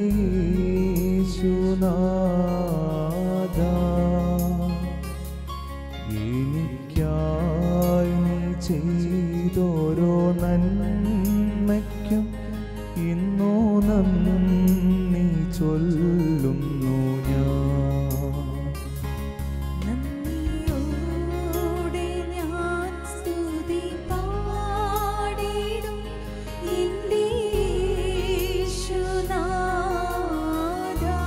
യേശുനാഥ എനിക്കായി നീ ചെയ്തോരോ നന്മയ്ക്കും ഇന്നോ നന്ദി ചൊല്ലുന്നു ഞാൻ നന്ദിയോടെ ഞാൻ സ്തുതി പാടിടും എൻ്റെ യേശുനാഥാ.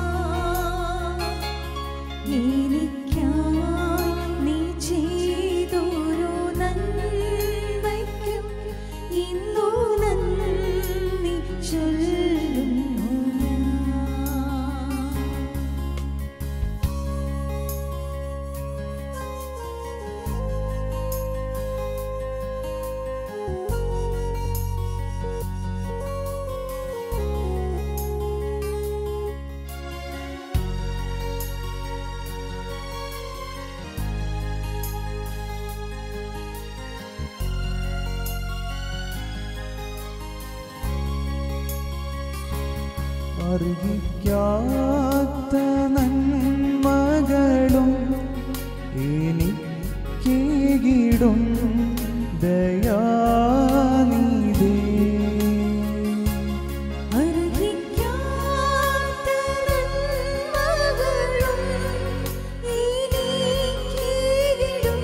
എനിക്കായി നീ ചെയ്തോരോ നന്മയ്ക്കും ഇന്നു നന്ദി ചൊല്ലുന്നു ഞാൻ അർഹിക്കാത്ത നന്മകളും എനിക്കേകിടും ദയാനിധേ അർഹിക്കാത്ത നന്മകളും എനിക്കിടും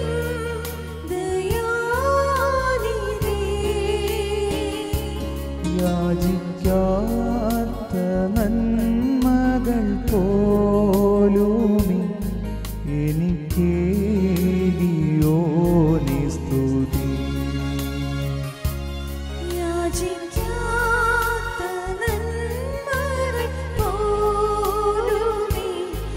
ദയാനിധേ. യാചിക്കാത്ത നന്മകൾ പോലുമി എനിക്കേകിയോ നിസ്തുതി യാചിക്കാത്ത നന്മകൾ പോലുമേ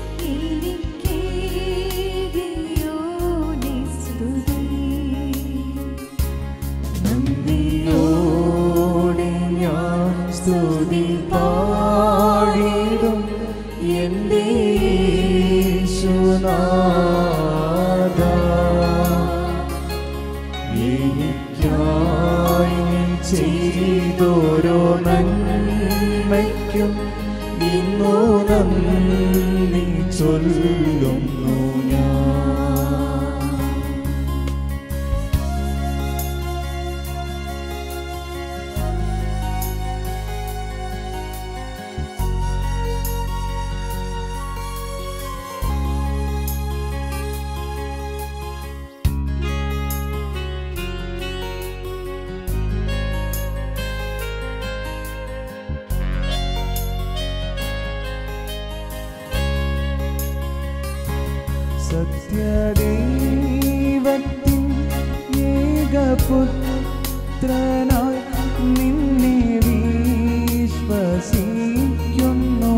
എനിക്കേകിയോ നിസ്തുതി. നന്ദിയോടെ ഞാൻ സ്തുതി പാടിടും എൻ്റെ യേശുനാഥ എനിക്കായി നീ ചെയ്തോരോ നന്മയ്ക്കും ഇന്നു നന്ദി ചൊല്ലുന്നു ഞാൻ സത്യദൈവത്തിൻ ഏകപുത്രനായി നിന്നെ വിശ്വസിക്കുന്നു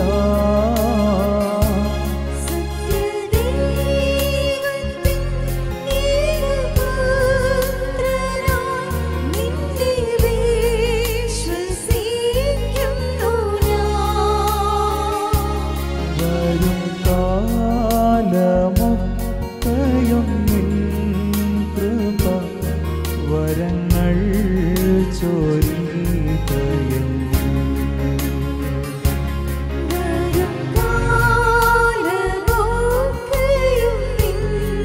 ഞാൻ സത്യദൈവത്തിൻ ഏകപുത്രനായി നിന്നെ വിശ്വസിക്കുന്നു ഞാൻ. വരും കാലമൊക്കെയും നിൻ കൃപ വരങ്ങൾ ചൊരികയെന്ന് വരും കാലമൊക്കെയും നിൻ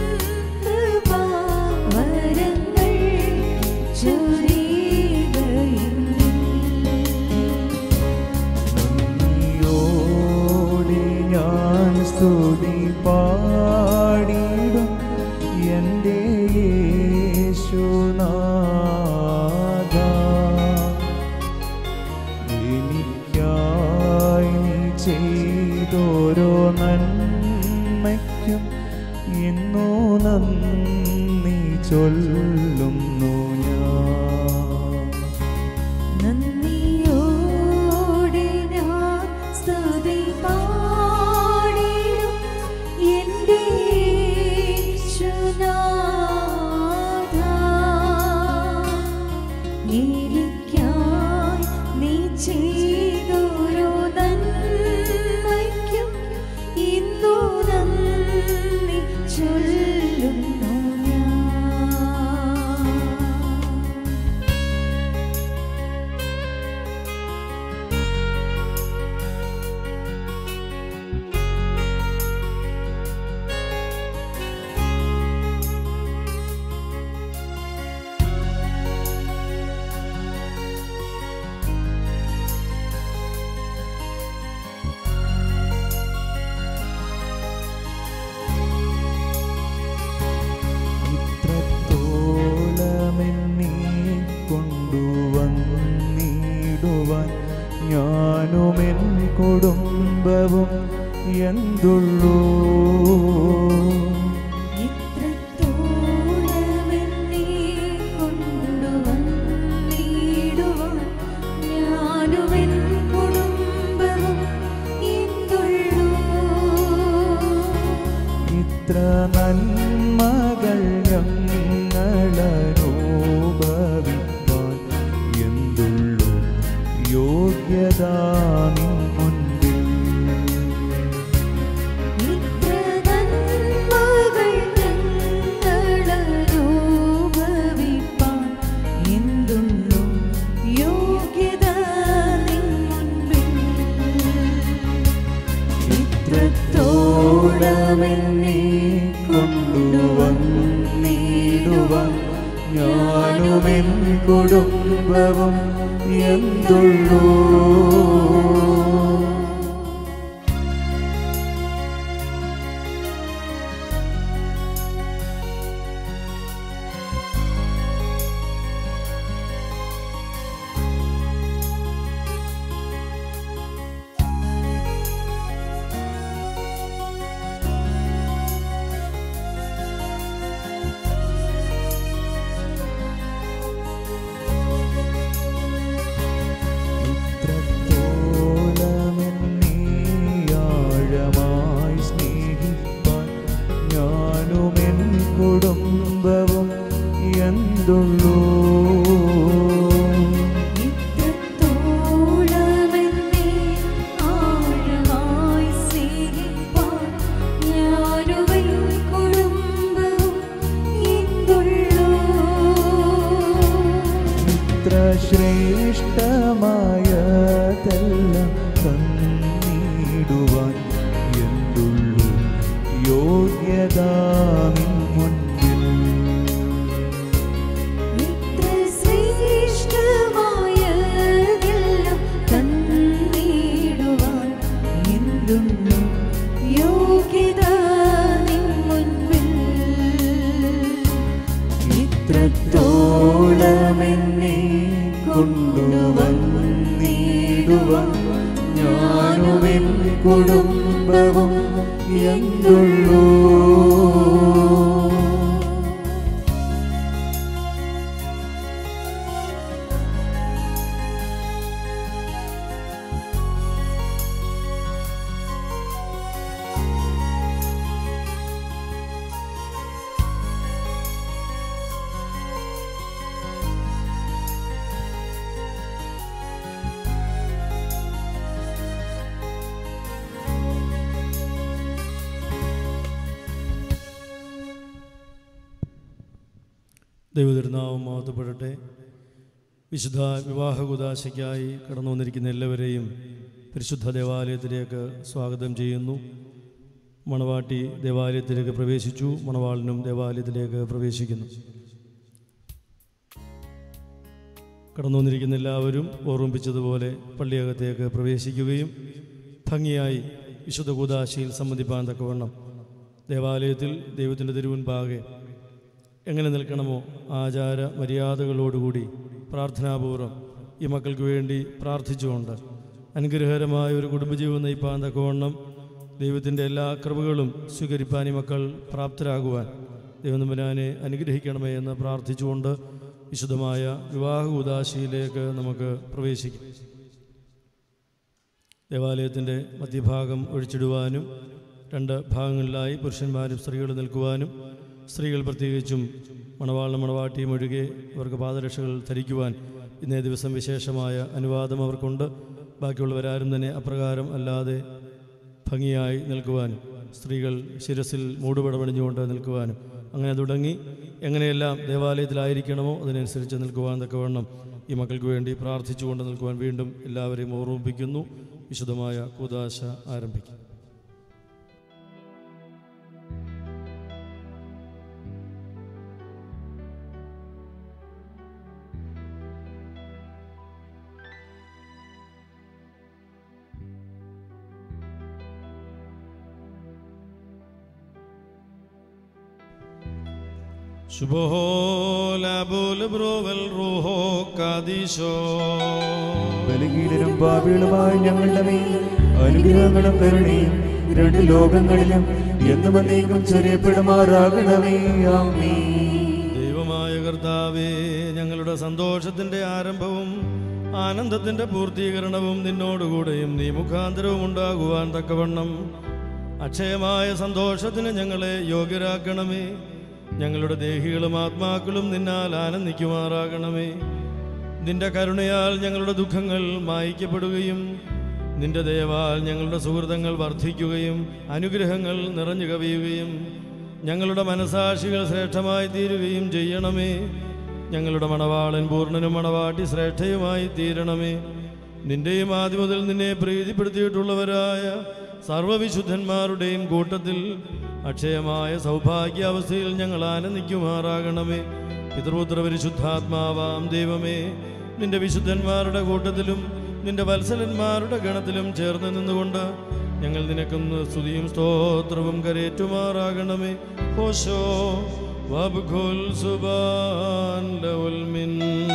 കൃപാവരങ്ങൾ ചൊരികയെന്നിൽ. നന്ദിയോടെ ഞാൻ സ്തുതി പാടിടും എൻ്റെ യേശുനാഥ എനിക്കായി നീ ചെയ്തോരോ നന്മയ്ക്കും ഇന്നു നന്ദി ചൊല്ലുന്നു ഞാൻ നന്ദിയോടെ ഞാൻ സ്തുതി പാടിടും എൻ്റെ യേശുനാഥാ. എനിക്കായി നീ ചെയ്തോരോ നന്മയ്ക്കും ഇന്നു നന്ദി ചൊല്ലുന്നു ഞാൻ കുടുംബവും എന്തുള്ളൂ ഇത്രത്തോളമെന്നെ കൊണ്ടുവന്നിടുവാൻ ഞാനുമെൻ കുടുംബവും എന്തുള്ളൂ ഇത്ര നന്മകൾ ഞങ്ങളനുഭവിപ്പാൻ എന്തുള്ളൂ യോഗ്യത നിൻ മുൻപിൽ ഇത്ര നന്മകൾ ഞങ്ങളനുഭവിപ്പാൻ എന്തുള്ളൂ യോഗ്യത നിൻ മുൻപിൽ ഇത്രത്തോളമെന്നെ കൊണ്ടുവന്നിടുവാൻ ഞാനുമെൻ കുടുംബവും എന്തുള്ളൂ ഇത്രത്തോളമെന്നെ ആഴമായി സ്നേഹിപ്പാൻ ഞാനുമെൻ കുടുംബവും എന്തുള്ളൂ ഇത്രത്തോളമെന്നെ ആഴമായി സ്നേഹിപ്പാൻ ഞാനുമെൻ കുടുംബവും എന്തുള്ളൂ ഇത്ര ശ്രേഷ്ഠമായതെല്ലാം തന്നിടുവാൻ എന്തുള്ളൂ യോഗ്യത നിൻ മുൻപിൽ ഇത്ര ശ്രേഷ്ഠമായതെല്ലാം തന്നിടുവാൻ എന്തുള്ളൂ യോഗ്യത നിൻ മുൻപിൽ ഇത്രത്തോളമെന്നെ കൊണ്ടുവന്നിടുവാൻ ഞാനുമെൻ കുടുംബവും എന്തുള്ളൂ ദൈവതിരുനാമം മഹത്വപ്പെടട്ടെ വിശുദ്ധ വിവാഹ കുദാശയ്ക്കായി കടന്നു വന്നിരിക്കുന്ന എല്ലാവരെയും പരിശുദ്ധ ദേവാലയത്തിലേക്ക് സ്വാഗതം ചെയ്യുന്നു മണവാട്ടി ദേവാലയത്തിലേക്ക് പ്രവേശിച്ചു മണവാളിനും ദേവാലയത്തിലേക്ക് പ്രവേശിക്കുന്നു കടന്നു വന്നിരിക്കുന്ന എല്ലാവരും ഓർമ്മിപ്പിച്ചതുപോലെ പള്ളിയകത്തേക്ക് പ്രവേശിക്കുകയും ഭംഗിയായി വിശുദ്ധ കൂദാശയിൽ സംബന്ധിപ്പാൻ തക്കവണ്ണം ദേവാലയത്തിൽ ദൈവത്തിൻ്റെ തിരുമുൻപാകെ എങ്ങനെ നിൽക്കണമോ ആചാര മര്യാദകളോടുകൂടി പ്രാർത്ഥനാപൂർവം ഈ മക്കൾക്ക് വേണ്ടി പ്രാർത്ഥിച്ചുകൊണ്ട് അനുഗ്രഹകരമായ ഒരു കുടുംബജീവിതം നയിപ്പാൻ തക്കവണ്ണം ദൈവത്തിൻ്റെ എല്ലാ കൃപകളും സ്വീകരിപ്പാൻ ഈ മക്കൾ പ്രാപ്തരാകുവാൻ ദൈവം തമ്പുരാനെ അനുഗ്രഹിക്കണമേ എന്ന് പ്രാർത്ഥിച്ചുകൊണ്ട് വിശുദ്ധമായ വിവാഹ ഉദാശയിലേക്ക് നമുക്ക് പ്രവേശിക്കാം ദേവാലയത്തിൻ്റെ മധ്യഭാഗം ഒഴിച്ചിടുവാനും രണ്ട് ഭാഗങ്ങളിലായി പുരുഷന്മാരും സ്ത്രീകളും നിൽക്കുവാനും സ്ത്രീകൾ പ്രത്യേകിച്ചും മണവാളിനും മണവാട്ടിയും ഒഴികെ അവർക്ക് പാദരക്ഷകൾ ധരിക്കുവാൻ ഇന്നേ ദിവസം വിശേഷമായ അനുവാദം അവർക്കുണ്ട് ബാക്കിയുള്ളവരാരും തന്നെ അപ്രകാരം അല്ലാതെ ഭംഗിയായി നിൽക്കുവാനും സ്ത്രീകൾ ശിരസിൽ മൂടുപടമണിഞ്ഞുകൊണ്ട് നിൽക്കുവാനും അങ്ങനെ തുടങ്ങി എങ്ങനെയെല്ലാം ദേവാലയത്തിലായിരിക്കണമോ അതിനനുസരിച്ച് നിൽക്കുവാൻ തക്കവണ്ണം ഈ മക്കൾക്ക് വേണ്ടി പ്രാർത്ഥിച്ചുകൊണ്ട് നിൽക്കുവാൻ വീണ്ടും എല്ലാവരെയും ഓർമ്മിപ്പിക്കുന്നു വിശുദ്ധമായ കൂതാശ ആരംഭിക്കും ശുഭോലാബോല ബ്രോവൽ റൂഹോ കാദീശോ ബലഹീനരും പാപികളുമായ ഞങ്ങളുടെ മേൽ അനുഗ്രഹങ്ങളും കരുണയും രണ്ട് ലോകങ്ങളിലും എന്നും എന്നേക്കും ചെറിയപ്പെടുമാറാകണമേ ആമേ ദൈവമായ കർത്താവേ ഞങ്ങളുടെ സന്തോഷത്തിന്റെ ആരംഭവും ആനന്ദത്തിന്റെ പൂർത്തീകരണവും നിന്നോടുകൂടെയും നീ മുഖാന്തരവും ഉണ്ടാകുവാൻ തക്കവണ്ണം അക്ഷയമായ സന്തോഷത്തിന് ഞങ്ങളെ യോഗ്യരാക്കണമേ ഞങ്ങളുടെ ദേഹികളും ആത്മാക്കളും നിന്നാൽ ആനന്ദിക്കുമാറാകണമേ നിന്റെ കരുണയാൽ ഞങ്ങളുടെ ദുഃഖങ്ങൾ മായ്ക്കപ്പെടുകയും നിന്റെ ദയവാൽ ഞങ്ങളുടെ സുഹൃതങ്ങൾ വർദ്ധിക്കുകയും അനുഗ്രഹങ്ങൾ നിറഞ്ഞു കവിയുകയും ഞങ്ങളുടെ മനസാക്ഷികൾ ശ്രേഷ്ഠമായി തീരുകയും ചെയ്യണമേ ഞങ്ങളുടെ മണവാളൻ പൂർണ്ണനും മണവാട്ടി ശ്രേഷ്ഠയുമായി തീരണമേ നിന്റെയും ആദ്യം മുതൽ നിന്നെ പ്രീതിപ്പെടുത്തിയിട്ടുള്ളവരായ സർവവിശുദ്ധന്മാരുടെയും കൂട്ടത്തിൽ അക്ഷയമായ സൗഭാഗ്യാവസ്ഥയിൽ ഞങ്ങൾ ആനന്ദിക്കുമാറാകണമേ പിതൃപുത്ര പരിശുദ്ധാത്മാവാം ദൈവമേ നിന്റെ വിശുദ്ധന്മാരുടെ കൂട്ടത്തിലും നിന്റെ വത്സലന്മാരുടെ ഗണത്തിലും ചേർന്ന് നിന്നുകൊണ്ട് ഞങ്ങൾ നിനക്കൊന്ന് സ്തുതിയും സ്തോത്രവും കരേറ്റുമാറാകണമേ ഹോശോ വബ്ഖുൽ സുബാൻ ലൗൽ മിൻ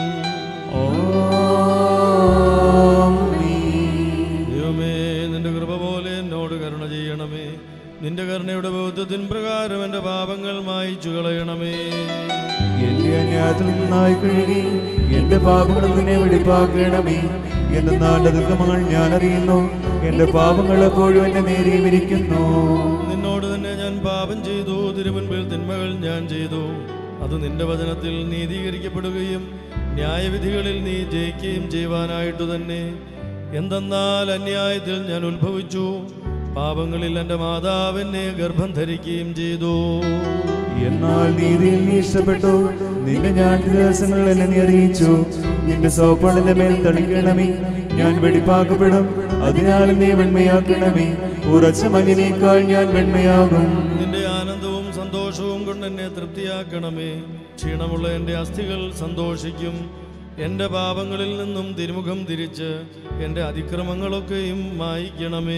ദൈവമേ നിന്റെ കൃപ പോലെ എന്നോട് കരുണ ചെയ്യണമേ നിന്റെ കരുണയുടെ ബൗദ്ധത്തിൻ പ്രകാരം എൻ്റെ പാപങ്ങൾ മായിച്ചു കളയണമേ എന്റെ അന്യായത്തിൽ നിന്നായി കഴുകി എന്റെ പാപങ്ങൾ നിന്നെ വെടിപ്പാക്കണമേ എന്റെ നാളുടെ ദുഃഖങ്ങൾ ഞാൻ അറിയുന്നു എന്റെ പാപങ്ങൾ എപ്പോഴും എന്നെ നേരെ വിരിക്കുന്നു നിന്നോട് തന്നെ ഞാൻ പാപം ചെയ്തു തിരുമുൻപിൽ തിന്മകൾ ഞാൻ ചെയ്തു അത് നിന്റെ വചനത്തിൽ നീതീകരിക്കപ്പെടുകയും ന്യായവിധികളിൽ നീ ജയിക്കുകയും ചെയ്യുവാനായിട്ട് തന്നെ എന്തെന്നാൽ അന്യായത്തിൽ ഞാൻ ഉത്ഭവിച്ചു പാപങ്ങളിൽ എൻ്റെ മാതാവിനെ ഗർഭം ധരിക്കുകയും ചെയ്തു എന്നാൽ നീതിയിൽ നീ ഇഷ്ടപ്പെട്ടു നിന്റെ ഞാൻ ദിവസങ്ങൾ എന്നെ നീ അറിയിച്ചു നിന്റെ സോപ്പാടിന്റെ മേൽ തളിക്കണമേ ഞാൻ വെടിപ്പാക്കപ്പെടും അതിനാൽ നീ വെണ്മയാക്കണമേ ഉറച്ച മഞ്ഞിനേക്കാൾ ഞാൻ വെണ്മയാകും നിന്റെ ആനന്ദവും സന്തോഷവും കൊണ്ട് എന്നെ തൃപ്തിയാക്കണമേ ക്ഷീണമുള്ള എൻ്റെ അസ്ഥികൾ സന്തോഷിക്കും എൻ്റെ പാപങ്ങളിൽ നിന്നും തിരുമുഖം തിരിച്ച് എൻ്റെ അതിക്രമങ്ങളൊക്കെയും മായിക്കണമേ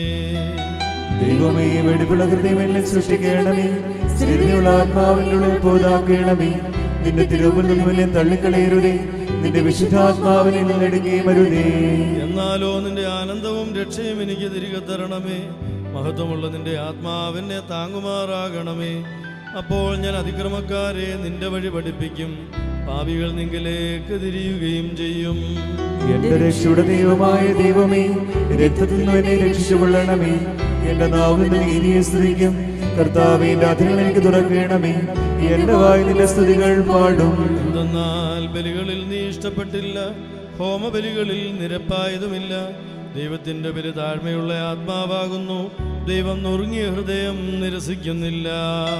ദൈവമേ വെടിപ്പുള്ള ഹൃദയം എന്നെ സൃഷ്ടിക്കണമേ സ്ഥിരതയുള്ള ആത്മാവിൻ്റെ ഉള്ളിൽ പോതാക്കണമേ നിന്റെ തിരുമുന്നിൽ എന്നെ തള്ളിക്കളയരുതേ നിന്റെ വിശുദ്ധാത്മാവിനെ നിന്നെടുക്കുകയും അരുതേ എന്നാലോ നിന്റെ ആനന്ദവും രക്ഷയും എനിക്ക് തിരികെ തരണമേ മഹത്വമുള്ള നിന്റെ ആത്മാവിനെ താങ്ങുമാറാകണമേ അപ്പോൾ ഞാൻ അതിക്രമക്കാരെ നിന്റെ വഴി പഠിപ്പിക്കും പാപികൾ നിങ്കിലേക്ക് തിരിയുകയും ചെയ്യും എന്റെ രക്ഷയുടെ ദൈവമായ ദൈവമേ രക്തത്തിൽ നിന്ന് എന്നെ രക്ഷിച്ചുകൊള്ളണമേ എന്റെ നാവിന്റെ നീതിയെ സ്തുതിക്കും കർത്താവേ എന്റെ അധരങ്ങൾ എനിക്ക് തുറക്കണമേ എന്റെ വായി നിന്റെ സ്തുതികൾ പാടും എന്തെന്നാൽ ബലികളിൽ നീ ഇഷ്ടപ്പെട്ടില്ല ഹോമബലികളിൽ നിരപ്പായതുമില്ല ദൈവത്തിന്റെ ബലി താഴ്മയുള്ള ആത്മാവാകുന്നു ദൈവം നുറുങ്ങിയ ഹൃദയം നിരസിക്കുന്നില്ല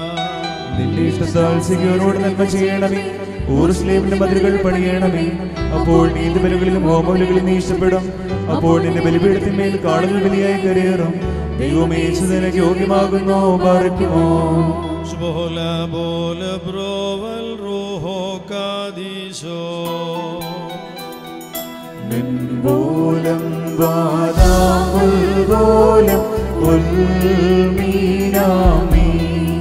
നിന്റെ ഇഷ്ടത്താൽ സിഗിയോനോട് നന്മ ചെയ്യണമേ ഊർസ്ലേമിന്റെ മതിലുകൾ പണിയണമേ അപ്പോൾ നീതി ബലികളിലും ഹോമബലികളിലും നീ ഇഷ്ടപ്പെടും അപ്പോൾ നിന്റെ ബലിപീഠത്തിന്മേൽ കാളുകൾ ബലിയായി കരയേറും ദൈവമേ നിനക്ക് യോഗ്യമാകുന്നോ പാർക്കുമോ ശുഭോല ബോല ബ്രോവൽ റൂഹോ കാദീശോ മെൻപോലം വാദാമുൽപോലം ഉൽമീനാമി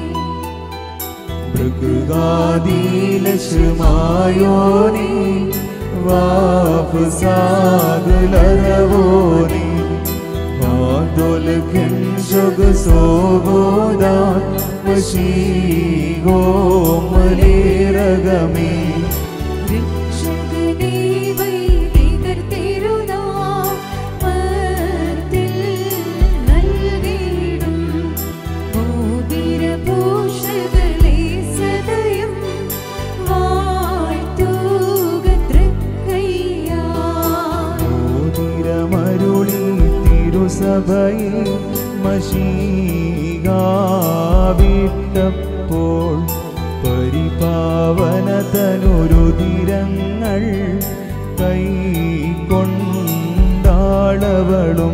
മൃഗാദീലശുമായോനി വാഫുസാഗുലരവോനി ആദോലഖൻ ജഗസോഗോദാൻ വശീഗോ മലേരഗമേ രക്ഷകനേ വൈദികർ തിരുനാമത്തിൽ നൽകിയിടും മോതിരഭൂഷകളെ സദയം വാഴ്ത്തുക തൃക്കയ്യാ മോതിരമരുളി തിരുസഭയിൽ മഷീകാവിട്ടപ്പോൾ പരിപാവനതനുരുതിരങ്ങൾ കൈകൊണ്ടാളവളും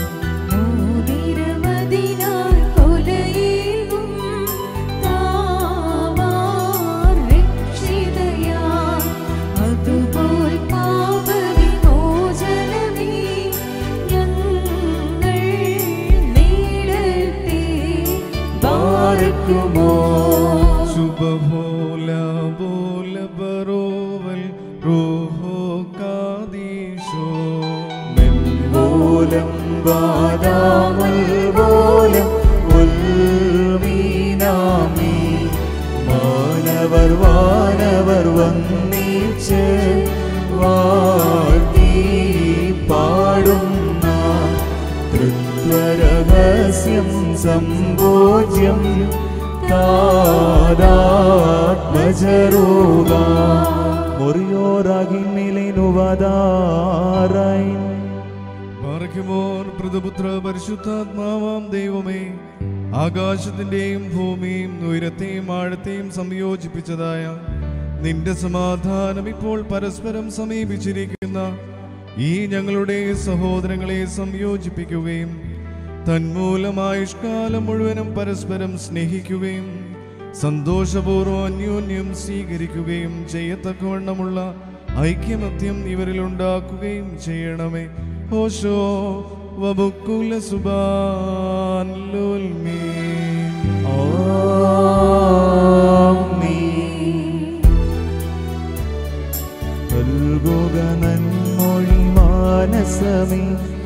മോതിരമതിനാൽ കൊലയേകും താവാർ രക്ഷിതയാ അതുപോൽ പാപവിമോചനമേ ഞങ്ങൾ നേടട്ടെ പാർക്കുമോ ശുഭഭോല ബോല ബറോവൽ റോഹോ കാദീശോ മെൻപോലം ബാദാമൽ പോലം ഉൽമീനാമി മാനവർ വാനവർ വന്നീച്ച് വാഴ്ത്തി പാടുന്ന തൃത്വരഹസ്യം സംഭോജ്യം താദാത്മജരൂക മുറിയോറാകിന്നിലേനുവതാറായി പാറയ്ക്കുമോർ പ്രതിപുത്ര പരിശുദ്ധാത്മാവാം ദൈവമേ ആകാശത്തിന്റെയും ഭൂമിയും ഉയരത്തെയും ആഴത്തെയും സംയോജിപ്പിച്ചതായ നിന്റെ സമാധാനം ഇപ്പോൾ പരസ്പരം സമീപിച്ചിരിക്കുന്ന ഈ ഞങ്ങളുടെ സഹോദരങ്ങളെ സംയോജിപ്പിക്കുകയും തന്മൂലം ആയുഷ്കാലം മുഴുവനും പരസ്പരം സ്നേഹിക്കുകയും സന്തോഷപൂർവ്വം അന്യോന്യം സ്വീകരിക്കുകയും ചെയ്യത്തക്കവണ്ണമുള്ള ഐക്യമത്യം ഇവരിൽ ഉണ്ടാക്കുകയും ചെയ്യണമേ ഹോഷോ വബുക്കുല സുബാൻ ലോൽമേ നൽകുക നന്മൊഴി മാനസമേ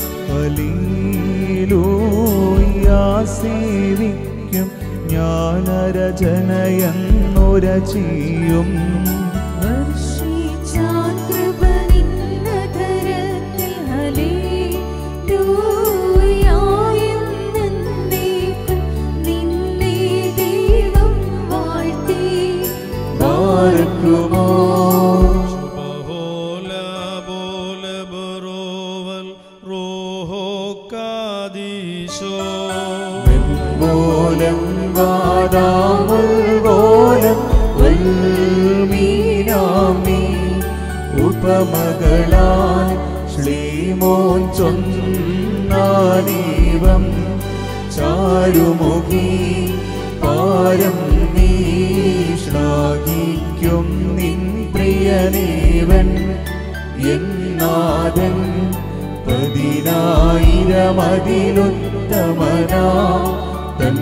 സേവിക്കും ജ്ഞാനരചനയെന്നുര ചെയ്യും വർഷിച്ചാൻ കൃപ നിന്നതരത്തിൽ ഹല്ലേലൂയായെന്നെന്നേക്കും നിന്നെ ദൈവം വാഴ്ത്തി പാർക്കുമോ ബഹോല ബോല ബറോവൽ റോഹോ കാദീശോ മൂലം വാദാമുൽ പോലം ഉൽമീനാമി ഉപമകളാൽ ശ്രീമോൻ ചൊന്നാനീവം ചാരുമുഖി പാരം നീ ശ്ലാഘിക്കും നിൻ പ്രിയനേവൻ എന്നാഥൻ പതിനായിരമതിലുത്തമനാ തൻ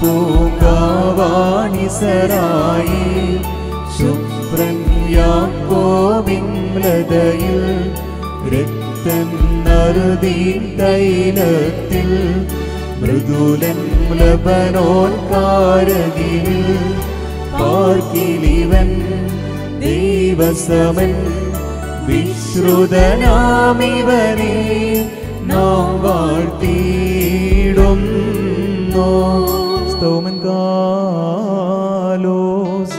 പൂങ്കാവാണിസരായി ശുഭ്രൻ യാക്കോവിംലതയിൽ രക്തം നറുതി തൈലത്തിൽ മൃദുലൻ ലബനോൻ കാരകിൽ പാർക്കിലിവൻ ദൈവസമൻ വിശ്രുതനാമിവനെ നാം വാഴ്ത്തിയിടുന്നു സ്തോമൻ കാലോസ്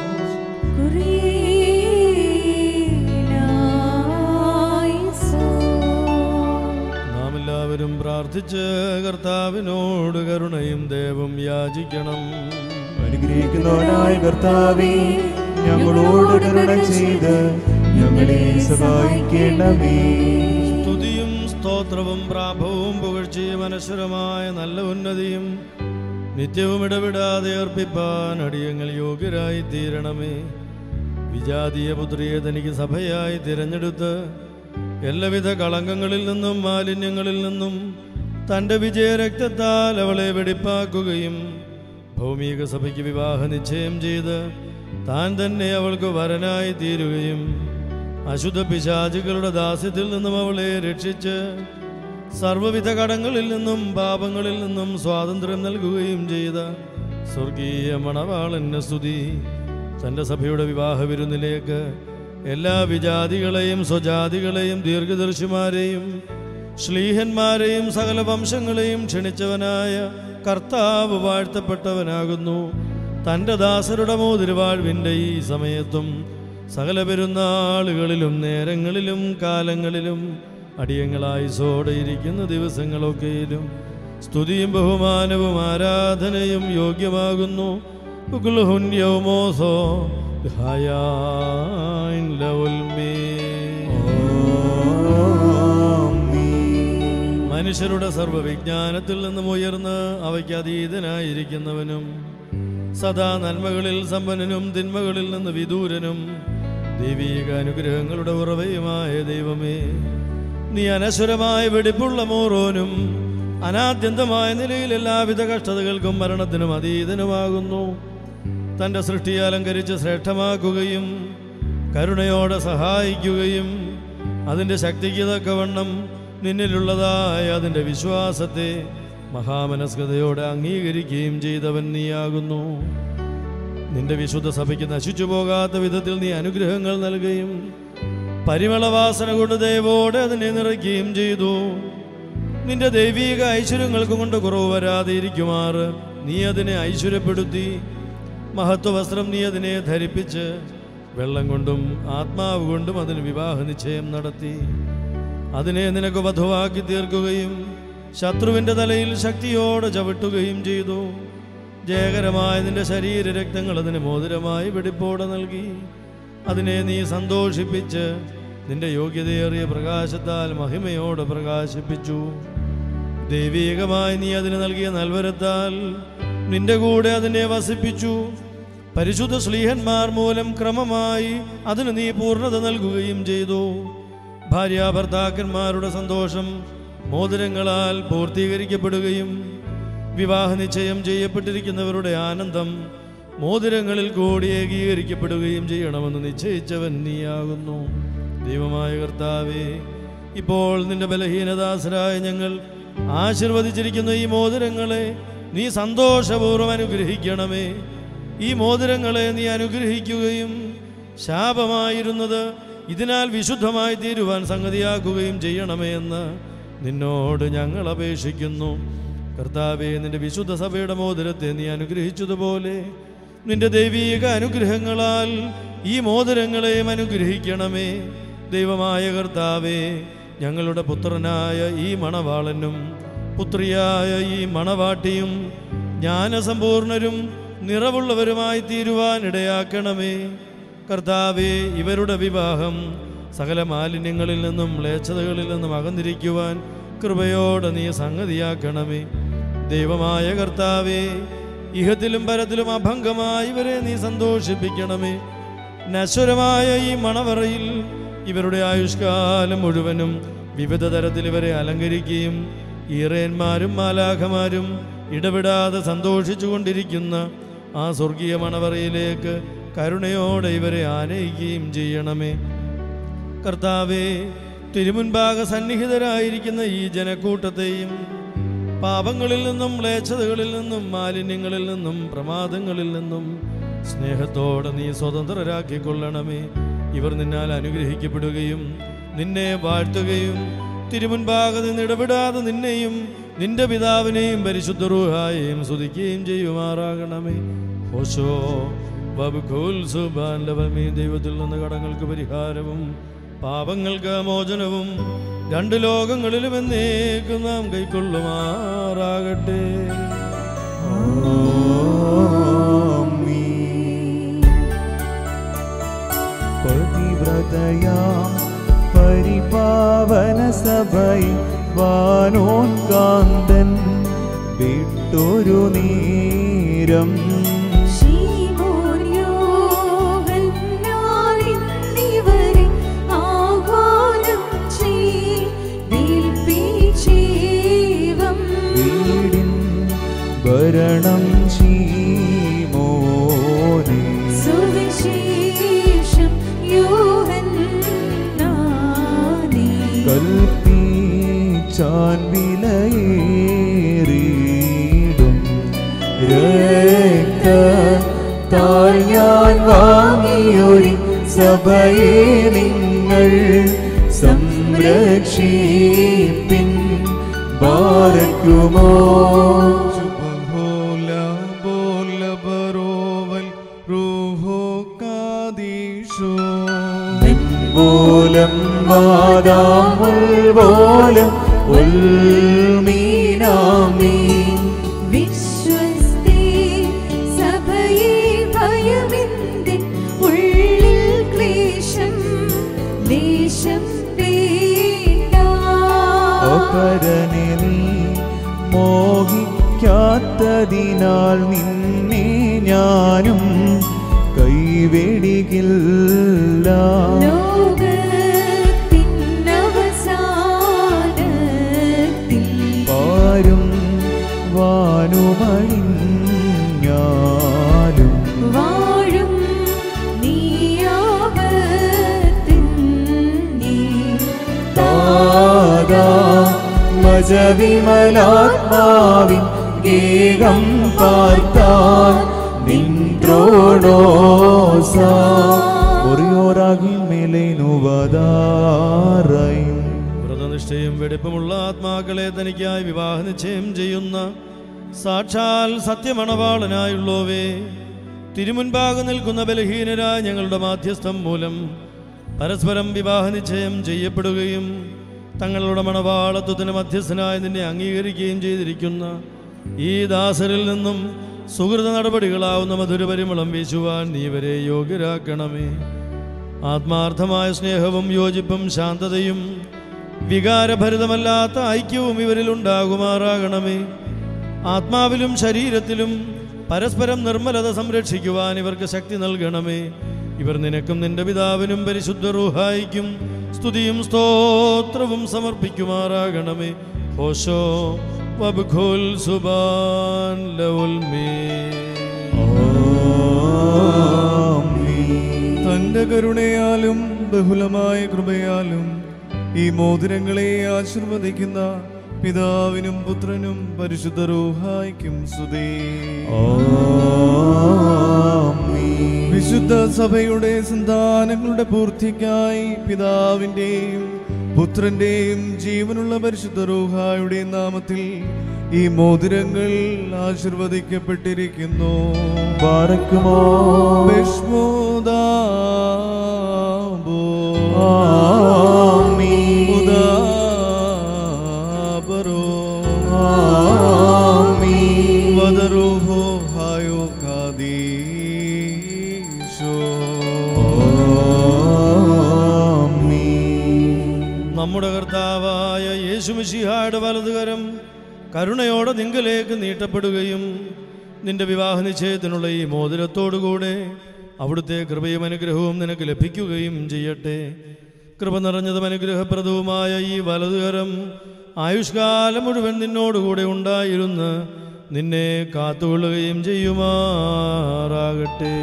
നാം എല്ലാവരും പ്രാർത്ഥിച്ച് കർത്താവിനോട് കരുണയും ദേവം യാചിക്കണം അനുഗ്രഹിക്കുന്നവനായ കർത്താവേ ഞങ്ങളോട് കരുണ ചെയ്ത് ഞങ്ങളെ സഹായിക്കണമേ സ്തുതിയും സ്തോത്രവും പ്രാഭവും പുകഴ്ചയും അനശ്വരമായ നല്ല ഉന്നതിയും നിത്യവും ഇടവിടാതെ അർപ്പിപ്പാൻ അടിയങ്ങൾ യോഗ്യരായി തീരണമേ വിജാതീയ പുത്രിയെ തനിക്ക് സഭയായി തിരഞ്ഞെടുത്ത് എല്ലാവിധ കളങ്കങ്ങളിൽ നിന്നും മാലിന്യങ്ങളിൽ നിന്നും തൻ്റെ വിജയരക്തത്താൽ അവളെ വെടിപ്പാക്കുകയും ഭൗമിക സഭയ്ക്ക് വിവാഹ നിശ്ചയം ചെയ്ത് താൻ തന്നെ അവൾക്ക് വരനായി തീരുകയും അശുദ്ധ പിശാചുകളുടെ ദാസ്യത്തിൽ നിന്നും അവളെ രക്ഷിച്ച് സർവ്വവിധ കടങ്ങളിൽ നിന്നും പാപങ്ങളിൽ നിന്നും സ്വാതന്ത്ര്യം നൽകുകയും ചെയ്ത സ്വർഗീയ മണവാളന്റെ സ്തുതി തൻ്റെ സഭയുടെ വിവാഹ വിരുന്നിലേക്ക് എല്ലാ വിജാതികളെയും സ്വജാതികളെയും ദീർഘദർശിമാരെയും ശ്ലീഹന്മാരെയും സകല വംശങ്ങളെയും ക്ഷണിച്ചവനായ കർത്താവ് വാഴ്ത്തപ്പെട്ടവനാകുന്നു തൻ്റെ ദാസരുടെ മോതിരുവാഴ്വിൻ്റെ ഈ സമയത്തും സകല പെരുന്നാളുകളിലും നേരങ്ങളിലും കാലങ്ങളിലും അടിയങ്ങളായി സോടെയിരിക്കുന്ന ദിവസങ്ങളൊക്കെയിലും സ്തുതിയും ബഹുമാനവും ആരാധനയും യോഗ്യമാകുന്നു ഉഗ്ലുഹുൻ യൗമോസോ ബിഹായാൻ ലൗൽമീ. മനുഷ്യരുടെ സർവ്വവിജ്ഞാനത്തിൽ നിന്നും ഉയർന്ന് അവയ്ക്ക് അതീതനായിരിക്കുന്നവനും സദാ നന്മകളിൽ സമ്പന്നനും തിന്മകളിൽ നിന്ന് വിദൂരനും ദൈവീക അനുഗ്രഹങ്ങളുടെ ഉറവയുമായ ദൈവമേ നീ അനശ്വരമായ വെടിപ്പുള്ള മോറോനും അനാദ്യന്തമായ നിലയിൽ എല്ലാവിധ കഷ്ടതകൾക്കും മരണത്തിനും അതീതനുമാകുന്നു തൻ്റെ സൃഷ്ടി അലങ്കരിച്ച് ശ്രേഷ്ഠമാക്കുകയും കരുണയോടെ സഹായിക്കുകയും അതിൻ്റെ ശക്തിക്ക് തക്കവണ്ണം നിന്നിലുള്ളതായ അതിൻ്റെ വിശ്വാസത്തെ മഹാമനസ്കതയോടെ അംഗീകരിക്കുകയും ചെയ്തവൻ നീയാകുന്നു നിന്റെ വിശുദ്ധ സഭയ്ക്ക് നശിച്ചു പോകാത്ത വിധത്തിൽ നീ അനുഗ്രഹങ്ങൾ നൽകുകയും പരിമളവാസന കൊണ്ട് ദയവോടെ അതിനെ നിറയ്ക്കുകയും ചെയ്തു നിന്റെ ദൈവീക ഐശ്വര്യങ്ങൾക്ക് കൊണ്ട് കുറവ് വരാതെ ഇരിക്കുമാറ് നീ അതിനെ ഐശ്വര്യപ്പെടുത്തി മഹത്വ വസ്ത്രം നീ അതിനെ ധരിപ്പിച്ച് വെള്ളം കൊണ്ടും ആത്മാവ് കൊണ്ടും അതിന് വിവാഹ നിശ്ചയം നടത്തി അതിനെ നിനക്ക് വധുവാക്കി തീർക്കുകയും ശത്രുവിൻ്റെ തലയിൽ ശക്തിയോടെ ചവിട്ടുകയും ചെയ്തു ജയകരമായ നിന്റെ ശരീര രക്തങ്ങൾ അതിന് മോതിരമായി വെടിപ്പോടെ നൽകി അതിനെ നീ സന്തോഷിപ്പിച്ച് നിന്റെ യോഗ്യതയേറിയ പ്രകാശത്താൽ മഹിമയോടെ പ്രകാശിപ്പിച്ചു ദൈവീകമായി നീ അതിന് നൽകിയ നൽവരത്താൽ നിന്റെ കൂടെ അതിനെ വസിപ്പിച്ചു പരിശുദ്ധ ശ്ലീഹന്മാർ മൂലം ക്രമമായി അതിന് നീ പൂർണ്ണത നൽകുകയും ചെയ്തു ഭാര്യാഭർത്താക്കന്മാരുടെ സന്തോഷം മോതിരങ്ങളാൽ പൂർത്തീകരിക്കപ്പെടുകയും വിവാഹ നിശ്ചയം ചെയ്യപ്പെട്ടിരിക്കുന്നവരുടെ ആനന്ദം മോതിരങ്ങളിൽ കൂടി ഏകീകരിക്കപ്പെടുകയും ചെയ്യണമെന്ന് നിശ്ചയിച്ചവൻ നീയാകുന്നു ദൈവമായ കർത്താവേ ഇപ്പോൾ നിന്റെ ബലഹീനദാസരായ ഞങ്ങൾ ആശീർവദിച്ചിരിക്കുന്ന ഈ മോതിരങ്ങളെ നീ സന്തോഷപൂർവ്വം അനുഗ്രഹിക്കണമേ ഈ മോതിരങ്ങളെ നീ അനുഗ്രഹിക്കുകയും ശാപമായിരുന്നത് ഇതിനാൽ വിശുദ്ധമായി തീരുവാൻ സംഗതിയാക്കുകയും ചെയ്യണമേ എന്ന് നിന്നോട് ഞങ്ങൾ അപേക്ഷിക്കുന്നു കർത്താവെ നിന്റെ വിശുദ്ധ സഭയുടെ മോതിരത്തെ നീ അനുഗ്രഹിച്ചതുപോലെ നിന്റെ ദൈവീക അനുഗ്രഹങ്ങളാൽ ഈ മോതിരങ്ങളെയും അനുഗ്രഹിക്കണമേ ദൈവമായ കർത്താവേ ഞങ്ങളുടെ പുത്രനായ ഈ മണവാളനും പുത്രിയായ ഈ മണവാട്ടിയും ജ്ഞാനസമ്പൂർണരും നിറവുള്ളവരുമായി തീരുവാൻ ഇടയാക്കണമേ കർത്താവേ ഇവരുടെ വിവാഹം സകല മാലിന്യങ്ങളിൽ നിന്നും മ്ലേച്ഛതകളിൽ നിന്നും അകന്നിരിക്കുവാൻ കൃപയോടെ നീ സംഗതിയാക്കണമേ ദൈവമായ കർത്താവേ ഇഹത്തിലും പരത്തിലും അഭംഗമായി ഇവരെ നീ സന്തോഷിപ്പിക്കണമേ നശ്വരമായ ഈ മണവറയിൽ ഇവരുടെ ആയുഷ്കാലം മുഴുവനും വിവിധ തരത്തിൽ ഇവരെ അലങ്കരിക്കുകയും ഈറേന്മാരും മാലാഖമാരും ഇടപെടാതെ സന്തോഷിച്ചു കൊണ്ടിരിക്കുന്ന ആ സ്വർഗീയ മണവറയിലേക്ക് കരുണയോടെ ഇവരെ ആനയിക്കുകയും ചെയ്യണമേ കർത്താവേ തിരുമുൻപാകെ സന്നിഹിതരായിരിക്കുന്ന ഈ ജനക്കൂട്ടത്തെയും പാപങ്ങളിൽ നിന്നും മ്ലേച്ഛതകളിൽ നിന്നും മാലിന്യങ്ങളിൽ നിന്നും പ്രമാദങ്ങളിൽ നിന്നും സ്നേഹത്തോടെ നീ സ്വതന്ത്രരാക്കിക്കൊള്ളണമേ ഇവർ നിന്നാൽ അനുഗ്രഹിക്കപ്പെടുകയും നിന്നെ വാഴ്ത്തുകയും തിരുമുൻപാകെ നിന്ന് ഇടപെടാതെ നിന്നെയും നിന്റെ പിതാവിനെയും പരിശുദ്ധ റൂഹായെയും സ്തുതിക്കുകയും ചെയ്യുമാറാകണമേ ഹോശോ ബബുഖോൽ സുബാൻ ലവമേ ദൈവത്തിൽ നിന്ന് കടങ്ങൾക്ക് പരിഹാരവും പാപങ്ങൾക്ക് മോചനവും രണ്ട് ലോകങ്ങളിലും എന്നേക്കും നാം കൈക്കൊള്ളുമാറാകട്ടെ പതിവ്രതയാം പരിപാവന സഭയിൽ വാനോൻ കാന്തൻ വിട്ടൊരു നേരം ശീമോൻ യോഹന്നാനിന്നിവരെ ആഹ്വാനം ചെയ്തേൽപ്പിച്ചേവം. വീടിൻ ഭരണം ചീമോനെ സുവിശേഷം യോഹന്നാനേ. കൽപ്പിച്ചാൻ വിലയേറിയിടും രക്തത്താൽ ഞാൻ വാങ്ങിയൊരു സഭയെ നിങ്ങൾ സംരക്ഷിപ്പിൻ ബാരക്കുമോ Hola, bola, baroval, ruho, kadisho. പോലം വാദാമുൾ പോലം ഉൾമീനാമീ വിശ്വസ്തേ സഭയെ ഭയമിന്റെ ഉള്ളിൽ ക്ലേശം ലേശം വേണ്ട അപരനെ നീ മോഹിക്കാത്തതിനാൽ നിന്നെ ഞാനും കൈവെടികില്ല ലോകത്തിനവസാനത്തിൽ പാരും വാനുമഴിഞ്ഞാലും വാ സഹജവിമലാത്മാവിൻ ഗേഹം പാർത്താൻ നിൻട്രോണോസ ഒറിയോരാകി മേലേനുവതാറയും വ്രതനിഷ്ഠയും വെടിപ്പുമുള്ള ആത്മാക്കളെ തനിക്കായി വിവാഹ നിശ്ചയം ചെയ്യുന്ന സാക്ഷാൽ സത്യമണവാളനായുള്ളോവേ തിരുമുൻപാകെ നിൽക്കുന്ന ബലഹീനരായ ഞങ്ങളുടെ മാധ്യസ്ഥം മൂലം പരസ്പരം വിവാഹ നിശ്ചയം ചെയ്യപ്പെടുകയും തങ്ങളുടെ മണവാളത്വത്തിന് മധ്യസ്ഥനായി നിന്നെ അംഗീകരിക്കുകയും ചെയ്തിരിക്കുന്ന ഈ ദാസരിൽ നിന്നും സുഹൃത നടപടികളാവുന്ന മധുരപരിമളം വീശുവാൻ നീ ഇവരെ യോഗ്യരാക്കണമേ ആത്മാർത്ഥമായ സ്നേഹവും യോജിപ്പും ശാന്തതയും വികാരഭരിതമല്ലാത്ത ഐക്യവും ഇവരിൽ ഉണ്ടാകുമാറാകണമേ ആത്മാവിലും ശരീരത്തിലും പരസ്പരം നിർമ്മലത സംരക്ഷിക്കുവാൻ ഇവർക്ക് ശക്തി നൽകണമേ ഇവർ നിനക്കും നിന്റെ പിതാവിനും പരിശുദ്ധ റൂഹായിക്കും സ്തുതിയും സ്തോത്രവും സമർപ്പിക്കുമാറാകണമേ ഹോശോ വബ്ഖുൽ സുബാൻ ലവുൽ മീ തന്റെ കരുണയാലും ബഹുലമായ കൃപയാലും ഈ മോതിരങ്ങളെ ആശീർവദിക്കുന്ന പിതാവിനും പുത്രനും പരിശുദ്ധ റൂഹായിക്കും സുതേ വിശുദ്ധ സഭയുടെ സന്താനങ്ങളുടെ പൂർത്തിക്കായി പിതാവിൻ്റെയും പുത്രന്റെയും ജീവനുള്ള പരിശുദ്ധ റൂഹായുടെയും നാമത്തിൽ ഈ മോതിരങ്ങൾ ആശീർവദിക്കപ്പെട്ടിരിക്കുന്നു പാറക്കുമോ വിഷ്ണുദാബോ ആമീൻ. ഉദാബരോ ആമീൻ. വദരുഹോ ഹായോ കാദീശോ ആമീൻ. നമ്മുടെ കർത്താവായ യേശുമിശിഹായുടെ വലതുകരം കരുണയോടെ നിങ്കലേക്ക് നീട്ടപ്പെടുകയും നിന്റെ വിവാഹ നിശ്ചയത്തിനുള്ള ഈ മോതിരത്തോടുകൂടെ അവിടുത്തെ കൃപയും അനുഗ്രഹവും നിനക്ക് ലഭിക്കുകയും ചെയ്യട്ടെ കൃപ നിറഞ്ഞതും അനുഗ്രഹപ്രദവുമായ ഈ വലതുകരം ആയുഷ്കാലം മുഴുവൻ നിന്നോടുകൂടെ ഉണ്ടായിരുന്ന് നിന്നെ കാത്തുകൊള്ളുകയും ചെയ്യുമാറാകട്ടെ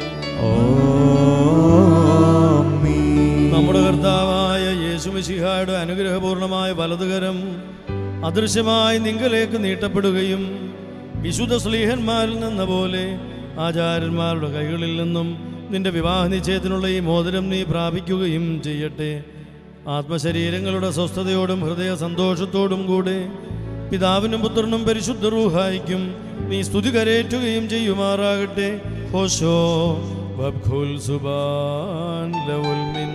ആമീൻ. നമ്മുടെ കർത്താവായ യേശുമിശിഹായുടെ അനുഗ്രഹപൂർണമായ വലതുകരം അദൃശ്യമായി നിങ്കലേക്ക് നീട്ടപ്പെടുകയും വിശുദ്ധ സ്ലീഹന്മാരിൽ നിന്ന പോലെ ആചാര്യന്മാരുടെ കൈകളിൽ നിന്നും നിന്റെ വിവാഹ നിശ്ചയത്തിനുള്ള ഈ മോതിരം നീ പ്രാപിക്കുകയും ചെയ്യട്ടെ ആത്മശരീരങ്ങളുടെ സ്വസ്ഥതയോടും ഹൃദയ സന്തോഷത്തോടും കൂടെ പിതാവിനും പുത്രനും പരിശുദ്ധ റൂഹായിക്കും നീ സ്തുതി കരേറ്റുകയും ചെയ്യുമാറാകട്ടെ ഹോശോ വബ്ഖുൽ സുബാൻ ലവുൽ മിൻ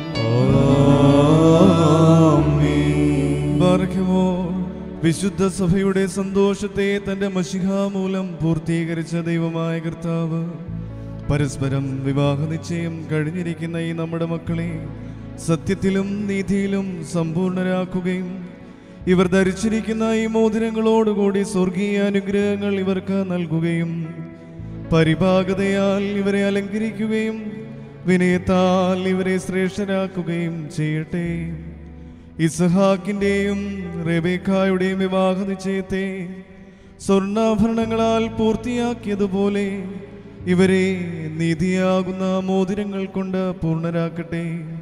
ബാർഖമോ വിശുദ്ധ സഭയുടെ സന്തോഷത്തെ തന്റെ മഷിഹ മൂലം പൂർത്തീകരിച്ച ദൈവമായ കർത്താവ് പരസ്പരം വിവാഹ നിശ്ചയം കഴിഞ്ഞിരിക്കുന്ന ഈ നമ്മുടെ മക്കളെ സത്യത്തിലും നീതിയിലും സമ്പൂർണരാക്കുകയും ഇവർ ധരിച്ചിരിക്കുന്ന ഈ മോതിരങ്ങളോടുകൂടി സ്വർഗീയ അനുഗ്രഹങ്ങൾ ഇവർക്ക് നൽകുകയും പരിഭാഗതയാൽ ഇവരെ അലങ്കരിക്കുകയും വിനയത്താൽ ഇവരെ ശ്രേഷ്ഠരാക്കുകയും ചെയ്യട്ടെ ഇസഹാക്കിന്റെയും റെബേക്കായുടെയും വിവാഹ നിശ്ചയത്തെ സ്വർണ്ണാഭരണങ്ങളാൽ പൂർത്തിയാക്കിയതുപോലെ ഇവരെ നീതിയാകുന്ന മോതിരങ്ങൾ കൊണ്ട് പൂർണ്ണരാക്കട്ടെ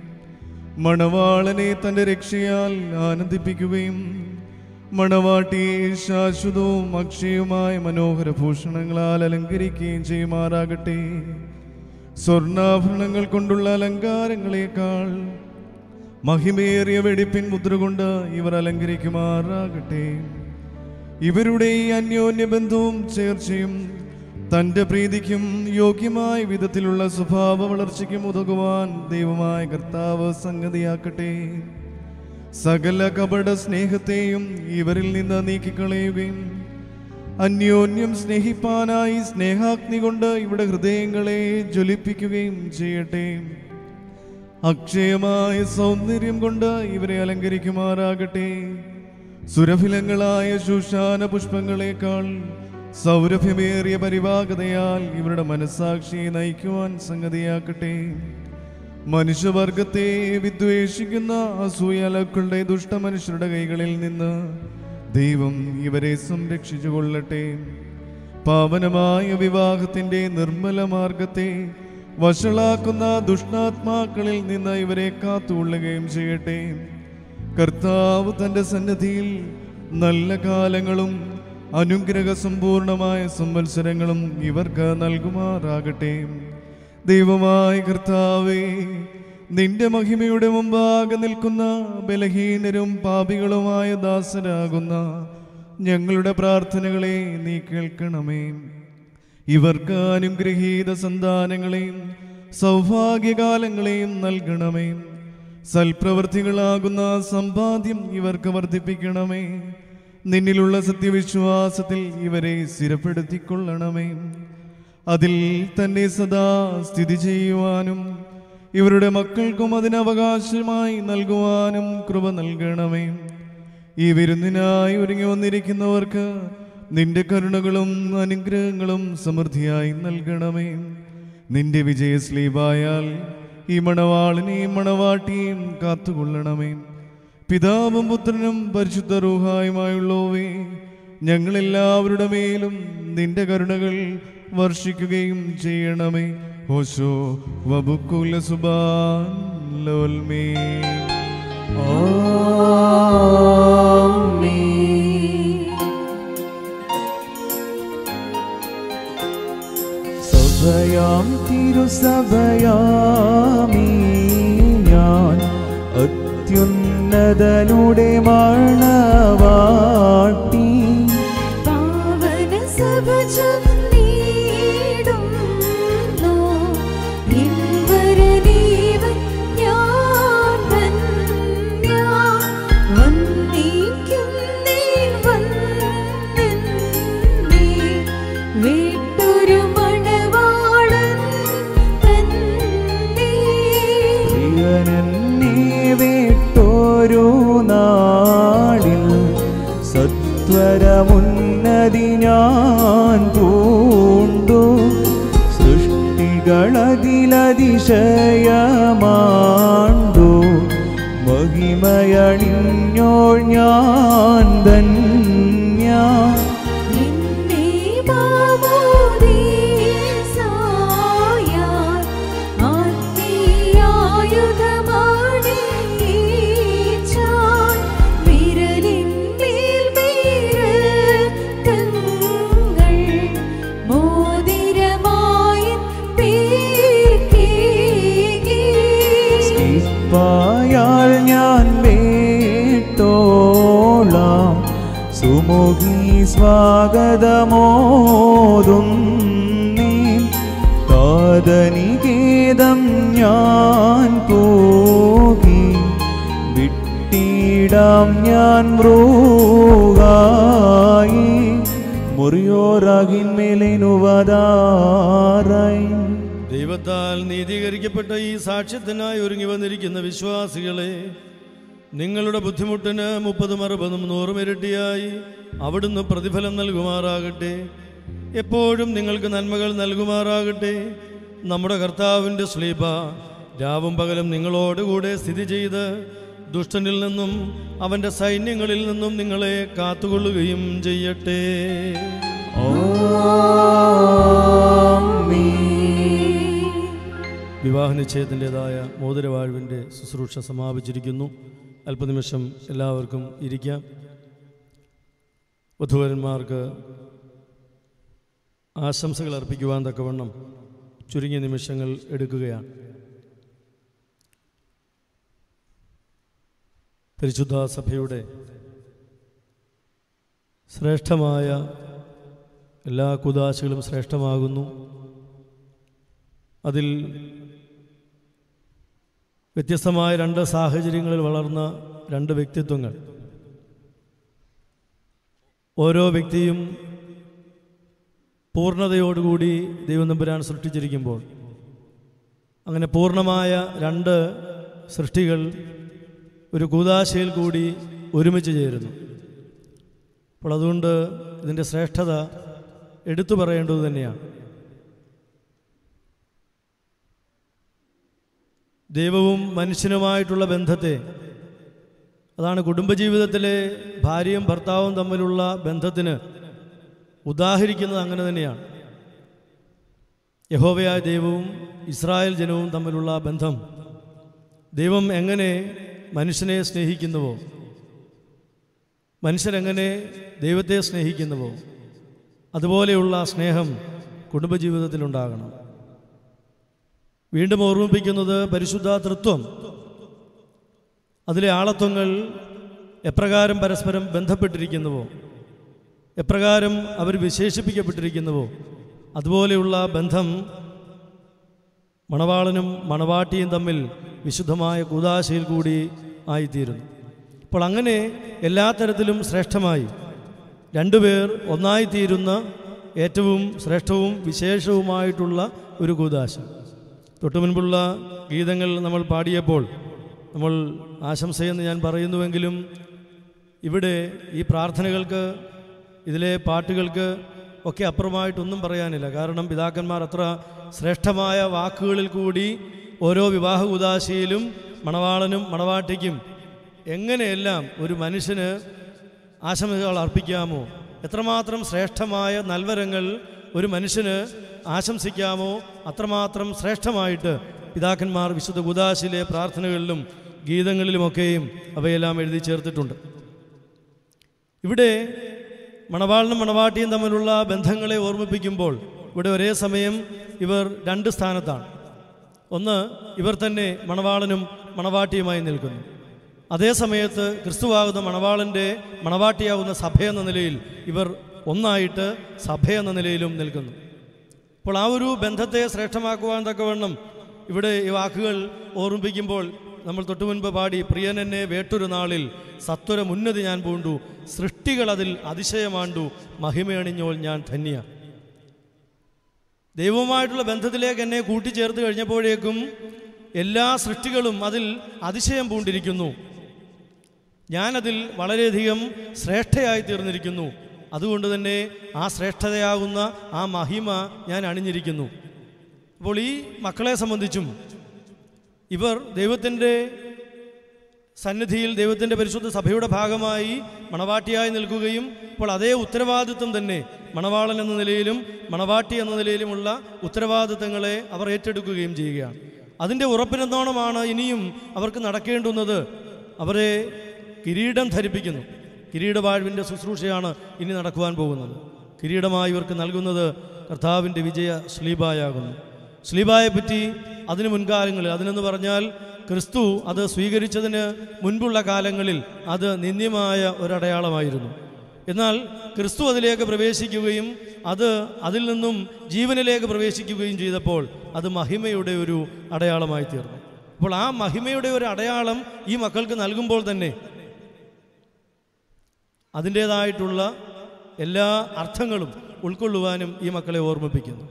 മണവാളനെ തന്റെ രക്ഷയാൽ ആനന്ദിപ്പിക്കുകയും മണവാട്ടിയെ ശാശ്വതവും അക്ഷയവുമായ മനോഹര ഭൂഷണങ്ങളാൽ അലങ്കരിക്കുകയും ചെയ്യുമാറാകട്ടെ സ്വർണ്ണാഭരണങ്ങൾ കൊണ്ടുള്ള അലങ്കാരങ്ങളെക്കാൾ മഹിമേറിയ വെടിപ്പിൻ മുദ്ര കൊണ്ട് ഇവർ അലങ്കരിക്കുമാറാകട്ടെ ഇവരുടെ ഈ അന്യോന്യ ബന്ധവും ചേർച്ചയും തന്റെ പ്രീതിക്കും യോഗ്യമായ വിധത്തിലുള്ള സ്വഭാവ വളർച്ചയ്ക്കും ഉതകുവാൻ ദൈവമായ കർത്താവ് സംഗതിയാക്കട്ടെ സകല കപട സ്നേഹത്തെയും ഇവരിൽ നിന്ന് നീക്കിക്കളയുകയും അന്യോന്യം സ്നേഹിപ്പാനായി സ്നേഹാഗ്നി കൊണ്ട് ഇവിടെ ഹൃദയങ്ങളെ ജ്വലിപ്പിക്കുകയും ചെയ്യട്ടെ അക്ഷയമായ സൗന്ദര്യം കൊണ്ട് ഇവരെ അലങ്കരിക്കുമാറാകട്ടെ സുരഭിലങ്ങളായ ശുശാന പുഷ്പങ്ങളെക്കാൾ സൗരഭ്യമേറിയ പരിവാഹതയാൽ ഇവരുടെ മനസ്സാക്ഷിയെ നയിക്കുവാൻ സംഗതിയാക്കട്ടെ മനുഷ്യവർഗത്തെ വിദ്വേഷിക്കുന്ന അസൂയലക്കളുടെ ദുഷ്ടമനുഷ്യരുടെ കൈകളിൽ നിന്ന് ദൈവം ഇവരെ സംരക്ഷിച്ചു കൊള്ളട്ടെ പാവനമായ വിവാഹത്തിന്റെ നിർമ്മല മാർഗത്തെ വഷളാക്കുന്ന ദുഷ്ടാത്മാക്കളിൽ നിന്ന് ഇവരെ കാത്തുകൊള്ളുകയും ചെയ്യട്ടെ കർത്താവ് തന്റെ സന്നദ്ധിയിൽ നല്ല കാലങ്ങളും അനുഗ്രഹ സമ്പൂർണമായ സംവത്സരങ്ങളും ഇവർക്ക് നൽകുമാറാകട്ടെ ദൈവമായ കർത്താവേ നിന്റെ മഹിമയുടെ മുമ്പാകെ നിൽക്കുന്ന ബലഹീനരും പാപികളുമായ ദാസരാകുന്ന ഞങ്ങളുടെ പ്രാർത്ഥനകളെ നീ കേൾക്കണമേ ഇവർക്ക് അനുഗ്രഹീത സന്താനങ്ങളെയും സൗഭാഗ്യകാലങ്ങളെയും നൽകണമേ സൽപ്രവർത്തികളാകുന്ന സമ്പാദ്യം ഇവർക്ക് വർദ്ധിപ്പിക്കണമേ നിന്നിലുള്ള സത്യവിശ്വാസത്തിൽ ഇവരെ സ്ഥിരപ്പെടുത്തിക്കൊള്ളണമേ അതിൽ തന്നെ സദാ സ്ഥിതി ചെയ്യുവാനും ഇവരുടെ മക്കൾക്കും അതിന് അവകാശമായി നൽകുവാനും കൃപ നൽകണമേ ഈ വിരുന്നിനായി ഒരുങ്ങി വന്നിരിക്കുന്നവർക്ക് നിന്റെ കരുണകളും അനുഗ്രഹങ്ങളും സമൃദ്ധിയായി നൽകണമേ നിന്റെ വിജയസ്ലീപായാൽ ഈ മണവാളിനെയും മണവാട്ടിയും കാത്തുകൊള്ളണമേ പിതാവും പുത്രനും പരിശുദ്ധ റൂഹായുമായുള്ളവേ ഞങ്ങളെല്ലാവരുടെ മേലും നിന്റെ കരുണകൾ വർഷിക്കുകയും ചെയ്യണമേ ഹോശോ വബുക്കുല സുബാൻ ലോൽമേ സഭയാം തിരുസഭയാമീ ഞാൻ അത്യുന്നതനുടെ മണവാട്ടി പാവന സഭ ചൊല്ലിടുന്നു ഇൻവരനീവൻ ഞാൻ ധന്യ വന്ദിക്കുന്നേ വന്നെന്നേ വിട്ടൊരു മണവാളൻ തന്നെ പ്രിയനെന്നെ വിട്ടൊരു നാളിൽ സത്വരമുന്നതി ഞാൻ പൂണ്ടു സൃഷ്ടികളതിലതിശയമാണ്ടു മഹിമയണിഞ്ഞോൾ ഞാൻ ധന്യ നിന്നെ മാമോദീസായാൽ ആത്മീയായുധമാണിയിച്ചാൽ വിരലിന്മേൽ വിരൽക്കങ്ങൾ മോതിരമായി തീർക്കേകി. പായാൽ ഞാൻ വേട്ടോളാം സുമുഖി സ്വാഗതമോതുന്നീ കാതനികേതം ഞാൻ പോകി വിട്ടിടാം ഞാൻ മൃഗായി മുറിയോറാകിന്മേലേനുവതാറായി ദൈവത്താൽ നീതീകരിക്കപ്പെട്ട ഈ സാക്ഷ്യത്തിനായി ഒരുങ്ങി വന്നിരിക്കുന്ന വിശ്വാസികളെ നിങ്ങളുടെ ബുദ്ധിമുട്ടിന് മുപ്പതും അറുപതും നൂറും ഇരട്ടിയായി അവിടുന്ന് പ്രതിഫലം നൽകുമാറാകട്ടെ എപ്പോഴും നിങ്ങൾക്ക് നന്മകൾ നൽകുമാറാകട്ടെ നമ്മുടെ കർത്താവിൻ്റെ സ്ലീപ രാവും പകലും നിങ്ങളോടുകൂടെ സ്ഥിതി ചെയ്ത് ദുഷ്ടനിൽ നിന്നും അവൻ്റെ സൈന്യങ്ങളിൽ നിന്നും നിങ്ങളെ കാത്തുകൊള്ളുകയും ചെയ്യട്ടെ വിവാഹ നിശ്ചയത്തിൻ്റെതായ മോതിരവാഴ്വിൻ്റെ ശുശ്രൂഷ സമാപിച്ചിരിക്കുന്നു അല്പനിമിഷം എല്ലാവർക്കും ഇരിക്കാം വധുവരന്മാർക്ക് ആശംസകൾ അർപ്പിക്കുവാൻ തക്കവണ്ണം ചുരുങ്ങിയ നിമിഷങ്ങൾ എടുക്കുകയാണ് പരിശുദ്ധ സഭയുടെ ശ്രേഷ്ഠമായ എല്ലാ കുദാശകളും ശ്രേഷ്ഠമാകുന്നു അതിൽ വ്യത്യസ്തമായ രണ്ട് സാഹചര്യങ്ങളിൽ വളർന്ന രണ്ട് വ്യക്തിത്വങ്ങൾ ഓരോ വ്യക്തിയും പൂർണ്ണതയോടുകൂടി ദൈവം നമ്പുരാൻ സൃഷ്ടിച്ചിരിക്കുമ്പോൾ അങ്ങനെ പൂർണ്ണമായ രണ്ട് സൃഷ്ടികൾ ഒരു കൂതാശയിൽ കൂടി ഒരുമിച്ച് ചേരുന്നു അപ്പോൾ അതുകൊണ്ട് ഇതിൻ്റെ ശ്രേഷ്ഠത എടുത്തു പറയേണ്ടത് തന്നെയാണ് ദൈവവും മനുഷ്യനുമായിട്ടുള്ള ബന്ധത്തെ അതാണ് കുടുംബജീവിതത്തിലെ ഭാര്യയും ഭർത്താവും തമ്മിലുള്ള ബന്ധത്തിന് ഉദാഹരിക്കുന്നത് അങ്ങനെ തന്നെയാണ് യഹോവയായ ദൈവവും ഇസ്രായേൽ ജനവും തമ്മിലുള്ള ബന്ധം ദൈവം എങ്ങനെ മനുഷ്യനെ സ്നേഹിക്കുന്നുവോ മനുഷ്യരെങ്ങനെ ദൈവത്തെ സ്നേഹിക്കുന്നുവോ അതുപോലെയുള്ള സ്നേഹം കുടുംബജീവിതത്തിലുണ്ടാകണം വീണ്ടും ഓർമ്മിപ്പിക്കുന്നത് പരിശുദ്ധ തൃത്വം അതിലെ ആളത്വങ്ങൾ എപ്രകാരം പരസ്പരം ബന്ധപ്പെട്ടിരിക്കുന്നുവോ എപ്രകാരം അവർ വിശേഷിപ്പിക്കപ്പെട്ടിരിക്കുന്നുവോ അതുപോലെയുള്ള ബന്ധം മണവാളനും മണവാട്ടിയും തമ്മിൽ വിശുദ്ധമായ കൂതാശയിൽ കൂടി ആയിത്തീരുന്നു അപ്പോൾ അങ്ങനെ എല്ലാ തരത്തിലും ശ്രേഷ്ഠമായി രണ്ടുപേർ ഒന്നായിത്തീരുന്ന ഏറ്റവും ശ്രേഷ്ഠവും വിശേഷവുമായിട്ടുള്ള ഒരു കൂതാശ തൊട്ടു മുൻപുള്ള ഗീതങ്ങൾ നമ്മൾ പാടിയപ്പോൾ നമ്മൾ ആശംസയെന്ന് ഞാൻ പറയുന്നുവെങ്കിലും ഇവിടെ ഈ പ്രാർത്ഥനകൾക്ക് ഇതിലെ പാട്ടുകൾക്ക് ഒക്കെ അപ്പുറമായിട്ടൊന്നും പറയാനില്ല കാരണം പിതാക്കന്മാർ അത്ര ശ്രേഷ്ഠമായ വാക്കുകളിൽ കൂടി ഓരോ വിവാഹ ഉദാശയിലും മണവാളനും മണവാട്ടിക്കും എങ്ങനെയെല്ലാം ഒരു മനുഷ്യന് ആശംസകൾ അർപ്പിക്കാമോ എത്രമാത്രം ശ്രേഷ്ഠമായ നൽവരങ്ങൾ ഒരു മനുഷ്യന് ആശംസിക്കാമോ അത്രമാത്രം ശ്രേഷ്ഠമായിട്ട് പിതാക്കന്മാർ വിശുദ്ധ ഉദാശിലെ പ്രാർത്ഥനകളിലും ഗീതങ്ങളിലുമൊക്കെയും അവയെല്ലാം എഴുതി ചേർത്തിട്ടുണ്ട് ഇവിടെ മണവാളനും മണവാട്ടിയും തമ്മിലുള്ള ബന്ധങ്ങളെ ഓർമ്മിപ്പിക്കുമ്പോൾ ഇവിടെ ഒരേ സമയം ഇവർ രണ്ട് സ്ഥാനത്താണ് ഒന്ന് ഇവർ തന്നെ മണവാളനും മണവാട്ടിയുമായി നിൽക്കുന്നു അതേ സമയത്ത് ക്രിസ്തുവാകുന്ന മണവാളൻ്റെ മണവാട്ടിയാകുന്ന സഭ എന്ന നിലയിൽ ഇവർ ഒന്നായിട്ട് സഭ എന്ന നിലയിലും നിൽക്കുന്നു അപ്പോൾ ആ ഒരു ബന്ധത്തെ ശ്രേഷ്ഠമാക്കുവാൻ തക്കവണ്ണം ഇവിടെ ഈ വാക്കുകൾ ഓർമ്മിപ്പിക്കുമ്പോൾ നമ്മൾ തൊട്ടു മുൻപ് പാടി പ്രിയനെന്നെ വേട്ടൊരു നാളിൽ സത്വര മുന്നതി ഞാൻ പൂണ്ടു സൃഷ്ടികൾ അതിൽ അതിശയമാണ്ടു മഹിമയണിഞ്ഞോൾ ഞാൻ ധന്യ ദൈവവുമായിട്ടുള്ള ബന്ധത്തിലേക്ക് എന്നെ കൂട്ടിച്ചേർത്ത് കഴിഞ്ഞപ്പോഴേക്കും എല്ലാ സൃഷ്ടികളും അതിൽ അതിശയം പൂണ്ടിരിക്കുന്നു ഞാനതിൽ വളരെയധികം ശ്രേഷ്ഠയായി തീർന്നിരിക്കുന്നു അതുകൊണ്ട് തന്നെ ആ ശ്രേഷ്ഠതയാകുന്ന ആ മഹിമ ഞാൻ അണിഞ്ഞിരിക്കുന്നു അപ്പോൾ ഈ മക്കളെ സംബന്ധിച്ചും ഇവർ ദൈവത്തിൻ്റെ സന്നിധിയിൽ ദൈവത്തിൻ്റെ പരിശുദ്ധ സഭയുടെ ഭാഗമായി മണവാട്ടിയായി നിൽക്കുകയും ഇപ്പോൾ അതേ ഉത്തരവാദിത്വം തന്നെ മണവാളൻ എന്ന നിലയിലും മണവാട്ടി എന്ന നിലയിലുമുള്ള ഉത്തരവാദിത്തങ്ങളെ അവർ ഏറ്റെടുക്കുകയും ചെയ്യുകയാണ് അതിൻ്റെ ഉറപ്പിനെന്നോണമാണ് ഇനിയും അവർക്ക് നടക്കേണ്ടുന്നത് അവരെ കിരീടം ധരിപ്പിക്കുന്നു കിരീടവാഴ്വിൻ്റെ ശുശ്രൂഷയാണ് ഇനി നടക്കുവാൻ പോകുന്നത് കിരീടമായി ഇവർക്ക് നൽകുന്നത് കർത്താവിൻ്റെ വിജയ ശ്ലീബായാകുന്നു ശ്ലീബായെ പറ്റി അതിന് മുൻകാലങ്ങളിൽ അതിനെന്ന് പറഞ്ഞാൽ ക്രിസ്തു അത് സ്വീകരിച്ചതിന് മുൻപുള്ള കാലങ്ങളിൽ അത് നിന്ദ്യമായ ഒരടയാളമായിരുന്നു എന്നാൽ ക്രിസ്തു അതിലേക്ക് പ്രവേശിക്കുകയും അത് അതിൽ നിന്നും ജീവനിലേക്ക് പ്രവേശിക്കുകയും ചെയ്തപ്പോൾ അത് മഹിമയുടെ ഒരു അടയാളമായി തീർന്നു അപ്പോൾ ആ മഹിമയുടെ ഒരു അടയാളം ഈ മക്കൾക്ക് നൽകുമ്പോൾ തന്നെ അതിൻ്റേതായിട്ടുള്ള എല്ലാ അർത്ഥങ്ങളും ഉൾക്കൊള്ളുവാനും ഈ മക്കളെ ഓർമ്മിപ്പിക്കുന്നു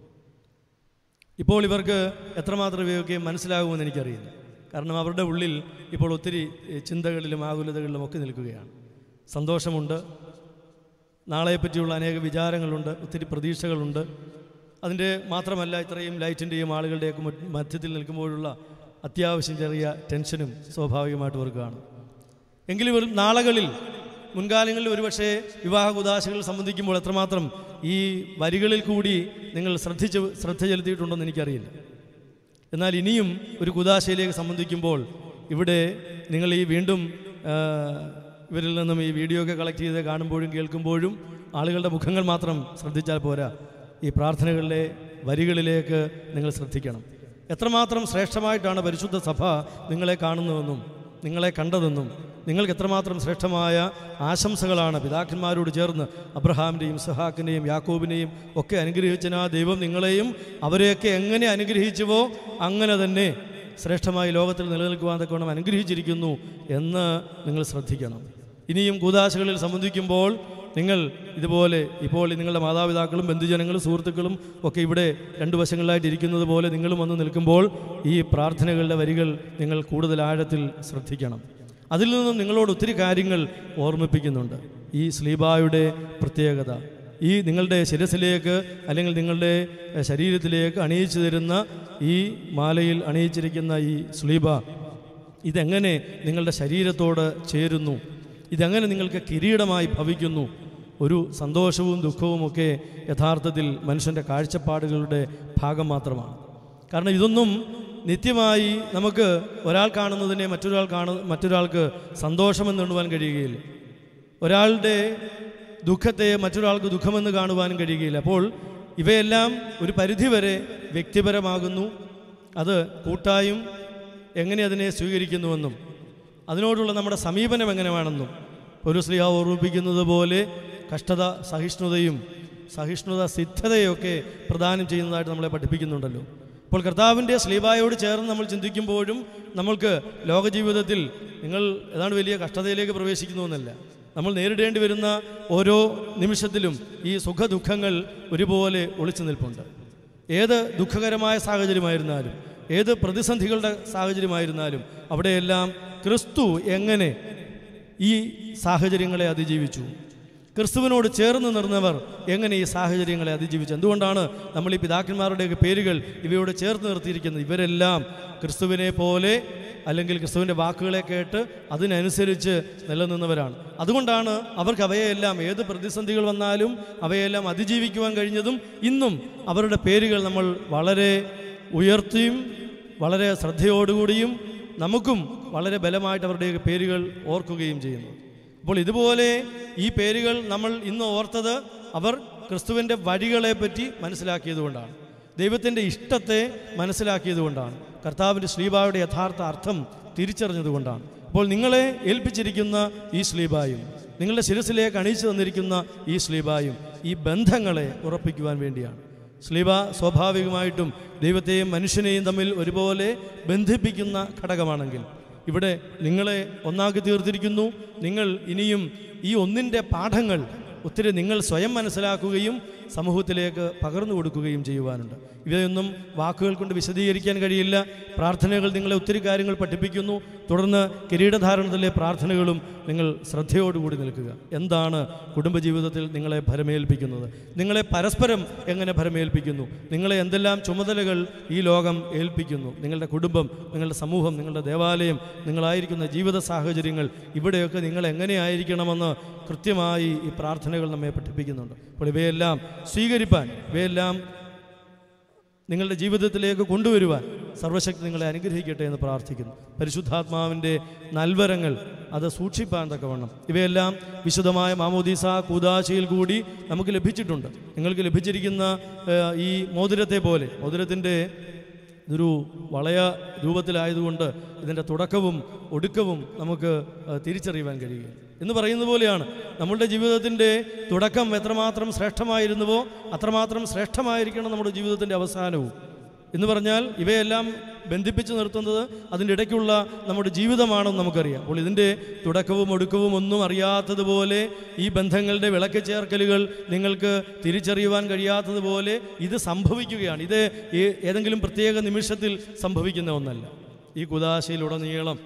ഇപ്പോൾ ഇവർക്ക് എത്രമാത്രം ഇവയൊക്കെ മനസ്സിലാകുമെന്ന് എനിക്കറിയില്ല കാരണം അവരുടെ ഉള്ളിൽ ഇപ്പോൾ ഒത്തിരി ഏഹ്, ചിന്തകളിലും ആകുലതകളിലും ഒക്കെ നിൽക്കുകയാണ് സന്തോഷമുണ്ട് നാളെപ്പറ്റിയുള്ള അനേക വിചാരങ്ങളുണ്ട് ഒത്തിരി പ്രതീക്ഷകളുണ്ട് അതിൻ്റെ മാത്രമല്ല ഇത്രയും ലൈറ്റിൻ്റെയും ആളുകളുടെയൊക്കെ മറ്റ് മധ്യത്തിൽ നിൽക്കുമ്പോഴുള്ള അത്യാവശ്യം ചെറിയ ടെൻഷനും സ്വാഭാവികമായിട്ട് ഇവർക്ക് കാണും എങ്കിലും ഇവർ നാളുകളിൽ മുൻകാലങ്ങളിൽ ഒരുപക്ഷെ വിവാഹ കുദാശകൾ സംബന്ധിക്കുമ്പോൾ എത്രമാത്രം ഈ വരികളിൽ കൂടി നിങ്ങൾ ശ്രദ്ധിച്ച് ശ്രദ്ധ ചെലുത്തിയിട്ടുണ്ടെന്ന് എനിക്കറിയില്ല എന്നാൽ ഇനിയും ഒരു കുദാശയിലേക്ക് സംബന്ധിക്കുമ്പോൾ ഇവിടെ നിങ്ങൾ ഈ വീണ്ടും ആ, ഇവരിൽ നിന്നും ഈ വീഡിയോ ഒക്കെ കളക്ട് ചെയ്ത് കാണുമ്പോഴും കേൾക്കുമ്പോഴും ആളുകളുടെ മുഖങ്ങൾ മാത്രം ശ്രദ്ധിച്ചാൽ പോരാ ഈ പ്രാർത്ഥനകളിലെ വരികളിലേക്ക് നിങ്ങൾ ശ്രദ്ധിക്കണം എത്രമാത്രം ശ്രേഷ്ഠമായിട്ടാണ് പരിശുദ്ധ സഭ നിങ്ങളെ കാണുന്നതെന്നും നിങ്ങളെ കണ്ടതെന്നും നിങ്ങൾക്ക് എത്രമാത്രം ശ്രേഷ്ഠമായ ആശംസകളാണ് പിതാക്കന്മാരോട് ചേർന്ന് അബ്രഹാമിൻ്റെയും സഹാക്കിൻ്റെയും യാക്കോബിനെയും ഒക്കെ അനുഗ്രഹിച്ചന ആ ദൈവം നിങ്ങളെയും അവരെയൊക്കെ എങ്ങനെ അനുഗ്രഹിച്ചുവോ അങ്ങനെ തന്നെ ശ്രേഷ്ഠമായി ലോകത്തിൽ നിലനിൽക്കുവാൻ തക്കവണ്ണം അനുഗ്രഹിച്ചിരിക്കുന്നു എന്ന് നിങ്ങൾ ശ്രദ്ധിക്കണം ഇനിയും കൂതാശകളിൽ സംബന്ധിക്കുമ്പോൾ നിങ്ങൾ ഇതുപോലെ ഇപ്പോൾ നിങ്ങളുടെ മാതാപിതാക്കളും ബന്ധുജനങ്ങളും സുഹൃത്തുക്കളും ഒക്കെ ഇവിടെ രണ്ട് വശങ്ങളിലായിട്ട് ഇരിക്കുന്നത് പോലെ നിങ്ങളും വന്ന് നിൽക്കുമ്പോൾ ഈ പ്രാർത്ഥനകളുടെ വരികൾ നിങ്ങൾ കൂടുതൽ ആഴത്തിൽ ശ്രദ്ധിക്കണം അതിൽ നിന്നും നിങ്ങളോട് ഒത്തിരി കാര്യങ്ങൾ ഓർമ്മിപ്പിക്കുന്നുണ്ട് ഈ സ്ലീബായുടെ പ്രത്യേകത ഈ നിങ്ങളുടെ ശിരസിലേക്ക് അല്ലെങ്കിൽ നിങ്ങളുടെ എഹ്, ശരീരത്തിലേക്ക് അണിയിച്ചു തരുന്ന ഈ മാലയിൽ അണിയിച്ചിരിക്കുന്ന ഈ സ്ലീബ ഇതെങ്ങനെ നിങ്ങളുടെ ശരീരത്തോട് ചേരുന്നു ഇതെങ്ങനെ നിങ്ങൾക്ക് കിരീടമായി ഭവിക്കുന്നു ഒരു സന്തോഷവും ദുഃഖവുമൊക്കെ യഥാർത്ഥത്തിൽ മനുഷ്യൻ്റെ കാഴ്ചപ്പാടുകളുടെ ഭാഗം മാത്രമാണ് കാരണം ഇതൊന്നും നിത്യമായി നമുക്ക് ഒരാൾ കാണുന്നതിനെ മറ്റൊരാൾ കാണു മറ്റൊരാൾക്ക് സന്തോഷമെന്ന് എണ്ണുവാൻ കഴിയുകയില്ല ഒരാളുടെ ദുഃഖത്തെ മറ്റൊരാൾക്ക് ദുഃഖമെന്ന് കാണുവാനും കഴിയുകയില്ല അപ്പോൾ ഇവയെല്ലാം ഒരു പരിധിവരെ വ്യക്തിപരമാകുന്നു അത് കൂട്ടായും എങ്ങനെ അതിനെ സ്വീകരിക്കുന്നുവെന്നും അതിനോടുള്ള നമ്മുടെ സമീപനം എങ്ങനെ വേണമെന്നും ഒരു സ്ത്രീ ഓർമ്മിപ്പിക്കുന്നത് പോലെ കഷ്ടത സഹിഷ്ണുതയും സഹിഷ്ണുത സിദ്ധതയൊക്കെ പ്രദാനം ചെയ്യുന്നതായിട്ട് നമ്മളെ പഠിപ്പിക്കുന്നുണ്ടല്ലോ അപ്പോൾ കർത്താവിൻ്റെ സ്ലീബായോട് ചേർന്ന് നമ്മൾ ചിന്തിക്കുമ്പോഴും നമ്മൾക്ക് ലോകജീവിതത്തിൽ നിങ്ങൾ ഏതാണ്ട് വലിയ കഷ്ടതയിലേക്ക് പ്രവേശിക്കുന്നുവെന്നല്ല നമ്മൾ നേരിടേണ്ടി വരുന്ന ഓരോ നിമിഷത്തിലും ഈ സുഖദുഃഖങ്ങൾ ഒരുപോലെ ഒളിച്ചു നിൽപ്പുണ്ട് ഏത് ദുഃഖകരമായ സാഹചര്യമായിരുന്നാലും ഏത് പ്രതിസന്ധികളുടെ സാഹചര്യമായിരുന്നാലും അവിടെയെല്ലാം ക്രിസ്തു എങ്ങനെ ഈ സാഹചര്യങ്ങളെ അതിജീവിച്ചു ക്രിസ്തുവിനോട് ചേർന്ന് നിന്നവർ എങ്ങനെ ഈ സാഹചര്യങ്ങളെ അതിജീവിച്ചു എന്തുകൊണ്ടാണ് നമ്മൾ ഈ പിതാക്കന്മാരുടെയൊക്കെ പേരുകൾ ഇവയോട് ചേർത്ത് നിർത്തിയിരിക്കുന്നത് ഇവരെല്ലാം ക്രിസ്തുവിനെ പോലെ അല്ലെങ്കിൽ ക്രിസ്തുവിൻ്റെ വാക്കുകളെ കേട്ട് അതിനനുസരിച്ച് നിലനിന്നവരാണ് അതുകൊണ്ടാണ് അവർക്ക് അവയെല്ലാം ഏത് പ്രതിസന്ധികൾ വന്നാലും അവയെല്ലാം അതിജീവിക്കുവാൻ കഴിഞ്ഞതും ഇന്നും അവരുടെ പേരുകൾ നമ്മൾ വളരെ ഉയർത്തിയും വളരെ ശ്രദ്ധയോടുകൂടിയും നമുക്കും വളരെ ബലമായിട്ട് അവരുടെ പേരുകൾ ഓർക്കുകയും ചെയ്യുന്നു അപ്പോൾ ഇതുപോലെ ഈ പേരുകൾ നമ്മൾ ഇന്ന് ഓർത്തത് അവർ ക്രിസ്തുവിൻ്റെ വഴികളെപ്പറ്റി മനസ്സിലാക്കിയതുകൊണ്ടാണ് ദൈവത്തിൻ്റെ ഇഷ്ടത്തെ മനസ്സിലാക്കിയതുകൊണ്ടാണ് കർത്താവിൻ്റെ ശ്ലീബായുടെ യഥാർത്ഥ അർത്ഥം തിരിച്ചറിഞ്ഞതുകൊണ്ടാണ് അപ്പോൾ നിങ്ങളെ ഏൽപ്പിച്ചിരിക്കുന്ന ഈ ശ്ലീബായും നിങ്ങളുടെ ശിരസിലേക്ക് അണിയിച്ചു തന്നിരിക്കുന്ന ഈ ശ്ലീബായും ഈ ബന്ധങ്ങളെ ഉറപ്പിക്കുവാൻ വേണ്ടിയാണ് ശ്ലീബ സ്വാഭാവികമായിട്ടും ദൈവത്തെയും മനുഷ്യനെയും തമ്മിൽ ഒരുപോലെ ബന്ധിപ്പിക്കുന്ന ഘടകമാണെങ്കിൽ ഇവിടെ നിങ്ങളെ ഒന്നാക്കി തീർത്തിരിക്കുന്നു നിങ്ങൾ ഇനിയും ഈ ഒന്നിൻ്റെ പാഠങ്ങൾ ഒത്തിരി നിങ്ങൾ സ്വയം മനസ്സിലാക്കുകയും സമൂഹത്തിലേക്ക് പകർന്നു കൊടുക്കുകയും ചെയ്യുവാനുണ്ട് ഇവയൊന്നും വാക്കുകൾ കൊണ്ട് വിശദീകരിക്കാൻ കഴിയില്ല പ്രാർത്ഥനകൾ നിങ്ങളെ ഒത്തിരി കാര്യങ്ങൾ പഠിപ്പിക്കുന്നു തുടർന്ന് കിരീടധാരണത്തിലെ പ്രാർത്ഥനകളും നിങ്ങൾ ശ്രദ്ധയോടുകൂടി നിൽക്കുക എന്താണ് കുടുംബജീവിതത്തിൽ നിങ്ങളെ ഭരമേൽപ്പിക്കുന്നത് നിങ്ങളെ പരസ്പരം എങ്ങനെ ഭരമേൽപ്പിക്കുന്നു നിങ്ങളെ എന്തെല്ലാം ചുമതലകൾ ഈ ലോകം ഏൽപ്പിക്കുന്നു നിങ്ങളുടെ കുടുംബം നിങ്ങളുടെ സമൂഹം നിങ്ങളുടെ ദേവാലയം നിങ്ങളായിരിക്കുന്ന ജീവിത സാഹചര്യങ്ങൾ ഇവിടെയൊക്കെ നിങ്ങൾ എങ്ങനെയായിരിക്കണമെന്ന് കൃത്യമായി ഈ പ്രാർത്ഥനകൾ നമ്മെ പഠിപ്പിക്കുന്നുണ്ട് അപ്പോൾ ഇവയെല്ലാം സ്വീകരിപ്പാൻ ഇവയെല്ലാം നിങ്ങളുടെ ജീവിതത്തിലേക്ക് കൊണ്ടുവരുവാൻ സർവശക്തി നിങ്ങളെ അനുഗ്രഹിക്കട്ടെ എന്ന് പ്രാർത്ഥിക്കുന്നു പരിശുദ്ധാത്മാവിൻ്റെ നൽവരങ്ങൾ അത് സൂക്ഷിപ്പാൻ തക്കവണ്ണം ഇവയെല്ലാം വിശുദ്ധമായ മാമോദീസ കൂതാശയിൽ കൂടി നമുക്ക് ലഭിച്ചിട്ടുണ്ട് നിങ്ങൾക്ക് ലഭിച്ചിരിക്കുന്ന ഏഹ്, ഈ മോതിരത്തെ പോലെ മോതിരത്തിൻ്റെ ഇതൊരു വളയ രൂപത്തിലായതുകൊണ്ട് ഇതിൻ്റെ തുടക്കവും ഒടുക്കവും നമുക്ക് ഏഹ്, തിരിച്ചറിയുവാൻ കഴിയുക എന്ന് പറയുന്നത് പോലെയാണ് നമ്മളുടെ ജീവിതത്തിൻ്റെ തുടക്കം എത്രമാത്രം ശ്രേഷ്ഠമായിരുന്നുവോ അത്രമാത്രം ശ്രേഷ്ഠമായിരിക്കണം നമ്മുടെ ജീവിതത്തിൻ്റെ അവസാനവും എന്ന് പറഞ്ഞാൽ ഇവയെല്ലാം ബന്ധിപ്പിച്ച് നിർത്തുന്നത് അതിൻ്റെ ഇടയ്ക്കുള്ള നമ്മുടെ ജീവിതമാണെന്ന് നമുക്കറിയാം അപ്പോൾ ഇതിൻ്റെ തുടക്കവും ഒടുക്കവും ഒന്നും അറിയാത്തതുപോലെ ഈ ബന്ധങ്ങളുടെ വിളക്ക് ചേർക്കലുകൾ നിങ്ങൾക്ക് തിരിച്ചറിയുവാൻ കഴിയാത്തതുപോലെ ഇത് സംഭവിക്കുകയാണ് ഇത് ഏ- ഏതെങ്കിലും പ്രത്യേക നിമിഷത്തിൽ സംഭവിക്കുന്ന ഒന്നല്ല ഈ കുതാശയിലുടനീളം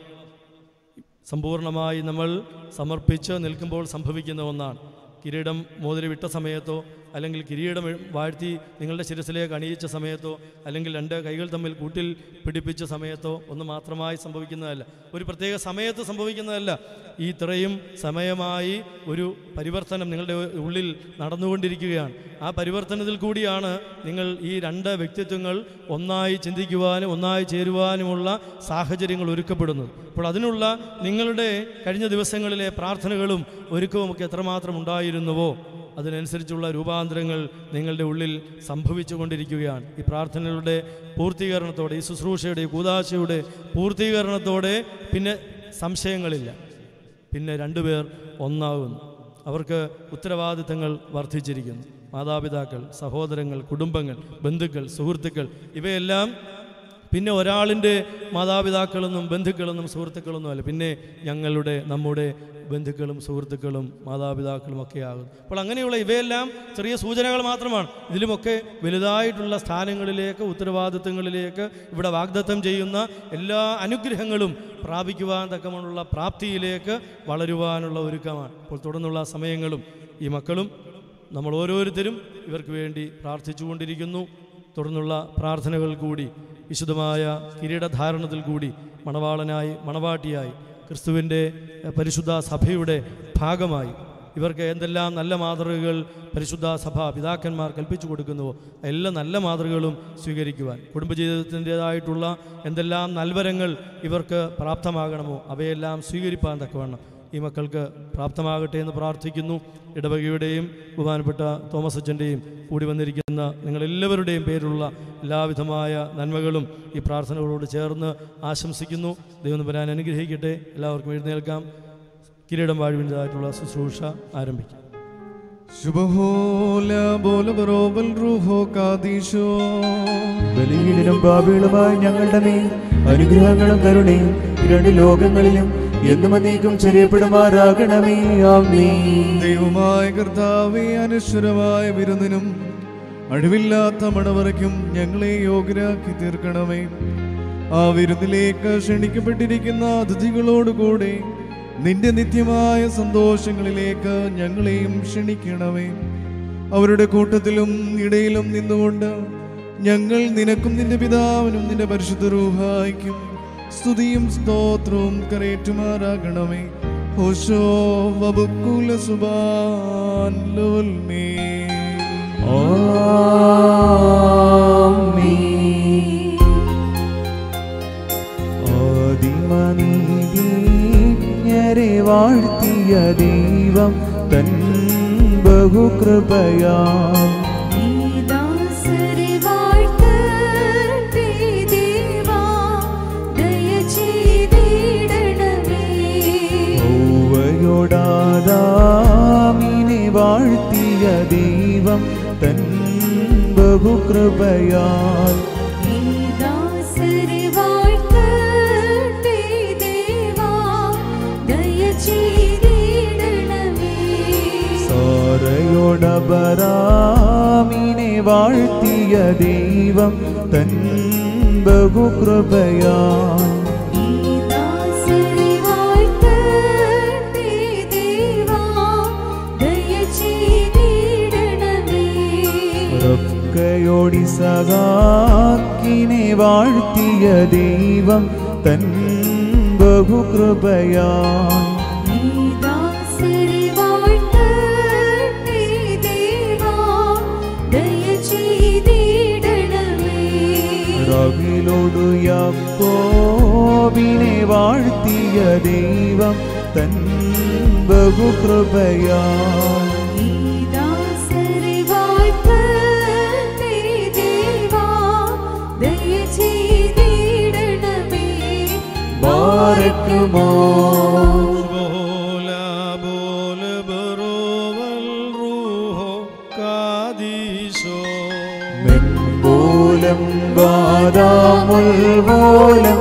സമ്പൂർണ്ണമായി നമ്മൾ സമർപ്പിച്ച് നിൽക്കുമ്പോൾ സംഭവിക്കുന്ന ഒന്നാണ് കിരീടം മോതിരം വിട്ട സമയത്തോ അല്ലെങ്കിൽ കിരീടം വാഴ്ത്തി നിങ്ങളുടെ ശിരസിലേക്ക് അണിയിച്ച സമയത്തോ അല്ലെങ്കിൽ രണ്ട് കൈകൾ തമ്മിൽ കൂട്ടിൽ പിടിപ്പിച്ച സമയത്തോ ഒന്നും മാത്രമായി സംഭവിക്കുന്നതല്ല ഒരു പ്രത്യേക സമയത്ത് സംഭവിക്കുന്നതല്ല ഈ ഇത്രയും സമയമായി ഒരു പരിവർത്തനം നിങ്ങളുടെ ഉള്ളിൽ നടന്നുകൊണ്ടിരിക്കുകയാണ് ആ പരിവർത്തനത്തിൽ കൂടിയാണ് നിങ്ങൾ ഈ രണ്ട് വ്യക്തിത്വങ്ങൾ ഒന്നായി ചിന്തിക്കുവാനും ഒന്നായി ചേരുവാനുമുള്ള സാഹചര്യങ്ങൾ ഒരുക്കപ്പെടുന്നത് അപ്പോൾ അതിനുള്ള നിങ്ങളുടെ കഴിഞ്ഞ ദിവസങ്ങളിലെ പ്രാർത്ഥനകളും ഒരുക്കവുമൊക്കെ എത്രമാത്രം ഉണ്ടായിരുന്നുവോ അതിനനുസരിച്ചുള്ള രൂപാന്തരങ്ങൾ നിങ്ങളുടെ ഉള്ളിൽ സംഭവിച്ചു കൊണ്ടിരിക്കുകയാണ് ഈ പ്രാർത്ഥനകളുടെ പൂർത്തീകരണത്തോടെ ഈ ശുശ്രൂഷയുടെ ഈ കൂതാശയുടെ പൂർത്തീകരണത്തോടെ പിന്നെ സംശയങ്ങളില്ല പിന്നെ രണ്ടുപേർ ഒന്നാകുന്നു അവർക്ക് ഉത്തരവാദിത്തങ്ങൾ വർദ്ധിച്ചിരിക്കുന്നു മാതാപിതാക്കൾ സഹോദരങ്ങൾ കുടുംബങ്ങൾ ബന്ധുക്കൾ സുഹൃത്തുക്കൾ ഇവയെല്ലാം പിന്നെ ഒരാളിൻ്റെ മാതാപിതാക്കളെന്നും ബന്ധുക്കളെന്നും സുഹൃത്തുക്കളൊന്നും അല്ല പിന്നെ ഞങ്ങളുടെ നമ്മുടെ ബന്ധുക്കളും സുഹൃത്തുക്കളും മാതാപിതാക്കളും ഒക്കെ ആകും അപ്പോൾ അങ്ങനെയുള്ള ഇവയെല്ലാം ചെറിയ സൂചനകൾ മാത്രമാണ് ഇതിലുമൊക്കെ വലുതായിട്ടുള്ള സ്ഥാനങ്ങളിലേക്ക് ഉത്തരവാദിത്തങ്ങളിലേക്ക് ഇവിടെ വാഗ്ദത്തം ചെയ്യുന്ന എല്ലാ അനുഗ്രഹങ്ങളും പ്രാപിക്കുവാൻ തക്കമുള്ള പ്രാപ്തിയിലേക്ക് വളരുവാനുള്ള ഒരുക്കമാണ് അപ്പോൾ തുടർന്നുള്ള സമയങ്ങളും ഈ മക്കളും നമ്മൾ ഓരോരുത്തരും ഇവർക്ക് വേണ്ടി പ്രാർത്ഥിച്ചുകൊണ്ടിരിക്കുന്നു തുടർന്നുള്ള പ്രാർത്ഥനകൾ കൂടി വിശുദ്ധമായ കിരീടധാരണത്തിൽ കൂടി മണവാളനായി മണവാട്ടിയായി ക്രിസ്തുവിൻ്റെ എഹ്, പരിശുദ്ധ സഭയുടെ ഭാഗമായി ഇവർക്ക് എന്തെല്ലാം നല്ല മാതൃകകൾ പരിശുദ്ധ സഭ പിതാക്കന്മാർ കൽപ്പിച്ചു കൊടുക്കുന്നുവോ എല്ലാ നല്ല മാതൃകകളും സ്വീകരിക്കുവാൻ കുടുംബജീവിതത്തിൻ്റെതായിട്ടുള്ള എന്തെല്ലാം നൽവരങ്ങൾ ഇവർക്ക് പ്രാപ്തമാകണമോ അവയെല്ലാം സ്വീകരിപ്പാൻ തക്കവണ്ണം ഈ മക്കൾക്ക് പ്രാപ്തമാകട്ടെ എന്ന് പ്രാർത്ഥിക്കുന്നു ഇടവകയുടെയും ബഹുമാനപ്പെട്ട തോമസ് അച്ഛൻ്റെയും കൂടി വന്നിരിക്കുന്ന നിങ്ങളെല്ലാവരുടെയും പേരിലുള്ള എല്ലാവിധമായ നന്മകളും ഈ പ്രാർത്ഥനകളോട് ചേർന്ന് ആശംസിക്കുന്നു ദൈവം വരാൻ അനുഗ്രഹിക്കട്ടെ എല്ലാവർക്കും എഴുന്നേൽക്കാം കിരീടം വാഴുവിൻ്റെതായിട്ടുള്ള ശുശ്രൂഷ ആരംഭിക്കാം ശുഭഹോല ബോല ബറോബൽ റൂഹോ കാദീശോ ബലിഹീനനും പാപികളുമായി ഞങ്ങളുടെ മേൽ അനുഗ്രഹങ്ങളും കരുണയും രണ്ട് ലോകങ്ങളിലും എന്നും അനേകം ചെറിയപ്പെടുമാറാകണമേ ആമേ ദൈവമായ കർത്താവെ അനശ്വരമായ വിരുന്നിനും അഴിവില്ലാത്ത മണവറയ്ക്കും ഞങ്ങളെ യോഗ്യരാക്കി തീർക്കണമേ ആ വിരുന്നിലേക്ക് ക്ഷണിക്കപ്പെട്ടിരിക്കുന്ന അതിഥികളോടുകൂടെ നിന്റെ നിത്യമായ സന്തോഷങ്ങളിലേക്ക് ഞങ്ങളെയും ക്ഷണിക്കണമേ അവരുടെ കൂട്ടത്തിലും ഇടയിലും നിന്നുകൊണ്ട് ഞങ്ങൾ നിനക്കും നിന്റെ പിതാവിനും നിന്റെ പരിശുദ്ധ റൂഹായിക്കും സ്തുതിയും സ്തോത്രവും കരേറ്റുമാറാകണമേ ഹോശോ വബുക്കുല സുബാൻ ലുൽമേ ആദിമനീതിജ്ഞരെ വാഴ്ത്തിയ ദൈവം തൻ ബഹുകൃപയാ ദാസരെ വാഴ്ത്തട്ടെ ദേവാ ദയ ചെയ്തിടണമേ ൗവയോടാദാമിനെ വാഴ്ത്തിയ ദൈവം തൻ ബഹുകൃപയാൽ ദാസരെ വാഴ്ത്തട്ടെ ദേവാ ദയ ചെയ്തിടണമേ സാറയോടബറാമിനെ വാഴ്ത്തിയ ദൈവം തൻ ബഹുകൃപയാൽ ദാസരെ വാഴ്ത്തട്ടെ ദേവാ ദയ ചെയ്തിടണമേ റബ്കയോടി സഹാക്കിനെ വാഴ്ത്തിയ ദൈവം തൻ ബഹുകൃപയാൽ ദാസരെ വാഴ്ത്തട്ടെ ദേവാ ദയ ചെയ്തിടണമേ റവിലോടു യാക്കോബിനെ വാഴ്ത്തിയ ദൈവം തൻ ബഹുകൃപയാൽ ദാസരെ വാഴ്ത്തട്ടെ ദേവാ ദയ ചെയ്തിടണമേ ബാരക്കുമോ ബോല ബോല ബറോവൽ റൂഹോ കാദീശോ മെൻപോലം ബാദാമുൽപോലം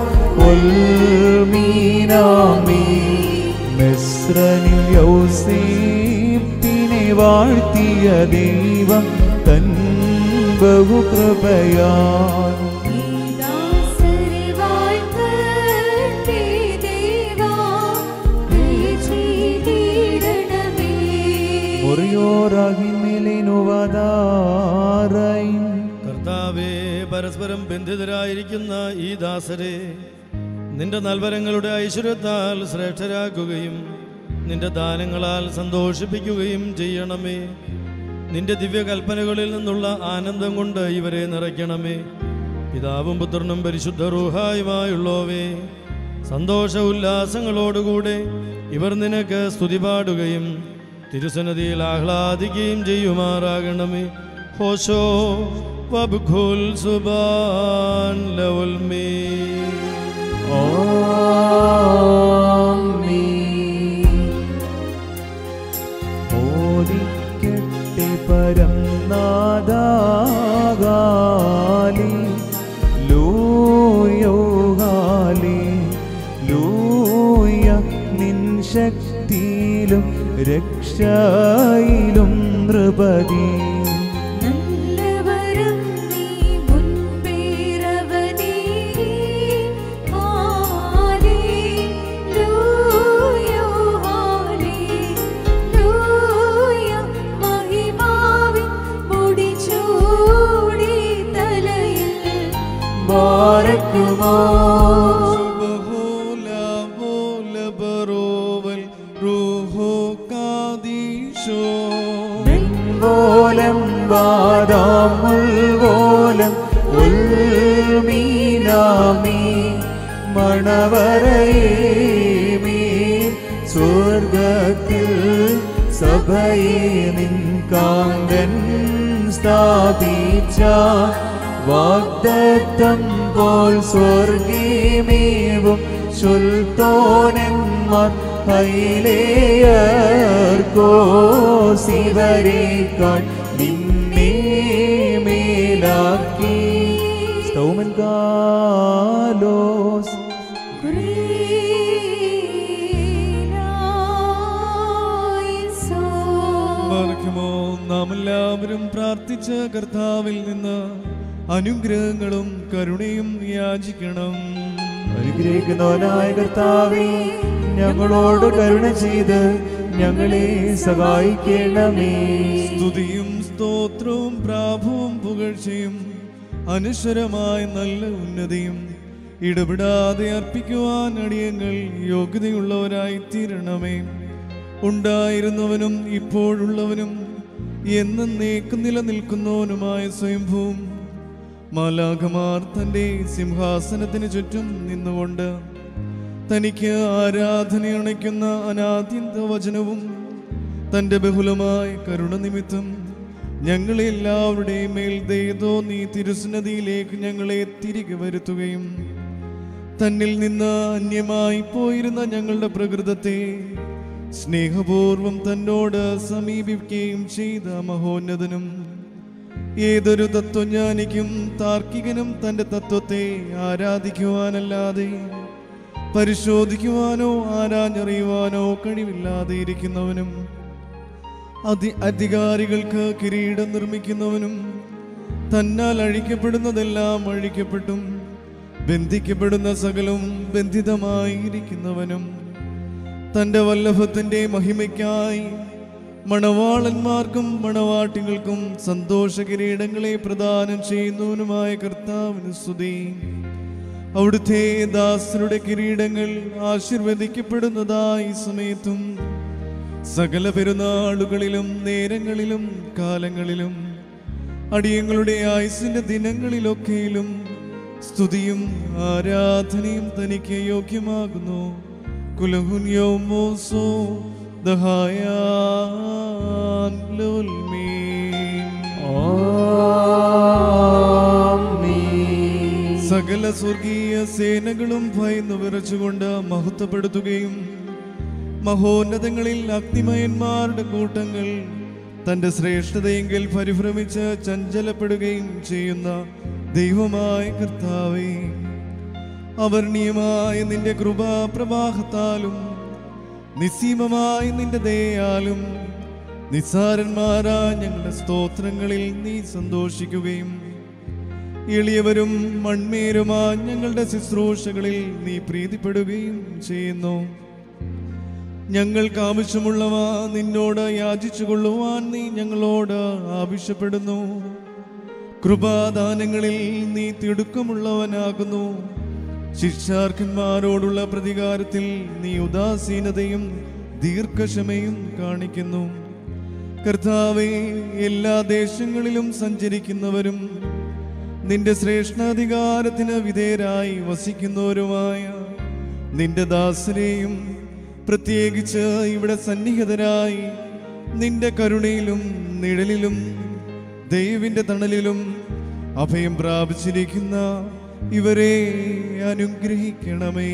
ഉൽമീനാമി മെസ്രനിൽ യൗസേപ്പിനെ വാഴ്ത്തിയ ദൈവം തൻ ബഹുകൃപയാൽ ദാസരെ വാഴ്ത്തട്ടെ ദേവാ ദയ ചെയ്തിടണമേ മുറിയോറാകിമേലിനുവതാറൈൻ കർത്താവേ പരസ്പരം ബന്ധിതരായിരിക്കുന്ന ഈ ദാസരെ നിന്റെ നൽവരങ്ങളുടെ ഐശ്വര്യത്താൽ ശ്രേഷ്ഠരാക്കുകയും നിന്റെ ദാനങ്ങളാൽ സന്തോഷിപ്പിക്കുകയും ചെയ്യണമേ നിന്റെ ദിവ്യകൽപ്പനകളിൽ നിന്നുള്ള ആനന്ദം കൊണ്ട് ഇവരെ നിറയ്ക്കണമേ പിതാവും പുത്രനും പരിശുദ്ധ റൂഹായുമായുള്ളവേ സന്തോഷ ഉല്ലാസങ്ങളോടുകൂടെ ഇവർ നിനക്ക് സ്തുതി പാടുകയും തിരുസന്നതിയിൽ ആഹ്ലാദിക്കുകയും ചെയ്യുമാറാകണമേ ഹോശോ വബ്ഖുൽ സുബാൻ ലവുൽ മീ മോദിക്കട്ടെ പരം നാദാകാലി ലൂയോ ഹാലി ലൂയ നിൻ ശക്തിയിലും രക്ഷയിലും നൃപതി നല്ലവരം നീ മുൻപേറവനീ ഹല്ലേലൂയ ഹല്ലേലൂയ മഹിമാവിൻ മുടിചൂടി തലയിൽ ബാരക്കുമോ ബഹുല ബോല ബറോവൽ റൂഹോ കാദീശോ പോലം ബാദാം ഉൾപോലം ഉൾമീനാമീ മണവരയേ മീ സ്വർഗ സഭയെ നിൻ കാന്തൻ സ്ഥാപിച്ച വാഗ്ദത്തം പോൽ സ്വർഗീമേവും ശുൽത്തോനന്മാർ ഹൈലേയർക്കോ ശിവരേക്കാൾ നിന്നെ മേലാക്കി സ്തോമൻ കാലോസ് പാർക്കുമോ നാം എല്ലാവരും പ്രാർത്ഥിച്ച കർത്താവിൽ നിന്ന് അനുഗ്രഹങ്ങളും കരുണയും യാചിക്കണം അനുഗ്രഹിക്കുന്നവനായ കർത്താവേ ഞങ്ങളോട് കരുണ ചെയ്ത് ഞങ്ങളെ സഹായിക്കണമേ സ്തുതിയും സ്തോത്രവും പ്രാഭവും പുകഴ്ചയും അനശ്വരമായ നല്ല ഉന്നതിയും ഇടപെടാതെ അർപ്പിക്കുവാൻ അടിയങ്ങൾ യോഗ്യതയുള്ളവരായി തീരണമേ ഉണ്ടായിരുന്നവനും ഇപ്പോഴുള്ളവനും എന്നേക്കും നിലനിൽക്കുന്നവനുമായ സ്വയംഭൂവും മാലാഖമാർ തൻ്റെ സിംഹാസനത്തിന് ചുറ്റും നിന്നുകൊണ്ട് തനിക്ക് ആരാധനയണയ്ക്കുന്ന അനാദ്യന്ത വചനവും തൻ്റെ ബഹുലമായ കരുണ നിമിത്തം ഞങ്ങളെ എല്ലാവരുടെയും മേൽ ദയതോ നീ തിരുസന്നതിയിലേക്ക് ഞങ്ങളെ തിരികെ വരുത്തുകയും തന്നിൽ നിന്ന് അന്യമായി പോയിരുന്ന ഞങ്ങളുടെ പ്രകൃതത്തെ സ്നേഹപൂർവം തന്നോട് സമീപിക്കുകയും ചെയ്ത മഹോന്നതനും ഏതൊരു തത്വജ്ഞാനിക്കും താർക്കികനും തൻ്റെ തത്വത്തെ ആരാധിക്കുവാനല്ലാതെ പരിശോധിക്കുവാനോ ആരാഞ്ഞറിയുവാനോ കഴിവില്ലാതെ ഇരിക്കുന്നവനും അധി അധികാരികൾക്ക് കിരീടം നിർമ്മിക്കുന്നവനും തന്നാൽ അഴിക്കപ്പെടുന്നതെല്ലാം അഴിക്കപ്പെട്ടും ബന്ധിക്കപ്പെടുന്ന സകലവും ബന്ധിതമായി ഇരിക്കുന്നവനും തൻ്റെ വല്ലഭത്തിൻ്റെ മഹിമയ്ക്കായി മണവാളന്മാർക്കും മണവാട്ടികൾക്കും സന്തോഷ കിരീടങ്ങളെ പ്രദാനം ചെയ്യുന്നവനുമായ കർത്താവിന് സ്തുതി അവിടുത്തെ ദാസരുടെ കിരീടങ്ങൾ ആശീർവദിക്കപ്പെടുന്നതായി സമയത്തും സകല പെരുന്നാളുകളിലും നേരങ്ങളിലും കാലങ്ങളിലും അടിയങ്ങളുടെ ആയുസിന്റെ ദിനങ്ങളിലൊക്കെയിലും സ്തുതിയും ആരാധനയും തനിക്ക് യോഗ്യമാകുന്നു കുലഹുന്യോമോസോ ദഹായാൻ ലോൽമീൻ ആമീൻ. സകല സ്വർഗീയ സേനകളും ഭയന്നു വിറച്ചുകൊണ്ട് മഹത്വപ്പെടുത്തുകയും മഹോന്നതങ്ങളിൽ അഗ്നിമയന്മാരുടെ കൂട്ടങ്ങൾ തന്റെ ശ്രേഷ്ഠതയെങ്കിൽ പരിഭ്രമിച്ച് ചഞ്ചലപ്പെടുകയും ചെയ്യുന്ന ദൈവമായ കർത്താവേ അവർണീയമായ നിന്റെ കൃപാപ്രവാഹത്താലും നിസ്സീമമായ നിന്റെ ദയാലും നിസ്സാരന്മാരായ ഞങ്ങളുടെ സ്തോത്രങ്ങളിൽ നീ സന്തോഷിക്കുകയും എളിയവരും മൺമേരുമാ ഞങ്ങളുടെ ശുശ്രൂഷകളിൽ നീ പ്രീതിപ്പെടുകയും ചെയ്യുന്നു ഞങ്ങൾക്ക് ആവശ്യമുള്ളവ നിന്നോട് യാചിച്ചു കൊള്ളുവാൻ നീ ഞങ്ങളോട് ആവശ്യപ്പെടുന്നു കൃപാദാനങ്ങളിൽ നീ തിടുക്കമുള്ളവനാകുന്നു ശിക്ഷാർഹന്മാരോടുള്ള പ്രതികാരത്തിൽ നീ ഉദാസീനതയും ദീർഘക്ഷമയും കാണിക്കുന്നു കർത്താവെ എല്ലാ ദേശങ്ങളിലും സഞ്ചരിക്കുന്നവരും നിന്റെ ശ്രേഷ്ഠാധികാരത്തിന് വിധേയരായി വസിക്കുന്നവരുമായ നിന്റെ ദാസരെയും പ്രത്യേകിച്ച് ഇവിടെ സന്നിഹിതരായി നിന്റെ കരുണയിലും നിഴലിലും ദൈവിന്റെ തണലിലും അഭയം പ്രാപിച്ചിരിക്കുന്ന ഇവരെ അനുഗ്രഹിക്കണമേ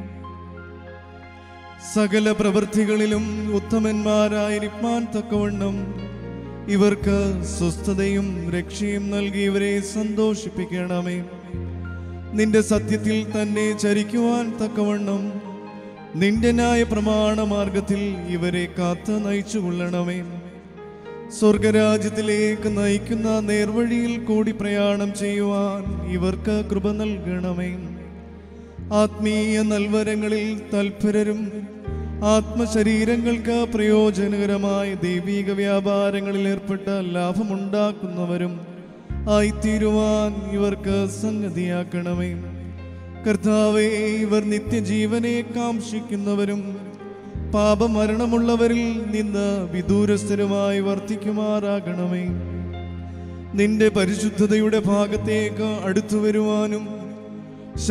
സകല പ്രവൃത്തികളിലും ഉത്തമന്മാരായിരിക്കാൻ തക്കവണ്ണം ഇവർക്ക് സ്വസ്ഥതയും രക്ഷയും നൽകി ഇവരെ സന്തോഷിപ്പിക്കണമേ നിന്റെ സത്യത്തിൽ തന്നെ ചരിക്കുവാൻ തക്കവണ്ണം നിന്റെ ന്യായ പ്രമാണ മാർഗത്തിൽ ഇവരെ കാത്ത് നയിച്ചു കൊള്ളണമേ സ്വർഗരാജ്യത്തിലേക്ക് നയിക്കുന്ന നേർവഴിയിൽ കൂടി പ്രയാണം ചെയ്യുവാൻ ഇവർക്ക് കൃപ നൽകണമേ ആത്മീയ നൽവരങ്ങളിൽ തൽപരരും ആത്മശരീരങ്ങൾക്ക് പ്രയോജനകരമായ ദൈവിക വ്യാപാരങ്ങളിൽ ഏർപ്പെട്ട ലാഭമുണ്ടാക്കുന്നവരും ആയിത്തീരുവാൻ ഇവർക്ക് സംഗതിയാക്കണമേ കർത്താവേ ഇവർ നിത്യജീവനെ കാംക്ഷിക്കുന്നവരും പാപമരണമുള്ളവരിൽ നിന്ന് വിദൂരസ്ഥരുമായി വർത്തിക്കുമാറാകണമേ നിന്റെ പരിശുദ്ധതയുടെ ഭാഗത്തേക്ക് അടുത്തു വരുവാനും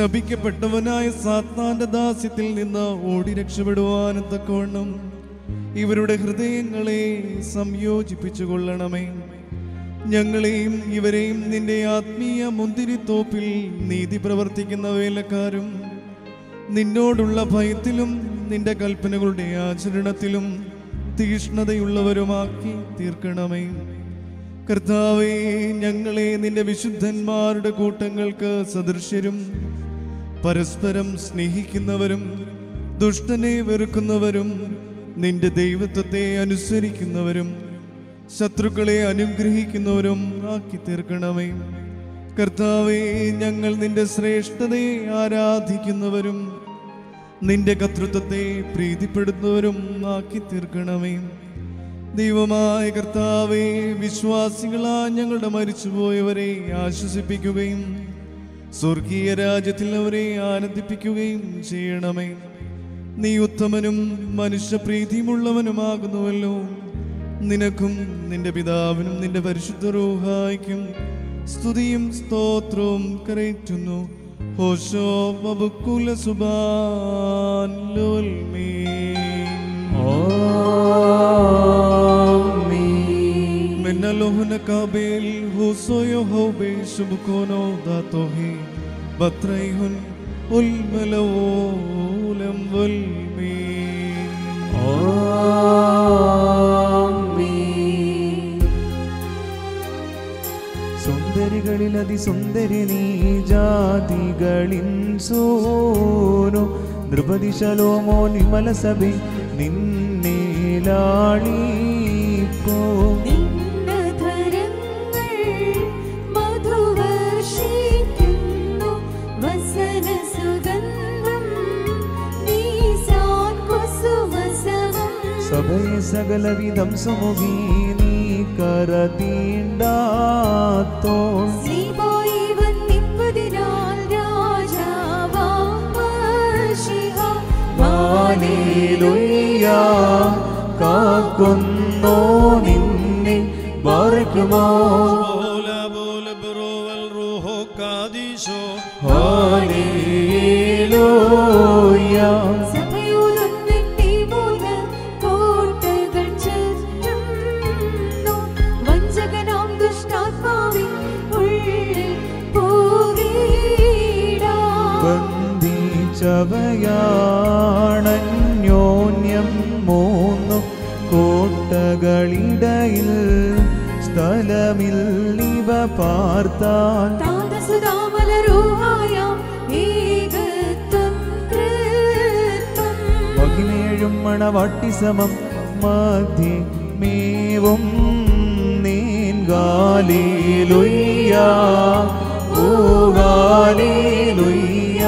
ശപിക്കപ്പെട്ടവനായ സാത്താന്റെ ദാസ്യത്തിൽ നിന്ന് ഓടി രക്ഷപ്പെടുവാനും തക്കവണ്ണം ഇവരുടെ ഹൃദയങ്ങളെ സംയോജിപ്പിച്ചു കൊള്ളണമേ ഞങ്ങളെയും ഇവരെയും നിന്റെ ആത്മീയ മുന്തിരിത്തോപ്പിൽ നീതി പ്രവർത്തിക്കുന്ന വേലക്കാരും നിന്നോടുള്ള ഭയത്തിലും നിന്റെ കൽപ്പനകളുടെ ആചരണത്തിലും തീഷ്ണതയുള്ളവരുമാക്കി തീർക്കണമേ കർത്താവേ ഞങ്ങളെ നിന്റെ വിശുദ്ധന്മാരുടെ കൂട്ടങ്ങൾക്ക് സദൃശ്യരും പരസ്പരം സ്നേഹിക്കുന്നവരും ദുഷ്ടനെ വെറുക്കുന്നവരും നിന്റെ ദൈവത്വത്തെ അനുസരിക്കുന്നവരും ശത്രുക്കളെ അനുഗ്രഹിക്കുന്നവരും ആക്കി തീർക്കണമേ കർത്താവേ ഞങ്ങൾ നിന്റെ ശ്രേഷ്ഠതയെ ആരാധിക്കുന്നവരും നിന്റെ കർത്തൃത്വത്തെ പ്രീതിപ്പെടുന്നവരും ആക്കി തീർക്കണമേ ദൈവമായ കർത്താവേ വിശ്വാസികളാ ഞങ്ങളുടെ മരിച്ചുപോയവരെ ആശ്വസിപ്പിക്കുകയും സ്വർഗീയ രാജ്യത്തിൽ അവരെ ആനന്ദിപ്പിക്കുകയും ചെയ്യണമേ നീ ഉത്തമനും മനുഷ്യപ്രീതിയുമുള്ളവനുമാകുന്നുവല്ലോ നിനക്കും നിന്റെ പിതാവിനും നിന്റെ പരിശുദ്ധ റൂഹായിക്കും സ്തുതിയും സ്തോത്രവും കരയറ്റുന്നു ഹോശോ വബുക്കുല സുബാൻ ലോൽമീൻ ആമീൻ. Menalohan kabel husoyo hobe shubkono datohi batraihun ulmalawolam volmin ആമീൻ. സുന്ദരികളിൽ അതിസുന്ദരി നീ ജാതികളിൻ സോനു നൃപതി ശലോമോ നിമല സഭി നിന്നെ ലാളിപ്പോ നിന്നധരങ്ങൾ മധുവർഷിക്കുന്നു വസനസുഗന്ധം നീസാൻ കുസുമസവം സഭയെ സകലവിധം സുമുഖി നീ കരതീണ്ടാത്തോൾ ശ്രീപോയി വന്നിപ്പതിനാൽ രാജാവാം മശിഹ ഹാലേലുയ്യ കാക്കുന്നോ നിന്നെ ബാറക്കുമോ ബോല ബോല ബറോവൽ റൂഹോ കാദീശോ ഹാലേലുയ്യ സഭയോടൊന്നിട്ടി മൂന്ന് കോട്ടകൾ ചുറ്റുന്നു. വഞ്ചകനാം ദുഷ്ടാത്മാവിൻ ഉള്ളിൽ പോകീടാം. ബന്ധിച്ചവയാണന്യോന്യം മൂന്നു കോട്ടകളിടയിൽ സ്ഥലമില്ലിവ പാർത്താൽ താതസുതാമലരൂഹായാം ഏകത്വം കൃത്വം. മഹിമേഴും മണവാട്ടി സമം മധ്യ മേവും നീൻകാലേലുയ്യ ഊകാലേലുയ്യ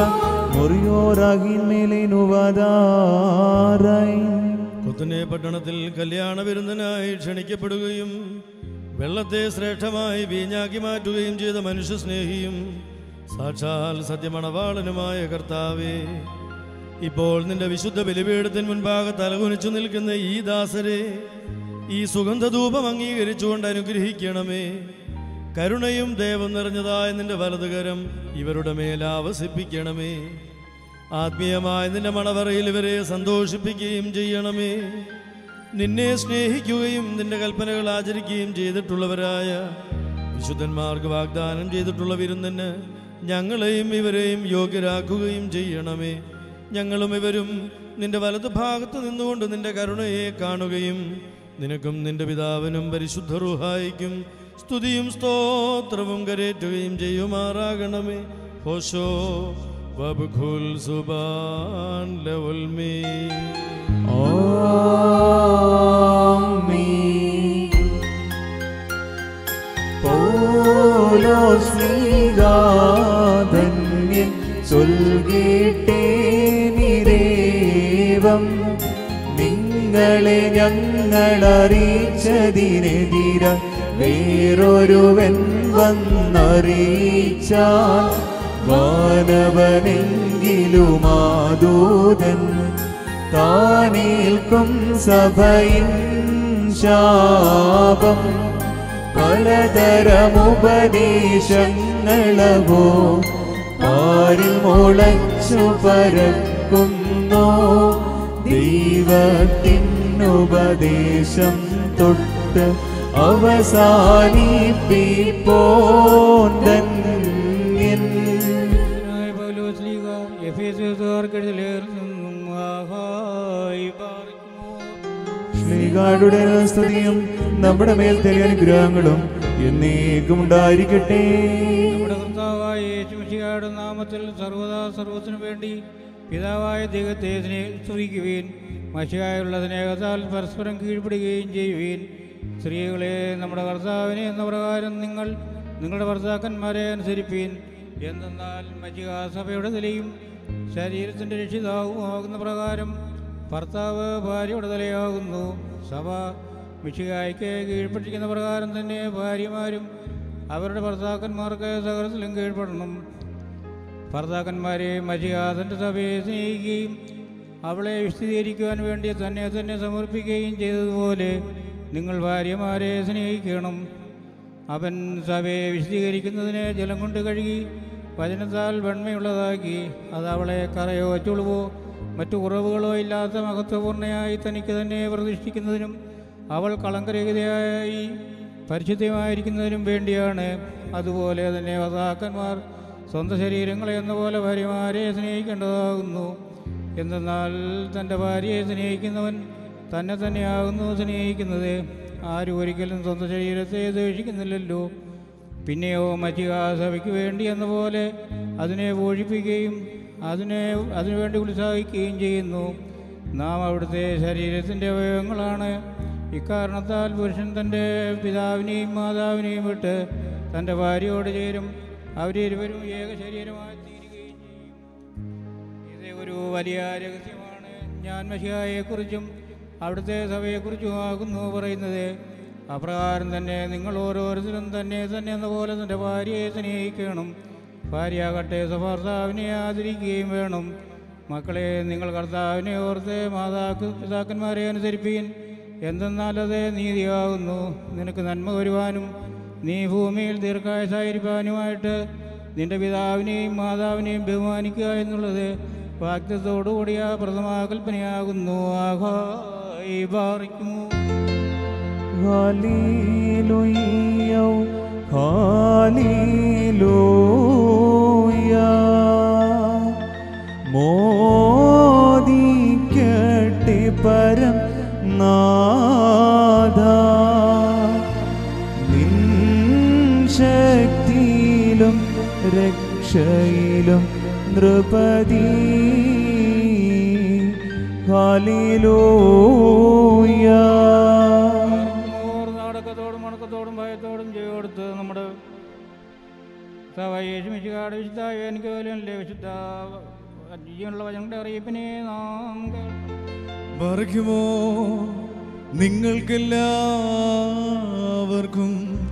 മുറിയോറാകിന്മേലിനുവതാറായി കൊത്തനെ പട്ടണത്തിൽ കല്യാണ വിരുദ്ധനായി ക്ഷണിക്കപ്പെടുകയും വെള്ളത്തെ ശ്രേഷ്ഠമായി വീഞ്ഞാക്കി മാറ്റുകയും ചെയ്ത മനുഷ്യസ്നേഹിയും സാക്ഷാൽ സത്യമണവാളനുമായ കർത്താവേ ഇപ്പോൾ നിന്റെ വിശുദ്ധ ബലിപീഠത്തിന് മുൻപാകെ തലകുനിച്ചു നിൽക്കുന്ന ഈ ദാസരെ ഈ സുഗന്ധധൂപം അംഗീകരിച്ചുകൊണ്ട് അനുഗ്രഹിക്കണമേ കരുണയും ദേവം നിറഞ്ഞതായ നിന്റെ വലതുകരം ഇവരുടെ മേൽ ആവസിപ്പിക്കണമേ ആത്മീയമായ നിന്റെ മണവറയിൽ ഇവരെ സന്തോഷിപ്പിക്കുകയും ചെയ്യണമേ നിന്നെ സ്നേഹിക്കുകയും നിന്റെ കൽപ്പനകൾ ആചരിക്കുകയും ചെയ്തിട്ടുള്ളവരായ വിശുദ്ധന്മാർക്ക് വാഗ്ദാനം ചെയ്തിട്ടുള്ള വിരുന്നിന് ഞങ്ങളെയും ഇവരെയും യോഗ്യരാക്കുകയും ചെയ്യണമേ ഞങ്ങളും ഇവരും നിന്റെ വലതു ഭാഗത്ത് നിന്നുകൊണ്ട് നിന്റെ കരുണയെ കാണുകയും നിനക്കും നിന്റെ പിതാവിനും പരിശുദ്ധ റുഹായിക്കും സ്തുതിയും സ്തോത്രവും കരേറ്റുകയും ചെയ്യുമാറാകണമേ ഹോശോ വബ്ഖുൽ സുബാൻ ലവൽമീ ആമീൻ. പൗലോസ്ലീഗാധന്യൻ ചൊൽകേട്ടേനിരേവം നിങ്ങളെ ഞങ്ങളറിയിച്ചതിനെതിര വേറൊരുവൻ വന്നറിയിച്ചാൽ വാനവനെങ്കിലുമാദൂതൻ താനേൽക്കും സഭയിൻ ശാപം പലതരമുപദേശങ്ങളവോ ആരിൽ മുളച്ചു പരക്കുന്നോ ദൈവത്തിൻ ഉപദേശം തൊട്ട് അവസാനിപ്പിപ്പോൻ ധന്യൻ ായ പൗലോസ്ലീഗ എഫേസുകാർക്കെതിലേർ നിന്നും ആഹായി പാർക്കുമോ ശ്രീകാരുടെ സ്തുതിയും നമ്മുടെ മേൽ തെളിയ അനുഗ്രഹങ്ങളും എന്നേക്കും ഉണ്ടായിരിക്കട്ടെ നമ്മുടെ കർത്താവായ യേശുമിശിഹായുടെ നാമത്തിൽ സർവദാ സർവത്തിനു വേണ്ടി പിതാവായ ദൈവത്തെ സ്നേ- സ്തുതിക്കുവീൻ മഷിയായുള്ള സ്നേഹത്താൽ പരസ്പരം കീഴ്പ്പെടുകയും ചെയ്യുവീൻ സ്ത്രീകളെ നമ്മുടെ കർത്താവിനെ എന്ന പ്രകാരം നിങ്ങൾ നിങ്ങളുടെ ഭർത്താക്കന്മാരെ അനുസരിപ്പീൻ എന്തെന്നാൽ മഷിക സഭയുടെ നിലയും ശരീരത്തിൻ്റെ രക്ഷിതാവും ആകുന്ന പ്രകാരം ഭർത്താവ് ഭാര്യയുടെ തലയാകുന്നു സഭ മിഷികായ്ക്ക് കീഴ്പ്പെട്ടിരിക്കുന്ന പ്രകാരം തന്നെ ഭാര്യമാരും അവരുടെ ഭർത്താക്കന്മാർക്ക് സകലത്തിലും കീഴ്പ്പെടണം ഭർത്താക്കന്മാരെ മഷികാതൻ്റെ സഭയെ സ്നേഹിക്കുകയും അവളെ വിശദീകരിക്കുവാൻ വേണ്ടി തന്നെ തന്നെ സമർപ്പിക്കുകയും ചെയ്തതുപോലെ നിങ്ങൾ ഭാര്യമാരെ സ്നേഹിക്കണം അവൻ സഭയെ വിശദീകരിക്കുന്നതിന് ജലം കൊണ്ട് കഴുകി വചനത്താൽ വെണ്മയുള്ളതാക്കി അത് അവളെ കറയോ ചുളിവോ മറ്റു കുറവുകളോ ഇല്ലാത്ത മഹത്വപൂർണ്ണയായി തനിക്ക് തന്നെ പ്രതിഷ്ഠിക്കുന്നതിനും അവൾ കളങ്കരഹിതയായി പരിശുദ്ധമായിരിക്കുന്നതിനും വേണ്ടിയാണ് അതുപോലെ തന്നെ ഭർത്താക്കന്മാർ സ്വന്തം ശരീരങ്ങളെ എന്ന പോലെ ഭാര്യമാരെ സ്നേഹിക്കേണ്ടതാകുന്നു എന്തെന്നാൽ തൻ്റെ ഭാര്യയെ സ്നേഹിക്കുന്നവൻ തന്നെ തന്നെയാകുന്നു സ്നേഹിക്കുന്നത് ആരും ഒരിക്കലും സ്വന്തം ശരീരത്തെ ദ്വേഷിക്കുന്നില്ലല്ലോ പിന്നെയോ മറ്റിക സഭയ്ക്ക് വേണ്ടി എന്ന പോലെ അതിനെ പോഷിപ്പിക്കുകയും അതിനെ അതിനുവേണ്ടി ഉത്സാഹിക്കുകയും ചെയ്യുന്നു നാം അവിടുത്തെ ശരീരത്തിൻ്റെ അവയവങ്ങളാണ് ഇക്കാരണത്താൽ പുരുഷൻ തൻ്റെ പിതാവിനെയും മാതാവിനെയും വിട്ട് തൻ്റെ ഭാര്യയോട് ചേരും അവരിരുവരും ഏക ശരീരമായി തീരുകയും ചെയ്യും ഇത് ഒരു വലിയ രഹസ്യമാണ് ഞാൻ മഷിയായെക്കുറിച്ചും അവിടുത്തെ സഭയെക്കുറിച്ചും ആകുന്നു പറയുന്നത് അപ്രകാരം തന്നെ നിങ്ങൾ ഓരോരുത്തരും തന്നെ തന്നെ എന്ന പോലെ തൻ്റെ ഭാര്യയെ സ്നേഹിക്കണം ഭാര്യയാകട്ടെ സ്വഭർത്താവിനെ ആദരിക്കുകയും വേണം മക്കളെ നിങ്ങൾ കർത്താവിനെ ഓർത്ത് മാതാക്ക പിതാക്കന്മാരെ അനുസരിപ്പീൻ എന്തെന്നാൽ അത് നീതിയാകുന്നു നിനക്ക് നന്മ വരുവാനും നീ ഭൂമിയിൽ ദീർഘായുസായിരിക്കാനുമായിട്ട് നിന്റെ പിതാവിനെയും മാതാവിനെയും ബഹുമാനിക്കുക എന്നുള്ളത് വാക്യത്തോടുകൂടിയ പ്രഥമാകൽപ്പനയാകുന്നു ആഹായി ബാറിക്കുമോ ഹല്ലേലൂയ ഹല്ലേലൂയ മോദിക്കട്ടെ പരം നാഥ നിൻ ശക്തിയിലും രക്ഷയിലും നൃപതി ഹല്ലേലൂയ ഓർ നാടകത്തോടും മണക്കത്തോടും ഭയത്തോടും ചെയ്യോടുത്ത് നമ്മുടെ യേശുമിശികാട് വിശുദ്ധ എനിക്ക് പോലെയല്ലേ വിശുദ്ധ ജീവനുള്ള വചനങ്ങളുടെ അറിയിപ്പിനെ നാം കേൾക്കണം. പറയുമോ നിങ്ങൾക്കെല്ലാവർക്കും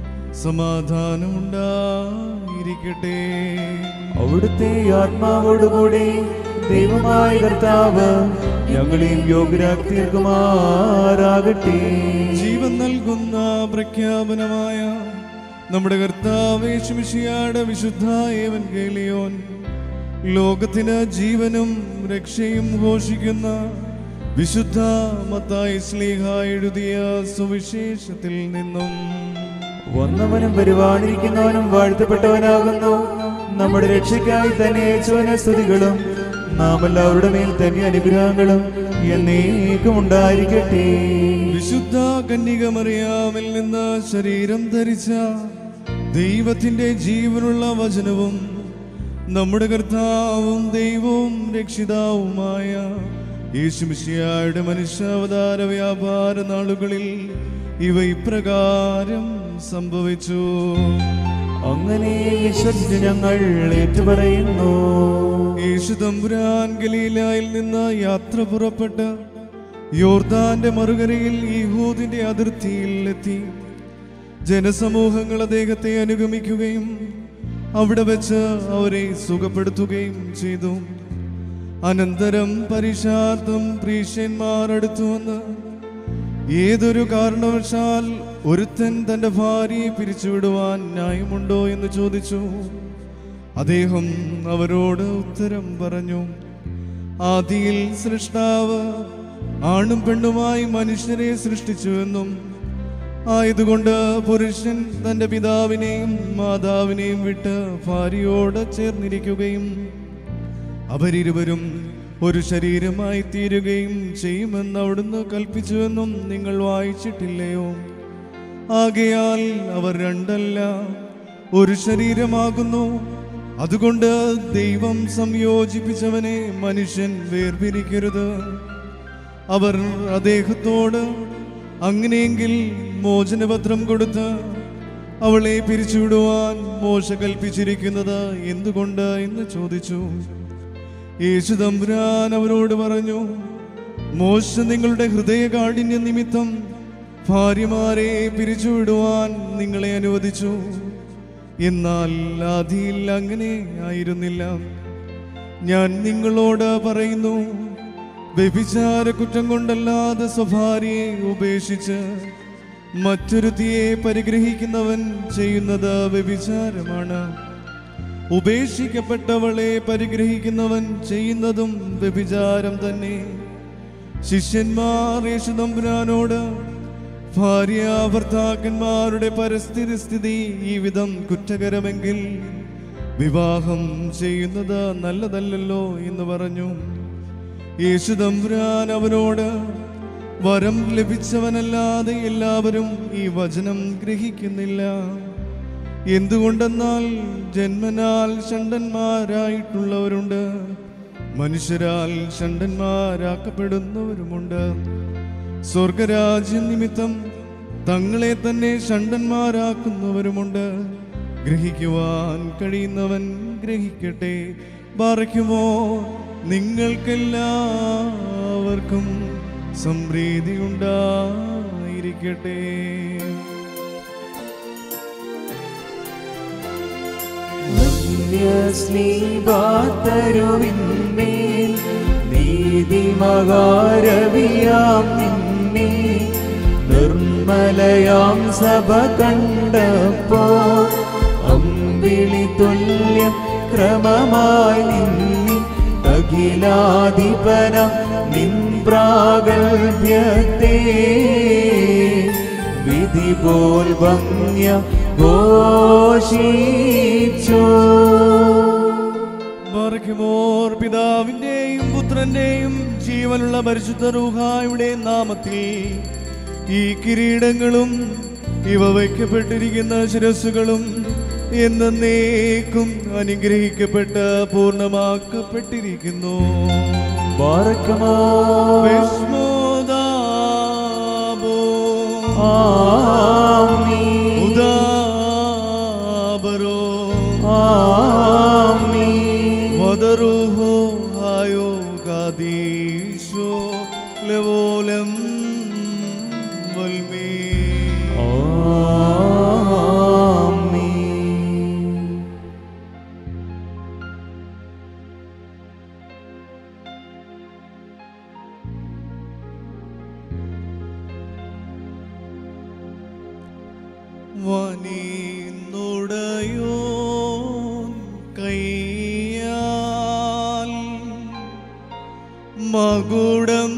സമാധാനമുണ്ടായിരിക്കട്ടെ അവിടുത്തെ ആത്മാവോടുകൂടി ദൈവമായ കർത്താവ് ഞങ്ങളെയും യോഗ്യരാക്കി തീർക്കുമാറാകട്ടെ ജീവൻ നൽകുന്ന പ്രഖ്യാപനമായ നമ്മുടെ കർത്താവ് യേശുമിശിഹായുടെ വിശുദ്ധ ഏവൻഗേലിയോൻ ലോകത്തിന് ജീവനും രക്ഷയും ഘോഷിക്കുന്ന വിശുദ്ധ മത്തായി സ്ലീഹ എഴുതിയ സുവിശേഷത്തിൽ നിന്നും വന്നവനും വരുവാനിരിക്കുന്നവനും വാഴ്ത്തപ്പെട്ടവനാകുന്നു നമ്മുടെ രക്ഷയ്ക്കായി തന്നെ യേശുവിനെ സ്തുതികളും നാം എല്ലാവരുടെ മേൽ തന്നെ അനുഗ്രഹങ്ങളും എന്നേക്കും ഉണ്ടായിരിക്കട്ടെ വിശുദ്ധ കന്യകമറിയാമിൽ നിന്ന് ശരീരം ധരിച്ച ദൈവത്തിന്റെ ജീവനുള്ള വചനവും നമ്മുടെ കർത്താവും ദൈവവും രക്ഷിതാവുമായ യേശുമിശിയായുടെ മനുഷ്യാവതാര വ്യാപാര നാളുകളിൽ ഇവ ഇപ്രകാരം സംഭവിച്ചു അങ്ങനെ വിശ്വസിച്ച് ഞങ്ങൾ ഏറ്റുപറയുന്നു യേശു തമ്പുരാൻ ഗലീലായിൽ നിന്ന് യാത്ര പുറപ്പെട്ട് യോർദാന്റെ മറുകരയിൽ യഹൂദിന്റെ അതിർത്തിയിൽ എത്തി ജനസമൂഹങ്ങൾ അദ്ദേഹത്തെ അനുഗമിക്കുകയും അവിടെ വെച്ച് അവരെ സുഖപ്പെടുത്തുകയും ചെയ്തു അനന്തരം പരീക്ഷാർത്ഥം പ്രീഷ്യന്മാർ അടുത്തു വന്ന് ഏതൊരു കാരണവശാൽ ഒരുത്തൻ തന്റെ ഭാര്യയെ പിരിച്ചുവിടുവാൻ ന്യായമുണ്ടോ എന്ന് ചോദിച്ചു അദ്ദേഹം അവരോട് ഉത്തരം പറഞ്ഞു ആദിയിൽ സൃഷ്ടാവ് ആണും പെണ്ണുമായി മനുഷ്യരെ സൃഷ്ടിച്ചുവെന്നും ആയതുകൊണ്ട് പുരുഷൻ തന്റെ പിതാവിനെയും മാതാവിനെയും വിട്ട് ഭാര്യയോട് ചേർന്നിരിക്കുകയും അവരിരുവരും ഒരു ശരീരമായി തീരുകയും ചെയ്യുമെന്ന് അവിടുന്ന് കൽപ്പിച്ചുവെന്നും നിങ്ങൾ വായിച്ചിട്ടില്ലയോ ആകയാൽ അവർ രണ്ടല്ല ഒരു ശരീരമാകുന്നു അതുകൊണ്ട് ദൈവം സംയോജിപ്പിച്ചവനെ മനുഷ്യൻ വേർപിരിക്കരുത് അവർ അദ്ദേഹത്തോട് അങ്ങനെയെങ്കിൽ മോചനപത്രം കൊടുത്ത് അവളെ പിരിച്ചുവിടുവാൻ മോശ കൽപ്പിച്ചിരിക്കുന്നത് എന്തുകൊണ്ട് എന്ന് ചോദിച്ചു യേശു തമ്പുരാൻ അവരോട് പറഞ്ഞു മോശ നിങ്ങളുടെ ഹൃദയകാഠിന്യ നിമിത്തം ഭാര്യമാരെ പിരിച്ചുവിടുവാൻ നിങ്ങളെ അനുവദിച്ചു എന്നാൽ ആദിയിൽ അങ്ങനെ ആയിരുന്നില്ല ഞാൻ നിങ്ങളോട് പറയുന്നു വ്യഭിചാര കുറ്റം കൊണ്ടല്ലാതെ സ്വഭാര്യയെ ഉപേക്ഷിച്ച് മറ്റൊരുത്തിയെ പരിഗ്രഹിക്കുന്നവൻ ചെയ്യുന്നത് വ്യഭിചാരമാണ് ഉപേക്ഷിക്കപ്പെട്ടവളെ പരിഗ്രഹിക്കുന്നവൻ ചെയ്യുന്നതും വ്യഭിചാരം തന്നെ ശിഷ്യന്മാർ യേശുദമ്പുരാനോട് ഭാര്യ ഭർത്താക്കന്മാരുടെ പരിസ്ഥിതി സ്ഥിതി ഈ വിധം കുറ്റകരമെങ്കിൽ വിവാഹം ചെയ്യുന്നത് നല്ലതല്ലല്ലോ എന്ന് പറഞ്ഞു യേശുദമ്പുരാൻ അവനോട് വരം ലഭിച്ചവനല്ലാതെ എല്ലാവരും ഈ വചനം ഗ്രഹിക്കുന്നില്ല എന്തുകൊണ്ടെന്നാൽ ജന്മനാൽ ഷണ്ടന്മാരായിട്ടുള്ളവരുണ്ട് മനുഷ്യരാൽ ഷണ്ടന്മാരാക്കപ്പെടുന്നവരുമുണ്ട് സ്വർഗരാജ്യ നിമിത്തം തങ്ങളെ തന്നെ ഷണ്ടന്മാരാക്കുന്നവരുമുണ്ട് ഗ്രഹിക്കുവാൻ കഴിയുന്നവൻ ഗ്രഹിക്കട്ടെ പാറയ്ക്കുമോ നിങ്ങൾക്കെല്ലാവർക്കും സംപ്രീതി ഉണ്ടായിരിക്കട്ടെ സ്നേഹാത്തരുവിന്മേൽ നീതിമകാരവിയാം നിന്നെ നിർമ്മലയാം സഭ കണ്ടപ്പോ അമ്പിളി തുല്യം ക്രമമായി നിന്നി അഖിലാധിപന നിൻപ്രാഗൽഭ്യത്തെ വിധി പോൽ ഭംഗ്യ ഘോഷിച്ചു ബാറയ്ക്കുമോർ പിതാവിന്റെയും പുത്രന്റെയും ജീവനുള്ള പരിശുദ്ധ റൂഹായുടെ നാമത്തിൽ ഈ കിരീടങ്ങളും ഇവ വയ്ക്കപ്പെട്ടിരിക്കുന്ന ശിരസ്സുകളും എന്നേക്കും അനുഗ്രഹിക്കപ്പെട്ട് പൂർണ്ണമാക്കപ്പെട്ടിരിക്കുന്നു ബാറക്കുമോ വിസ്മോദാബോ ആമീൻ ഉദാബരോ ആമീൻ വദറുഹോ ആയോ ഗാദീശോ ലവോലം വൽമീ ആമീൻ വനിന്നുടയോ കയ്യാൽ മകുടം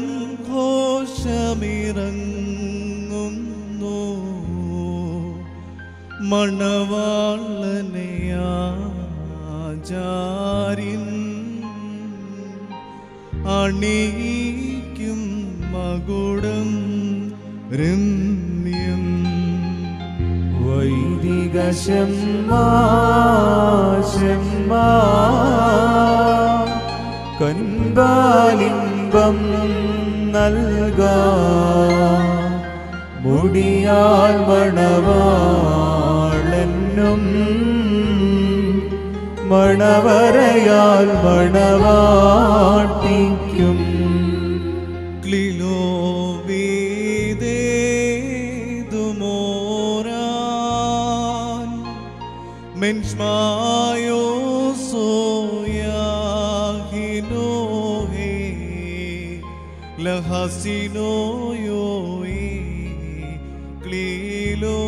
ഘോഷമിറങ്ങുന്നു മണവാളനയാചാര്യൻ അണിയിക്കും മകുടം രമ്യം വൈദിക ശമ്മാ ശമ്മാ കൻപാലിംബം നൽക മുടിയാൽ മണവാളനും മണവരയാൽ മണവാട്ടിക്കും ക്ലിലോ വീതേതുമോരാൻ മെൻസ്മായോ സോയാഹിനോഹേ ലഹസിനോയോയേ ക്ലീലോ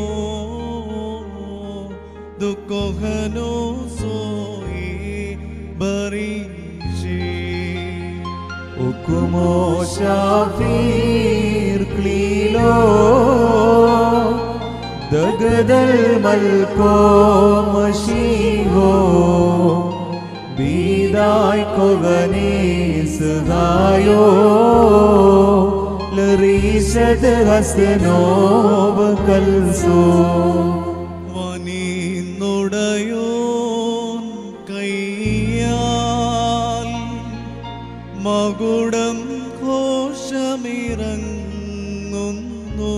ദുഃഖനോ സോയേ ബറിഷേ കുമോ ഷാഫീർ ക്ലീലോ ദഗദൽ മൽക്കോ മഷീഹോ ബീദായ് കൊഗനീസ് ഗായോ ലറീശത് ഹസനോവ് കൽസോ വനീന്നുടയോൻ കയ്യാൽ മകുടം ഘോഷമിറങ്ങുന്നു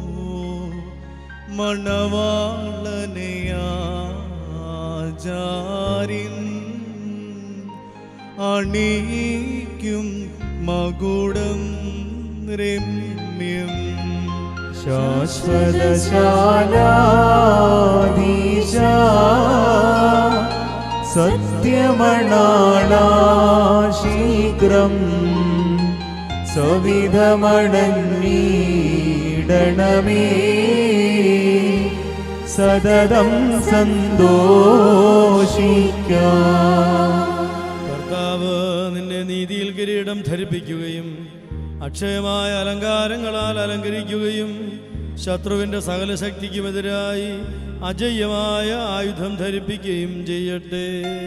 മണവാളനയാചാരിൻ അണിയിക്കും മകുടം രമ്യം ശാശ്വതശാലാധീശ സത്യമണാളാ ശീഘ്രം സവിധമണന്നീടണമേ സതതം സന്തോഷിക്കാം കർത്താവ് നിന്നെ നീതിയിൽ കിരീടം ധരിപ്പിക്കുകയും അക്ഷയമായ അലങ്കാരങ്ങളാൽ അലങ്കരിക്കുകയും ശത്രുവിൻ്റെ സകല ശക്തിക്കുമെതിരായി അജയ്യമായ ആയുധം ധരിപ്പിക്കുകയും ചെയ്യട്ടെ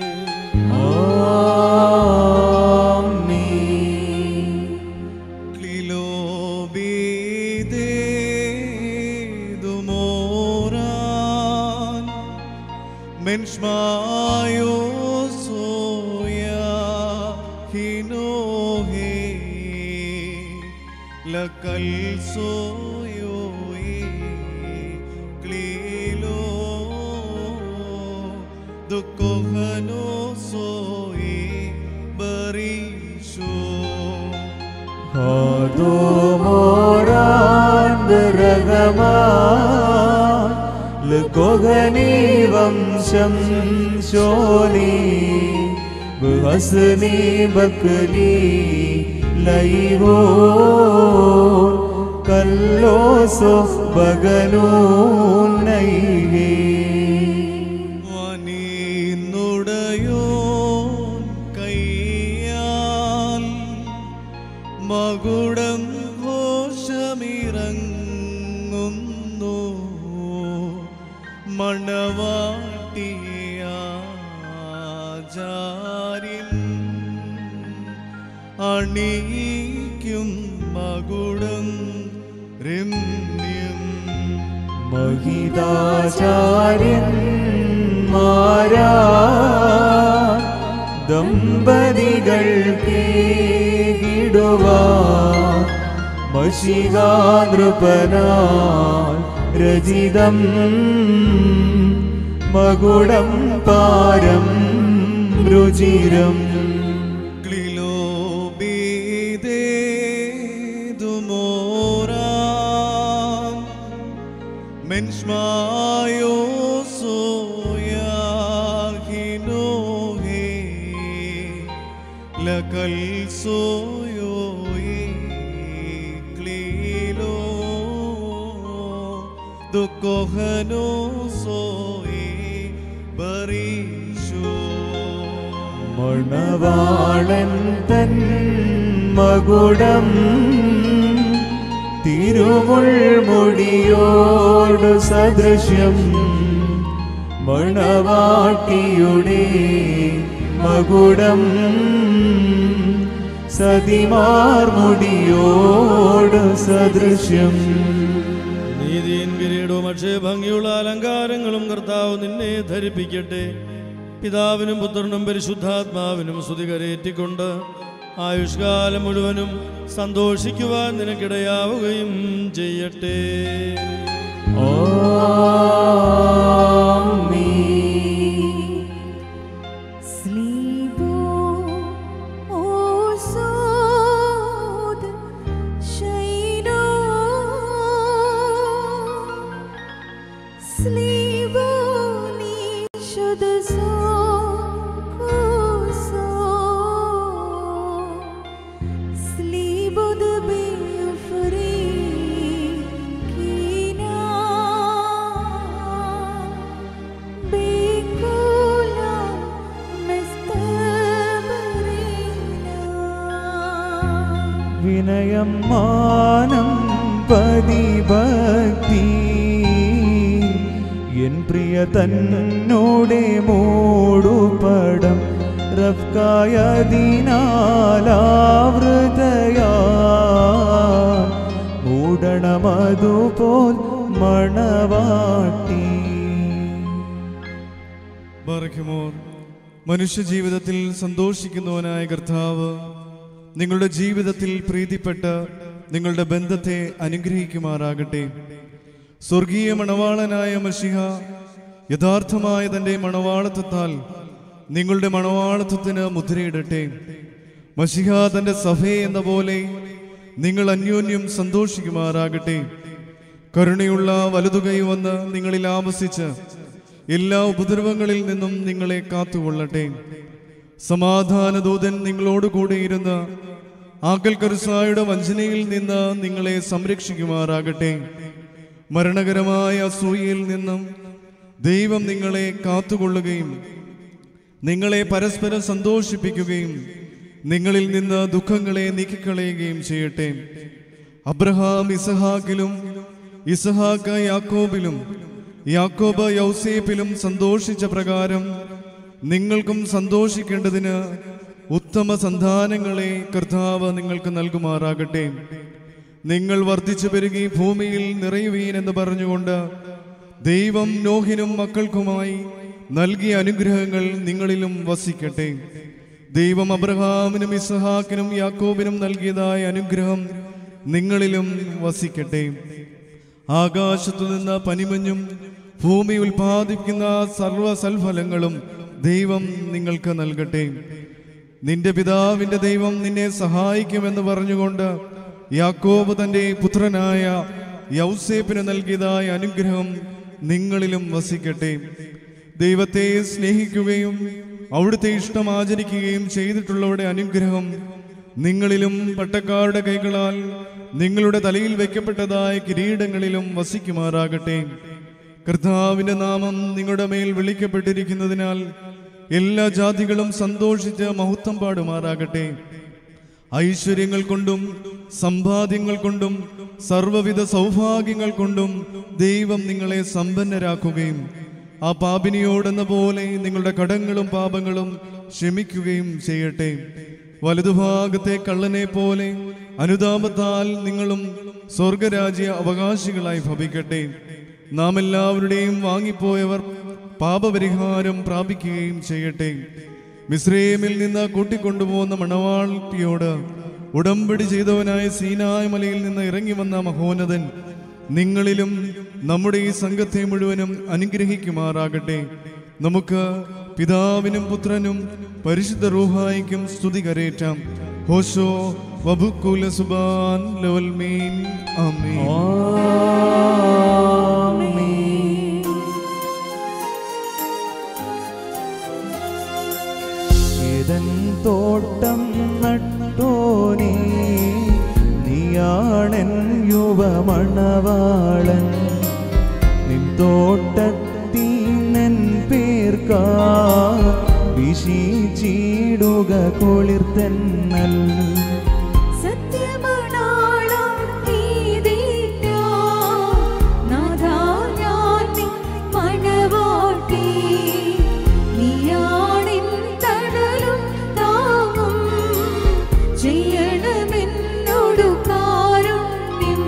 ആമേൻ Klilobidedumoraan Menschmayo soya hinohe Lakal soyo klilo Dukohano soye barisho هادوموران برغمان لكوغني ومشم شوني بحسني بكلي ليهون كاللوسو بغنون نيهي വനീന്നുടയോൻ കയ്യാൽ മകുടം ഘോഷമിറങ്ങുന്നു മണവാട്ടിയാചാര്യൻ അണിയിക്കും മകുടം രമ്യം മഹിതാചാര്യന്മാരാ ദമ്പതികൾ കേടുവാ മഷികാനൃപനാൽ രചിതം മകുടം പാരം രുചിരം Glilobidedumoraan Menschmayo soya hinohe Lakal soyo klilo Dukohano soye barisho മണവാളൻ തൻ മകുടം തിരുമുൾമുടിയോട് സദൃശ്യം മണവാട്ടിയുടെ മകുടം സതിമാർമുടിയോട് സദൃശ്യം നീതിയും കിരീടവും അക്ഷയഭംഗിയുള്ള അലങ്കാരങ്ങളും കർത്താവ് നിന്നെ ധരിപ്പിക്കട്ടെ പിതാവിനും പുത്രനും പരിശുദ്ധാത്മാവിനും സ്തുതി കരയേറ്റിക്കൊണ്ട് ആയുഷ്കാലം മുഴുവനും സന്തോഷിക്കുവാൻ നിനക്കിടയാവുകയും ചെയ്യട്ടെ ആമീൻ Sleepo osod shaino Sleepo ni shud so kuso Sleepo the be free kina بكل مستمرين വിനയം മാനം പതിഭക്തി എൻ പ്രിയ തന്നോടെ മൂടുപടം റഫ്കായതിനാലാവൃതയാ മൂടണമതുപോൽ മണവാട്ടി ബറഖിമോർ മനുഷ്യജീവിതത്തിൽ സന്തോഷിക്കുന്നവനായ കർത്താവ് നിങ്ങളുടെ ജീവിതത്തിൽ പ്രീതിപ്പെട്ട് നിങ്ങളുടെ ബന്ധത്തെ അനുഗ്രഹിക്കുമാറാകട്ടെ സ്വർഗീയ മണവാളനായ മഷിഹ യഥാർത്ഥമായ തൻ്റെ മണവാളത്വത്താൽ നിങ്ങളുടെ മണവാളത്വത്തിന് മുദ്രയിടട്ടെ മഷിഹ തൻ്റെ സഭയെ എന്ന പോലെ നിങ്ങൾ അന്യോന്യം സന്തോഷിക്കുമാറാകട്ടെ കരുണയുള്ള വലതുകൈ വന്ന് നിങ്ങളിൽ ആവസിച്ച് എല്ലാ ഉപദ്രവങ്ങളിൽ നിന്നും നിങ്ങളെ കാത്തുകൊള്ളട്ടെ സമാധാന ദൂതൻ നിങ്ങളോട് കൂടെ ഇരുന്ന് ആക്കൽ കരുസായുടെ വഞ്ചനയിൽ നിന്ന് നിങ്ങളെ സംരക്ഷിക്കുമാറാകട്ടെ മരണകരമായ അസൂയയിൽ നിന്നും ദൈവം നിങ്ങളെ കാത്തുകൊള്ളുകയും നിങ്ങളെ പരസ്പരം സന്തോഷിപ്പിക്കുകയും നിങ്ങളിൽ നിന്ന് ദുഃഖങ്ങളെ നീക്കിക്കളയുകയും ചെയ്യട്ടെ അബ്രഹാം ഇസഹാക്കിലും ഇസഹാക്ക് യാക്കോബിലും യാക്കോബ് യൗസേപ്പിലും സന്തോഷിച്ച പ്രകാരം നിങ്ങൾക്കും സന്തോഷിക്കേണ്ടതിന് ഉത്തമ സന്താനങ്ങളെ കർത്താവ് നിങ്ങൾക്ക് നൽകുമാറാകട്ടെ നിങ്ങൾ വർദ്ധിച്ചു പെരുകി ഭൂമിയിൽ നിറയുവീൻ എന്ന് പറഞ്ഞുകൊണ്ട് ദൈവം നോഹിനും മക്കൾക്കുമായി നൽകിയ അനുഗ്രഹങ്ങൾ നിങ്ങളിലും വസിക്കട്ടെ ദൈവം അബ്രഹാമിനും ഇസഹാക്കിനും യാക്കോബിനും നൽകിയതായ അനുഗ്രഹം നിങ്ങളിലും വസിക്കട്ടെ ആകാശത്തു നിന്ന് പനിമഞ്ഞും ഭൂമി ഉൽപ്പാദിപ്പിക്കുന്ന സർവ്വ സൽഫലങ്ങളും ദൈവം നിങ്ങൾക്ക് നൽകട്ടെ നിന്റെ പിതാവിന്റെ ദൈവം നിന്നെ സഹായിക്കുമെന്ന് പറഞ്ഞുകൊണ്ട് യാക്കോബ് തന്റെ പുത്രനായ യൗസേപ്പിന് നൽകിയതായ അനുഗ്രഹം നിങ്ങളിലും വസിക്കട്ടെ ദൈവത്തെ സ്നേഹിക്കുകയും അവിടുത്തെ ഇഷ്ടം ആചരിക്കുകയും ചെയ്തിട്ടുള്ളവരുടെ അനുഗ്രഹം നിങ്ങളിലും പട്ടക്കാരുടെ കൈകളാൽ നിങ്ങളുടെ തലയിൽ വയ്ക്കപ്പെട്ടതായ കിരീടങ്ങളിലും വസിക്കുമാറാകട്ടെ കർത്താവിന്റെ നാമം നിങ്ങളുടെ മേൽ വിളിക്കപ്പെട്ടിരിക്കുന്നതിനാൽ എല്ലാ ജാതികളും സന്തോഷിച്ച് മഹത്വം പാടുമാറാകട്ടെ ഐശ്വര്യങ്ങൾ കൊണ്ടും സമ്പാദ്യങ്ങൾ കൊണ്ടും സർവവിധ സൗഭാഗ്യങ്ങൾ കൊണ്ടും ദൈവം നിങ്ങളെ സമ്പന്നരാക്കുകയും ആ പാപിനിയോടെന്ന പോലെ നിങ്ങളുടെ കടങ്ങളും പാപങ്ങളും ക്ഷമിക്കുകയും ചെയ്യട്ടെ വലതുഭാഗത്തെ കള്ളനെ പോലെ അനുതാപത്താൽ നിങ്ങളും സ്വർഗരാജ്യ അവകാശികളായി ഭവിക്കട്ടെ നാം എല്ലാവരുടെയും വാങ്ങിപ്പോയവർ പാപപരിഹാരം പ്രാപിക്കുകയും ചെയ്യട്ടെ മിസ്രൈമിൽ നിന്ന് കൂട്ടിക്കൊണ്ടുപോകുന്ന മണവാട്ടിയോട് ഉടമ്പടി ചെയ്തവനായ സീനായ് മലയിൽ നിന്ന് ഇറങ്ങി വന്ന മഹോന്നതൻ നിങ്ങളിലും നമ്മുടെ ഈ സംഘത്തെ മുഴുവനും അനുഗ്രഹിക്കുമാറാകട്ടെ നമുക്ക് പിതാവിനും പുത്രനും പരിശുദ്ധ റൂഹായിക്കും സ്തുതി കരേറ്റാം ഹോശോ വബുക്കുല സുബാൻ ലവൽ മീൻ അമീൻ ഏതൻ തോട്ടം നട്ടോനേ നീയാണെൻ യുവമണവാളൻ നിൻ തോട്ടത്തീനൻ പേർക്കാ വിശീച്ചിടുക കൊളിർത്തന്നൽ സത്യമണാളം നീതിറ്റാ നാഥാ ഞാൻ നിൻ മണവാട്ടി നീയാണിൻ തണലും താങ്ങും ചെയ്യണമെന്നോടു കാരുണ്യം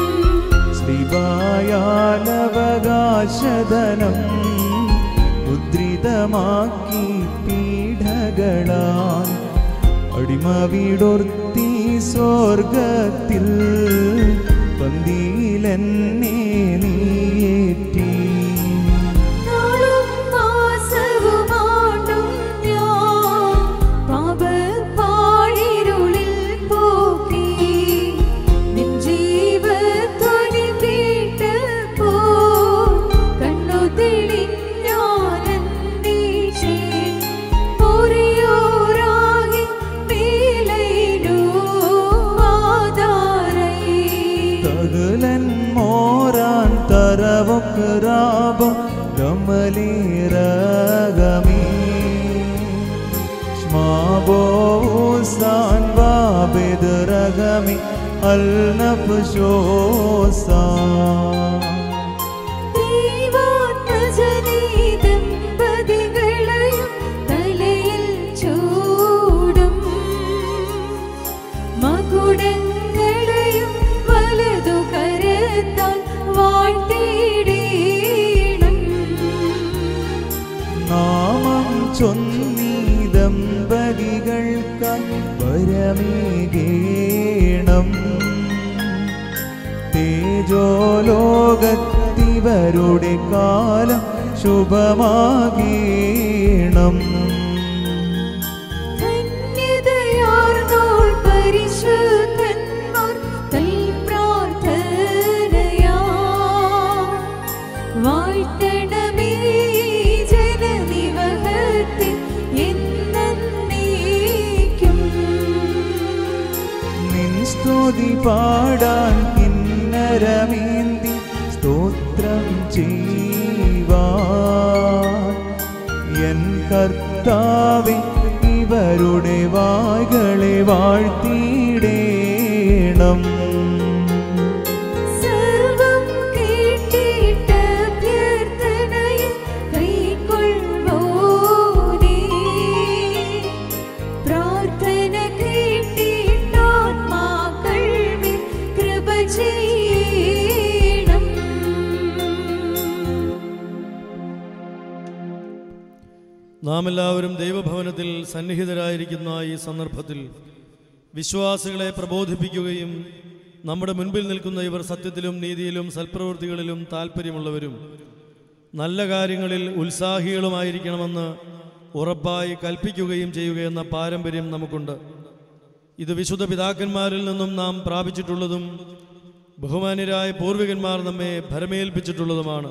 ശ്രീവായാലവകാശധനം മുദ്രിതമാക്കി പീഠകളാൽ അടിമ വീടൊർത്തി സ്വർഗത്തിൽ പന്തിയിലെന്നെ നീയേറ്റി നാളും മാസവുമാണ്ടും ഞാൻ പാപപ്പാഴിരുളിൽ പോക്കി നിൻ ജീവധ്വനി കേട്ടപ്പോൾ കണ്ണു തെളിഞ്ഞാനന്ദിച്ചേ. ഒരേയോരാകെ മേലൈനു ആധാരൈ. തകലൻ മോറാൻ തരവൊക്കറാപം ഗമലേരകമേ സ്മാബോസാൻ വാബെദരകമേ النفشوس ദൈവാത്മജനീ ദമ്പതികളെയും തലയിൽ ചൂടും മകുടങ്ങളെയും വലതു കരത്താൽ വാഴ്ത്തിയിടീണം നാമം ചൊന്നീ ദമ്പതികൾക്കായി വരമേകേണം തേജോലോകത്തിവരുടെ കാലം ശുഭമാകീണം ധന്യതയാർന്നോൾ പരിശുദ്ധന്മാർ തൽ പ്രാർത്ഥനയാ വാഴ്ത്തണമേ ജനനിവഹത്തിൽ എന്നേക്കും നിൻ സ്തുതി പാടാൻ കിന്നരമേന്തി സ്തോത്രം ചെയ്യുവാൻ എൻ കർത്താവെ ഇവരുടെ വായ്കളെ വാഴ്ത്തിയിടേണം സർവം കേട്ടിട്ട അഭ്യർത്ഥനയിൽ കൈക്കൊള്ളുവോനേ. പ്രാർത്ഥന കേട്ടിട്ടാത്മാക്കൾ മേൽ കൃപ ചെയ്യണം നാം എല്ലാവരും ദൈവഭവനത്തിൽ സന്നിഹിതരായിരിക്കുന്ന ഈ സന്ദർഭത്തിൽ വിശ്വാസികളെ പ്രബോധിപ്പിക്കുകയും നമ്മുടെ മുൻപിൽ നിൽക്കുന്ന ഇവർ സത്യത്തിലും നീതിയിലും സൽപ്രവൃത്തികളിലും താല്പര്യമുള്ളവരും നല്ല കാര്യങ്ങളിൽ ഉത്സാഹികളുമായിരിക്കണമെന്ന് ഉറപ്പായി കൽപ്പിക്കുകയും ചെയ്യുകയെന്ന പാരമ്പര്യം നമുക്കുണ്ട് ഇത് വിശുദ്ധ പിതാക്കന്മാരിൽ നിന്നും നാം പ്രാപിച്ചിട്ടുള്ളതും ബഹുമാന്യരായ പൂർവികന്മാർ നമ്മെ ഭരമേൽപ്പിച്ചിട്ടുള്ളതുമാണ്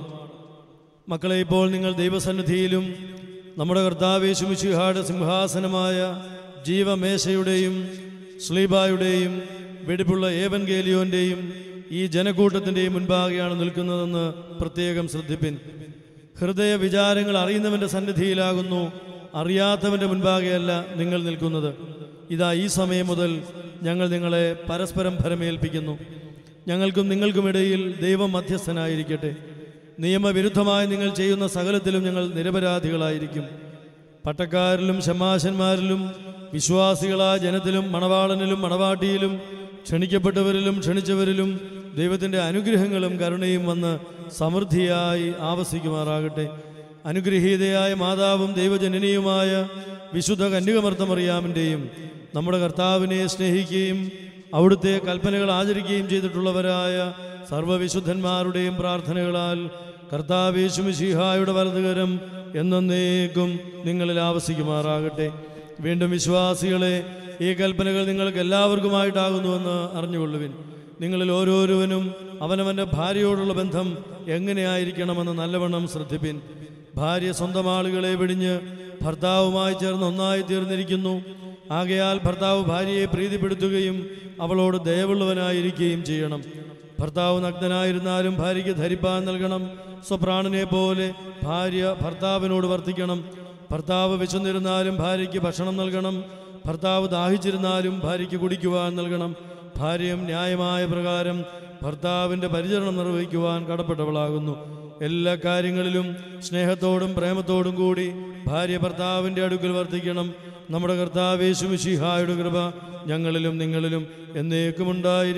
മക്കളെ ഇപ്പോൾ നിങ്ങൾ ദൈവസന്നിധിയിലും നമ്മുടെ കർത്താവേശുമിശിഹായുടെ സിംഹാസനമായ ജീവമേശയുടെയും സ്ലീബായുടെയും വെടിപ്പുള്ള ഏവൻഗേലിയോന്റെയും ഈ ജനക്കൂട്ടത്തിൻ്റെയും മുൻപാകെയാണ് നിൽക്കുന്നതെന്ന് പ്രത്യേകം ശ്രദ്ധിപ്പിൻ ഹൃദയ വിചാരങ്ങൾ അറിയുന്നവൻ്റെ സന്നിധിയിലാകുന്നു അറിയാത്തവൻ്റെ മുൻപാകെയല്ല നിങ്ങൾ നിൽക്കുന്നത് ഇതാ ഈ സമയം മുതൽ ഞങ്ങൾ നിങ്ങളെ പരസ്പരം ഭരമേൽപ്പിക്കുന്നു ഞങ്ങൾക്കും നിങ്ങൾക്കുമിടയിൽ ദൈവം മധ്യസ്ഥനായിരിക്കട്ടെ നിയമവിരുദ്ധമായി നിങ്ങൾ ചെയ്യുന്ന സകലത്തിലും ഞങ്ങൾ നിരപരാധികളായിരിക്കും പട്ടക്കാരിലും ഷമാശന്മാരിലും വിശ്വാസികളായ ജനത്തിലും മണവാളനിലും മണവാട്ടിയിലും ക്ഷണിക്കപ്പെട്ടവരിലും ക്ഷണിച്ചവരിലും ദൈവത്തിൻ്റെ അനുഗ്രഹങ്ങളും കരുണയും വന്ന് സമൃദ്ധിയായി ആവസിക്കുമാറാകട്ടെ അനുഗ്രഹീതയായ മാതാവും ദൈവജനനിയുമായ വിശുദ്ധ കന്യകമർത്തമറിയാമിൻ്റെയും നമ്മുടെ കർത്താവിനെ സ്നേഹിക്കുകയും അവിടുത്തെ കൽപ്പനകൾ ആചരിക്കുകയും ചെയ്തിട്ടുള്ളവരായ സർവ്വവിശുദ്ധന്മാരുടെയും പ്രാർത്ഥനകളാൽ കർത്താവേശുമിശിഹായുടെ വലതുകരം എന്നേക്കും നിങ്ങളിൽ ആവസിക്കുമാറാകട്ടെ വീണ്ടും വിശ്വാസികളെ ഈ കൽപ്പനകൾ നിങ്ങൾക്ക് എല്ലാവർക്കുമായിട്ടാകുന്നുവെന്ന് അറിഞ്ഞുകൊള്ളുവിൻ നിങ്ങളിൽ ഓരോരുവനും അവനവൻ്റെ ഭാര്യയോടുള്ള ബന്ധം എങ്ങനെയായിരിക്കണമെന്ന് നല്ലവണ്ണം ശ്രദ്ധിപ്പിൻ ഭാര്യ സ്വന്തം ആളുകളെ വെടിഞ്ഞ് ഭർത്താവുമായി ചേർന്ന് ഒന്നായി തീർന്നിരിക്കുന്നു ആകയാൽ ഭർത്താവ് ഭാര്യയെ പ്രീതിപ്പെടുത്തുകയും അവളോട് ദയവുള്ളവനായിരിക്കുകയും ചെയ്യണം ഭർത്താവ് നഗ്നനായിരുന്നാലും ഭാര്യയ്ക്ക് ധരിപ്പാൻ നൽകണം സ്വപ്രാണനെ പോലെ ഭാര്യ ഭർത്താവിനോട് വർത്തിക്കണം ഭർത്താവ് വിശന്നിരുന്നാലും ഭാര്യയ്ക്ക് ഭക്ഷണം നൽകണം ഭർത്താവ് ദാഹിച്ചിരുന്നാലും ഭാര്യയ്ക്ക് കുടിക്കുവാൻ നൽകണം ഭാര്യയും ന്യായമായ പ്രകാരം ഭർത്താവിൻ്റെ പരിചരണം നിർവഹിക്കുവാൻ കടപ്പെട്ടവളാകുന്നു എല്ലാ കാര്യങ്ങളിലും സ്നേഹത്തോടും പ്രേമത്തോടും കൂടി ഭാര്യ ഭർത്താവിൻ്റെ അടുക്കൽ വർത്തിക്കണം നമ്മുടെ കർത്താവേശുമിഷിഹായുടെ കൃപ ഞങ്ങളിലും നിങ്ങളിലും എന്നേക്കും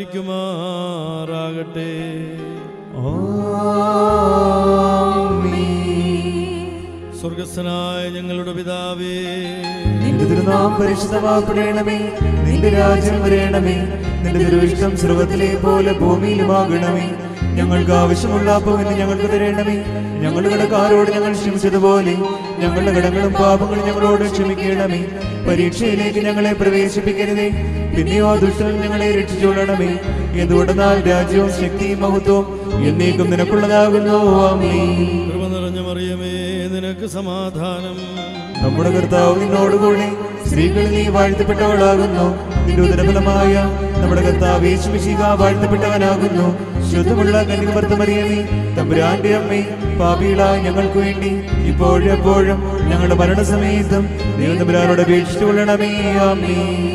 ഉണ്ടായിരിക്കുമാറാകട്ടെ സ്വർഗസ്ഥനായ ഞങ്ങളുടെ പിതാവേ നിന്റെ തിരുനാം പരിശുദ്ധമാപ്പെടണമേ നിന്റെ രാജ്യം വരേണമേ നിന്റെ തിരുവിഷ്ടം സ്വർഗത്തിലെ പോലെ ഭൂമിയിലുമാകണമേ ഞങ്ങൾക്ക് ആവശ്യമുള്ള അപ്പം ഇന്ന് ഞങ്ങൾക്ക് തരണമേ ഞങ്ങളുടെ കടക്കാരോട് ഞങ്ങൾ ക്ഷമിച്ചതുപോലെ ഞങ്ങളുടെ കടങ്ങളും പാപങ്ങളും ഞങ്ങളോട് ക്ഷമിക്കണമേ പരീക്ഷയിലേക്ക് ഞങ്ങളെ പ്രവേശിപ്പിക്കരുതേ പിന്നെയോ ദുഷ്ടൻ ഞങ്ങളെ രക്ഷിച്ചുകൊള്ളണമേ എന്തുകൊണ്ടെന്നാൽ രാജ്യവും ശക്തിയും മഹത്വവും എന്നേക്കും നിനക്കുള്ളതാകുന്നു ആമേൻ കൃപ നിറഞ്ഞ മറിയമേ നിനക്ക് സമാധാനം നമ്മുടെ കർത്താവ് നിന്നോടുകൂടി സ്ത്രീകളിൽ നീ വാഴ്ത്തപ്പെട്ടവളാകുന്നു നിന്റെ ഉദരഫലമായ നമ്മുടെ കർത്താവ് യേശുമിശിക വാഴ്ത്തപ്പെട്ടവനാകുന്നു ശുദ്ധമുള്ള കന്യകമർത്തമറിയമേ തമ്പുരാന്റെ അമ്മേ പാപികളായ ഞങ്ങൾക്ക് വേണ്ടി ഇപ്പോഴും എപ്പോഴും ഞങ്ങളുടെ മരണസമയത്തും ദൈവതമ്പുരാനോട് അപേക്ഷിച്ചു കൊള്ളണമേ ആമേ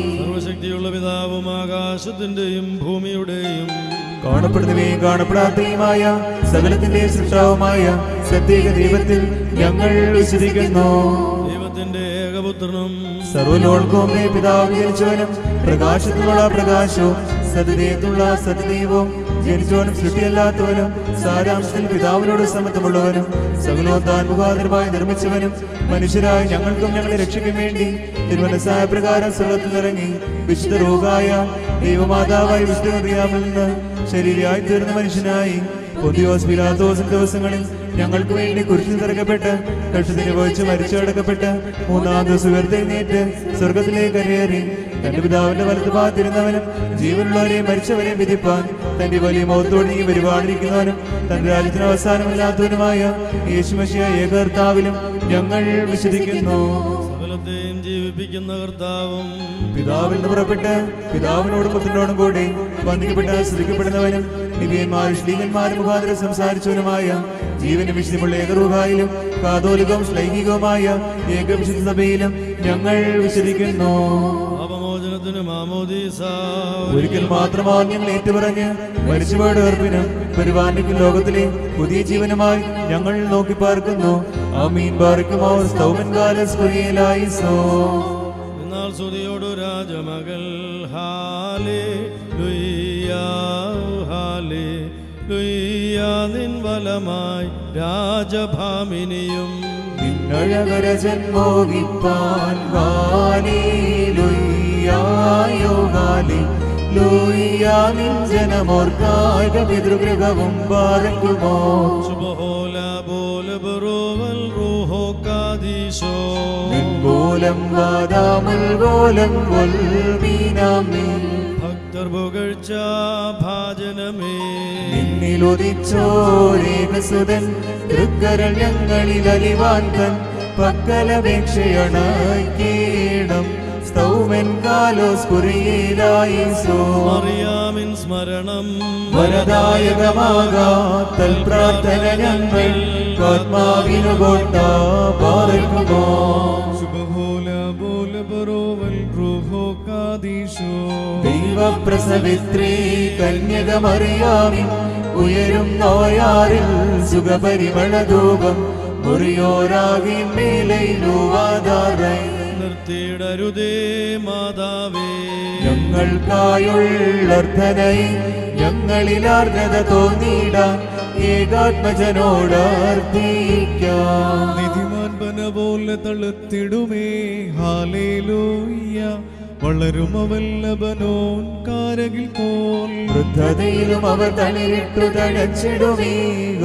സർവശക്തിയുള്ള പിതാവും ആകാശത്തിന്റെയും ഭൂമിയുടെയും കാണപ്പെടുന്നവയും കാണപ്പെടാത്തവയുമായ സകലത്തിന്റെ സൃഷ്ടാവുമായ സത്യേക ദൈവത്തിൽ ഞങ്ങൾ വിശ്വസിക്കുന്നു ദൈവത്തിന്റെ ഏകപുത്രനും സർവലോകവുമേ പിതാവ് ജനിച്ചവനും പ്രകാശത്തിലുള്ള പ്രകാശവും സത്യദൈവത്തിലുള്ള സത്യദൈവവും ജനിച്ചവനും സൃഷ്ടിയല്ലാത്തവനും സാരാംശത്തിൽ പിതാവിനോട് സമത്വമുള്ളവനും സകലോത്താൻ മുഖാന്തരമായി നിർമ്മിച്ചവനും മനുഷ്യരായ ഞങ്ങൾക്കും ഞങ്ങളെ രക്ഷിക്കും വേണ്ടി തിരുവനസായ പ്രകാരം സ്വർഗത്തിൽ ഇറങ്ങി വിശുദ്ധ റോഗായ ദൈവമാതാവായി വിഷ്ണുറിയാമിൽ നിന്ന് ശരീരമായി തീർന്ന മനുഷ്യനായി പൊതിയോസ് പിലാത്തോസിന്റെ ദിവസങ്ങളിൽ ഞങ്ങൾക്ക് വേണ്ടി കുരിശിൽ തിറക്കപ്പെട്ട് കഷ്ടത്തിന് വഹിച്ച് മരിച്ചടക്കപ്പെട്ട് മൂന്നാം ദിവസം ഉയർത്തെഴുന്നേറ്റ് സ്വർഗത്തിലേക്ക് കരയേറി തന്റെ പിതാവിന്റെ വലത്ത് ഭാഗത്തിരുന്നവനും ജീവനുള്ളവരെയും മരിച്ചവരെയും വിധിപ്പാൻ തന്റെ വലിയ മുഖത്തോട് നീ പരിപാടിയിരിക്കുന്നവനും തന്റെ രാജ്യത്തിന് അവസാനമില്ലാത്തവനുമായ യേശുമശിയ ഏകർത്താവിലും ഞങ്ങൾ വിശദിക്കുന്നു സകലത്തെയും ജീവിപ്പിക്കുന്ന കർത്താവും പിതാവിൽ നിന്ന് പുറപ്പെട്ട് പിതാവിനോടും പുത്രനോടും കൂടി വന്ദിക്കപ്പെട്ട് ശ്രദ്ധിക്കപ്പെടുന്നവനും ദിവ്യന്മാരും ശ്ലീകന്മാരും മുഖാന്തരം സംസാരിച്ചവനുമായ ജീവനും വിശുദ്ധമുള്ള ഏകറൂഹായിലും കാതോലികവും ശ്ലൈംഗികവുമായ ഏകവിശുദ്ധ സഭയിലും ഞങ്ങൾ വിശദിക്കുന്നു പാപമോചനത്തിന് മാമോദീസ ഒരിക്കൽ മാത്രമാണ് ഞങ്ങൾ ഏറ്റുപറഞ്ഞ് മരിച്ചുപോയുടെ ഉറപ്പിനും പരിപാലിക്കും ലോകത്തിലെ പുതിയ ജീവനുമായി ഞങ്ങൾ നോക്കി പാർക്കുന്നു അമീൻ പാർക്കുമോ സ്തൗമൻ കാലസ് കുറിയലായി സോ എന്നാൽ സ്തുതിയോടു രാജമകൾ ഹാലേ ലുയ്യ ഹാലേ ലുയ്യ നിൻ വലമായി രാജഭാമിനിയും നിന്നഴകരജൻ മോഹിപ്പാൻ ഗാലി ലുയ്യായോ ഗാലി ലുയ്യാ നിൻ ജനമോർക്കായ പിതൃഗൃഹവും പാറയ്ക്കുമോ ശുഭഹോല പോല ബറോവൽ റൂഹോ കാദീശോ നിൻപോലം വാദാമുൽ പോലം മീനാമേ ഭക്തർ പുകഴ്ച ഭാജനമേ നിന്നിലുദിച്ചോരേകസുതൻ തൃക്കരൾ ഞങ്ങളിൽ അലിവാൻ തൻ പക്കലപേക്ഷയണീടം സ്തൗമൻ കാലോസ് കുറിയിലായി സോ മറിയാമിൻ സ്മരണം വരദായകമാകാത്തൽ പ്രാർത്ഥന ഞങ്ങൾ ആത്മാവിനു കൊണ്ട പാർക്കുമോ ശുഭഹോല ബോല ബറോവൽ റൂഹോ കാദീശോ ദൈവപ്രസവിത്രീ കന്യകമറിയാമി ഉയരും നോയാറിൽ സുഖപരിമളധൂപം മുറിയോരാകി മേലയിലുവാതാറൈ നിർത്തിയിടരുതേ മാതാവേ ഞങ്ങൾക്കായുള്ളർത്ഥനയി ഞങ്ങളിലാർഗത തോന്നിയിടാൻ ഏകാത്മജനോട് അർത്ഥിക്കാം നിധിമാൻ പന പോലെ തളുത്തിടുമേ ഹാലേലൂയ്യ വളരും അവല്ലഭനോൻ കാരകിൽ പോൽ വൃദ്ധതയിലും അവർ തളിരിട്ടു തഴച്ചിടുമേ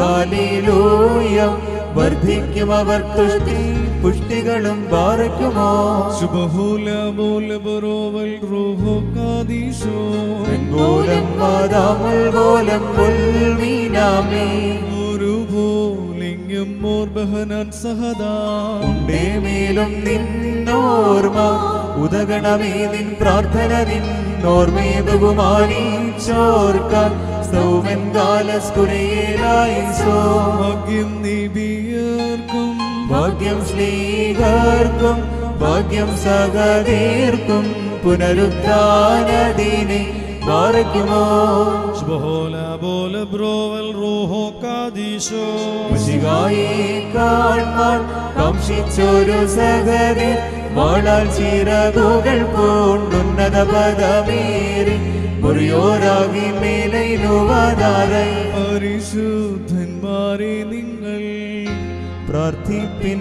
ഗാലിലൂയ വർദ്ധിക്കും അവർ തുഷ്ടി പുഷ്ടികളും പാറയ്ക്കുമോ ശുഭഹോല ബോല ബറോവൽ റൂഹോ കാദീശോ മൂലം മാതാമുൾ പോലം പുൽമീനാമേ ഒരു പോലിംഗം മോർ ബഹനാൻ സഹദാ ഉണ്ടേ മേലും നിന്നോർമ്മ ഉദകണമേ നിൻ പ്രാർത്ഥന നിന്നോർമ്മേ ബഹുമാനിച്ചോർക്കാൻ സൗമൻ കാലസ്കുരയിലായി സോ ഭാഗ്യം നിബിയർക്കും ഭാഗ്യം ശ്ലീകർക്കും ഭാഗ്യം സഹതീർക്കും പുനരുദ്ധാനദീനെ പാറയ്ക്കുമോ ശുഭഹോല പോല ബ്രോവൽ റൂഹോ കാദീശോ മുഷികായി കാൺമാൻ കാംക്ഷിച്ചൊരു സഹതി വാളാൽ ചിറകുകൾ പൂണ്ടുന്നത പദമേറി മുറിയോരാകി മേലയിലുവാതാറൈ പരിശുദ്ധന്മാരെ നിങ്ങൾ പ്രാർത്ഥിപ്പിൻ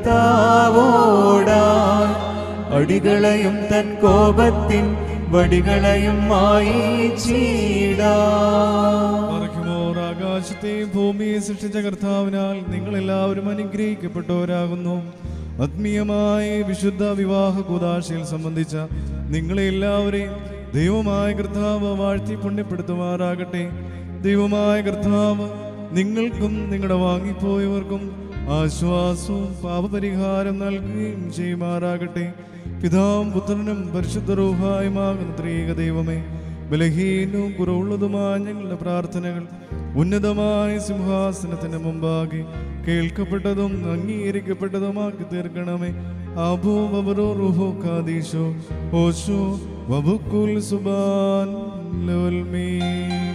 കർത്താവോടായി അടികളെയും തൻ കോപത്തിൻ വടികളെയും മായി ചീടാ മറയ്ക്കുമോർ ആകാശത്തെയും ഭൂമിയെ സൃഷ്ടിച്ച കർത്താവിനാൽ നിങ്ങൾ എല്ലാവരും അനുഗ്രഹിക്കപ്പെട്ടവരാകുന്നു ആത്മീയമായ വിശുദ്ധ വിവാഹ കൂതാശയിൽ സംബന്ധിച്ച നിങ്ങളെ എല്ലാവരെയും ദൈവമായ കർത്താവ് വാഴ്ത്തി പുണ്യപ്പെടുത്തുമാറാകട്ടെ ദൈവമായ കർത്താവ് നിങ്ങൾക്കും നിങ്ങളുടെ വാങ്ങിപ്പോയവർക്കും ആശ്വാസവും പാപപരിഹാരം നൽകുകയും ചെയ്യുമാറാകട്ടെ പിതാവും പുത്രനും പരിശുദ്ധ റൂഹായുമാകുന്ന ത്രീക ദൈവമേ ബലഹീനവും കുറവുള്ളതുമായ ഞങ്ങളുടെ പ്രാർത്ഥനകൾ ഉന്നതമായ സിംഹാസനത്തിന് മുമ്പാകെ കേൾക്കപ്പെട്ടതും അംഗീകരിക്കപ്പെട്ടതുമാക്കി തീർക്കണമേ ആബോ ബബറോ റുഹോ കാദീശോ ഓശോ وبكل سبان للمين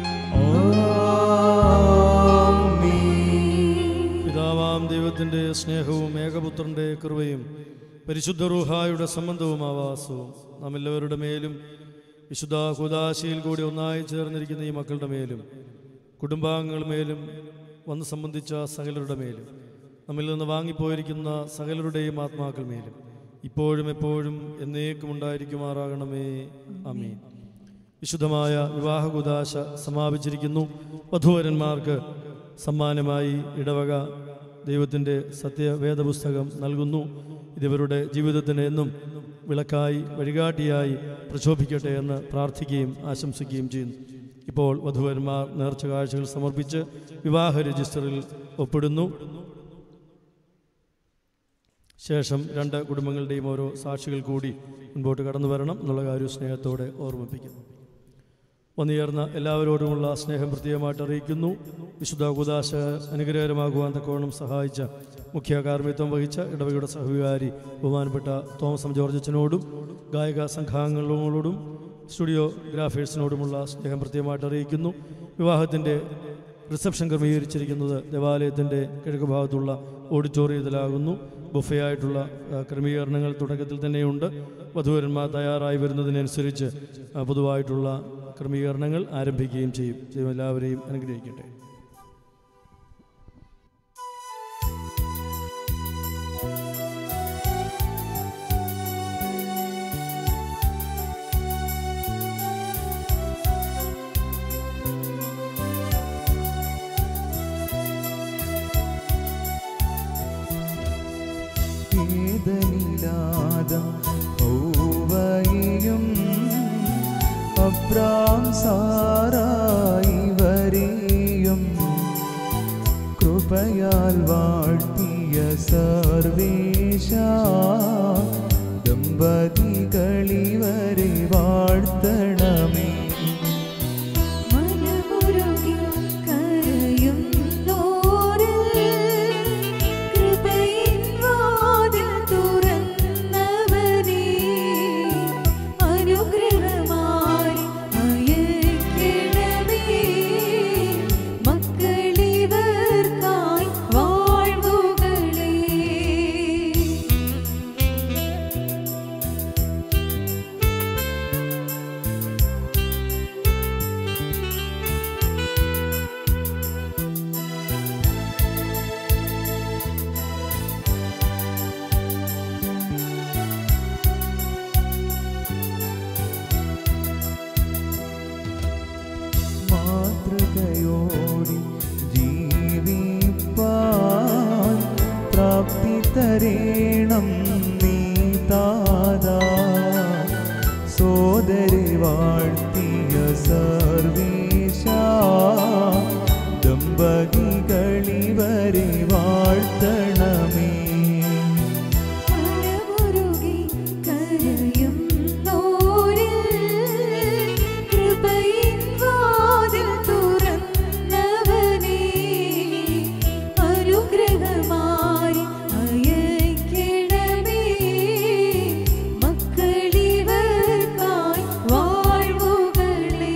പിതാവാം ദൈവത്തിൻ്റെ സ്നേഹവും ഏകപുത്രൻ്റെ കൃപയും പരിശുദ്ധ റൂഹായുടെ സംബന്ധവും ആവാസവും നാം എല്ലാവരുടെ മേലും വിശുദ്ധ കുദാശയിൽ കൂടി ഒന്നായി ചേർന്നിരിക്കുന്ന ഈ മക്കളുടെ മേലും കുടുംബാംഗങ്ങളുടെ മേലും വന്ന് സംബന്ധിച്ച സകലരുടെ മേലും നമ്മിൽ നിന്ന് വാങ്ങിപ്പോയിരിക്കുന്ന സകലരുടെയും ആത്മാക്കൾ മേലും ഇപ്പോഴും എപ്പോഴും എന്നേക്കും ഉണ്ടായിരിക്കുമാറാകണമേ അമീൻ വിശുദ്ധമായ വിവാഹ കുദാശ സമാപിച്ചിരിക്കുന്നു വധൂവരന്മാർക്ക് സമ്മാനമായി ഇടവക ദൈവത്തിൻ്റെ സത്യവേദപുസ്തകം നൽകുന്നു ഇതിവരുടെ ജീവിതത്തിന് എന്നും വിളക്കായി വഴികാട്ടിയായി പ്രശോഭിക്കട്ടെ എന്ന് പ്രാർത്ഥിക്കുകയും ആശംസിക്കുകയും ചെയ്യുന്നു ഇപ്പോൾ വധുവരന്മാർ നേർച്ച കാഴ്ചകൾ സമർപ്പിച്ച് വിവാഹ രജിസ്റ്ററിൽ ഒപ്പിടുന്നു ശേഷം രണ്ട് കുടുംബങ്ങളുടെയും ഓരോ സാക്ഷികൾ കൂടി മുൻപോട്ട് കടന്നു വരണം എന്നുള്ള കാര്യം സ്നേഹത്തോടെ ഓർമ്മിപ്പിക്കുന്നു വന്നുചേർന്ന എല്ലാവരോടുമുള്ള സ്നേഹം പ്രത്യേകമായിട്ട് അറിയിക്കുന്നു വിശുദ്ധ കുദാശ അനുഗ്രഹകരമാകുവാൻ തക്കവണ്ണം സഹായിച്ച മുഖ്യ കാർമ്മിത്വം വഹിച്ച ഇടവകയുടെ സഹവികാരി ബഹുമാനപ്പെട്ട തോമസ് എം ജോർജ് അച്ഛനോടും ഗായക സംഘാംഗങ്ങളോടും സ്റ്റുഡിയോ ഗ്രാഫേഴ്സിനോടുമുള്ള സ്നേഹം പ്രത്യേകമായിട്ട് അറിയിക്കുന്നു വിവാഹത്തിൻ്റെ റിസപ്ഷൻ ക്രമീകരിച്ചിരിക്കുന്നത് ദേവാലയത്തിൻ്റെ കിഴക്ക് ഭാഗത്തുള്ള ഓഡിറ്റോറിയത്തിലാകുന്നു ബുഫയായിട്ടുള്ള ആ, ക്രമീകരണങ്ങൾ തുടക്കത്തിൽ തന്നെയുണ്ട് വധുവരന്മാർ തയ്യാറായി വരുന്നതിനനുസരിച്ച് ആ, പൊതുവായിട്ടുള്ള ക്രമീകരണങ്ങൾ ആരംഭിക്കുകയും ചെയ്യും ദൈവം എല്ലാവരെയും അനുഗ്രഹിക്കട്ടെ ഏതനിലാദം ഔവയും അബ്രാം സാറായി വരെയും കൃപയാൽ വാഴ്ത്തിയ സർവേശ ദമ്പതികളിവരെ വാഴ്ത്തണമേ മനമുരുകി കരയുന്നോരിൽ കൃപയിൻ വാതിൽ തുറന്നവനേ അനുഗ്രഹമായി അയക്കണമേ മക്കളിവർക്കായി വാഴ്വുകളേ മാതൃകയോടി ജീവിപ്പാൻ പ്രാപ്തി തരേണം നീ താതാ സോദരി വാഴ്ത്തിയ സർവേശ ദമ്പതികളിവരെ വാഴ്ത്തണമേ മനമുരുകി കരയുന്നോരിൽ കൃപയിൻ വാതിൽ തുറന്നവനേ അനുഗ്രഹമായി അയക്കണമേ മക്കളിവർക്കായി വാഴ്വുകളേ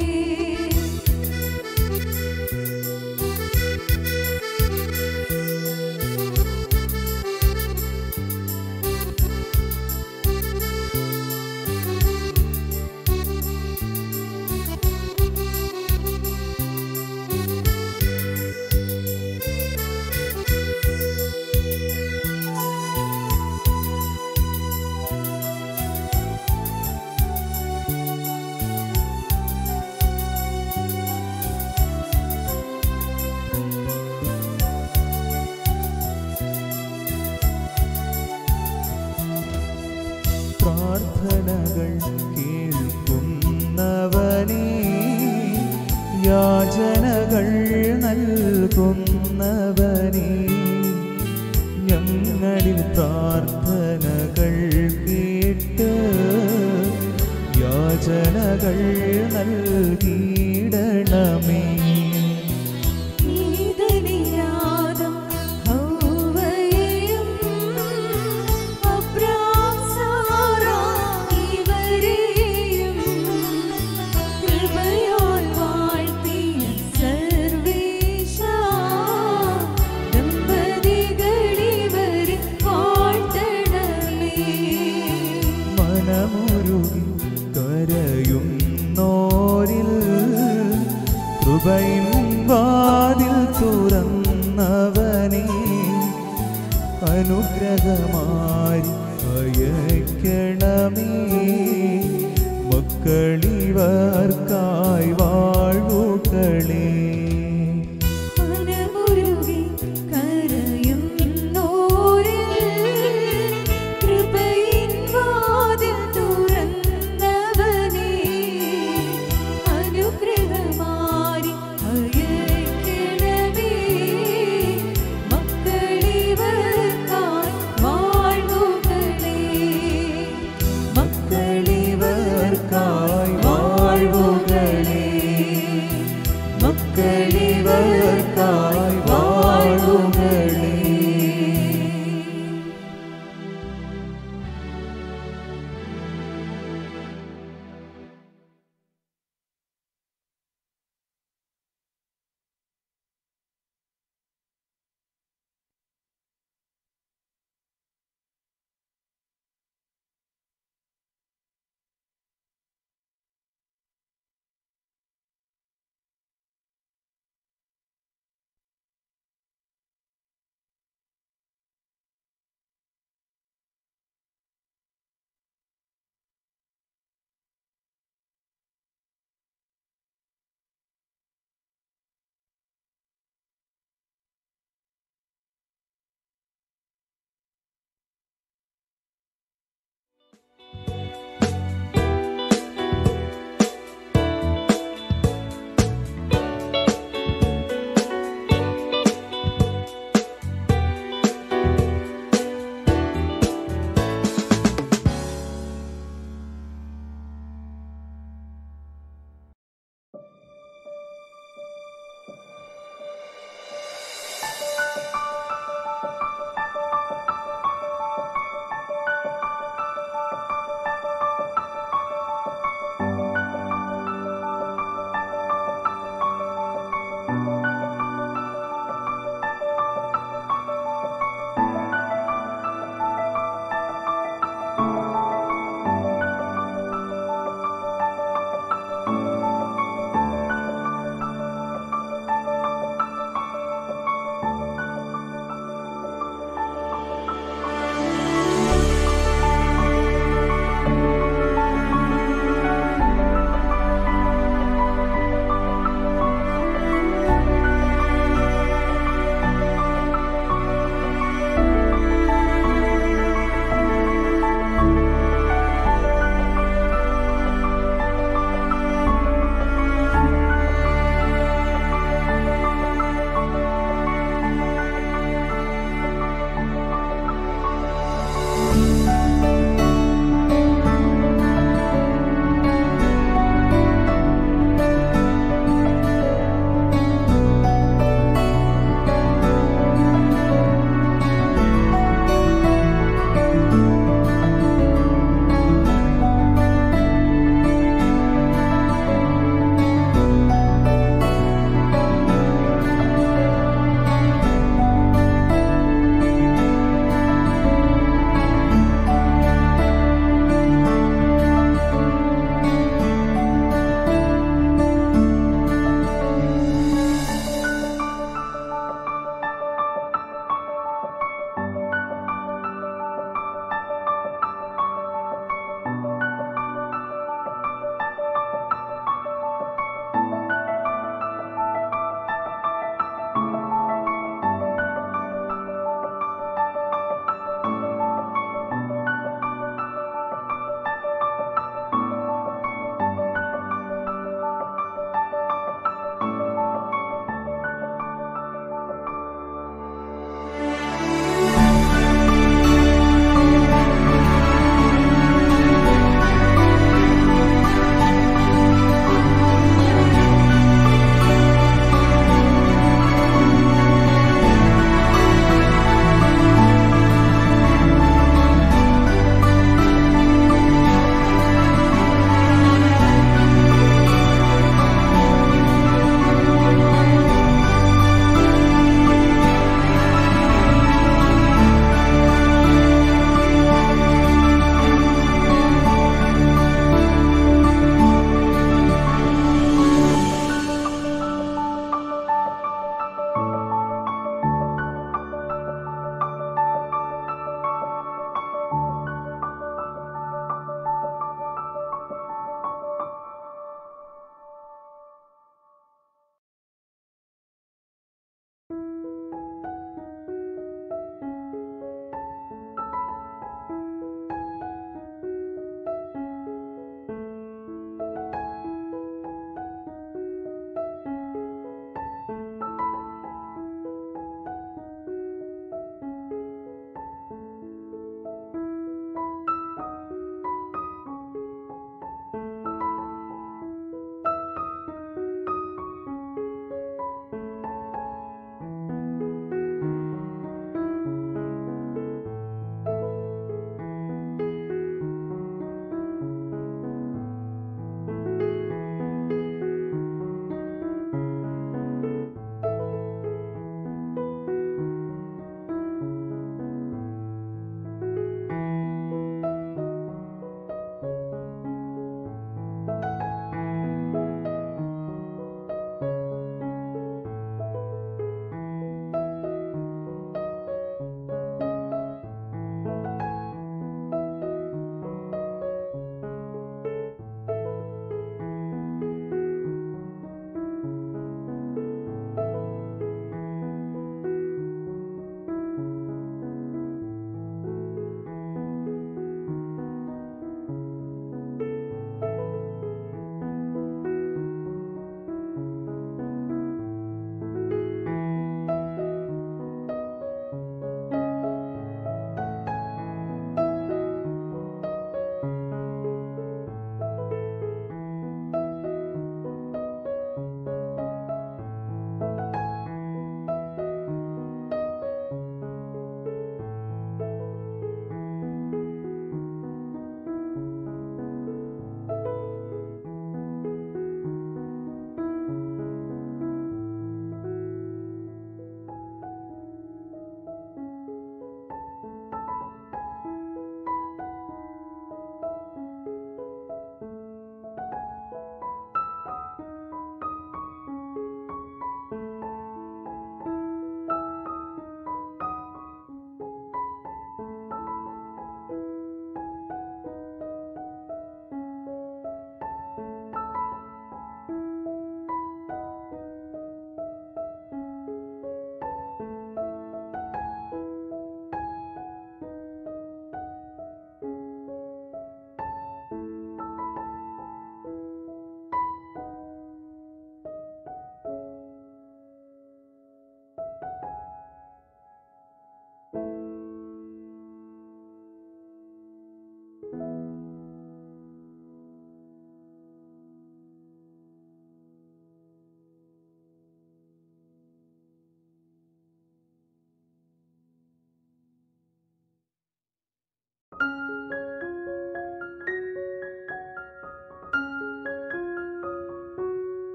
പ്രാർത്ഥനകൾ കേൾക്കുന്നവനേ യാചനകൾ നൽകുന്നവനേ ഞങ്ങളിൽ പ്രാർത്ഥനകൾ കേട്ട് യാചനകൾ നൽകിയിടണമേ ഈദനിയാദം ഹൗവയെയും അബ്രാം സാറാ ഇവരെയും കൃപയിൻ വാതിൽ തുറന്നവനെ അനുഗ്രഹമായി അയക്കണമേ മക്കളിവർക്കായി വാഴ്വുകളേ മനമുരുകി കരയുന്നോരിൽ കൃപയിൻ വാതിൽ തുറന്നവനേ അനുഗ്രഹമാരി അയക്കണമേ മക്കളിവർക്കായി വാഴ്വുകളേ മക്കളിവർക്കായി വാഴ്വുകളേ മക്കളിവർക്കായി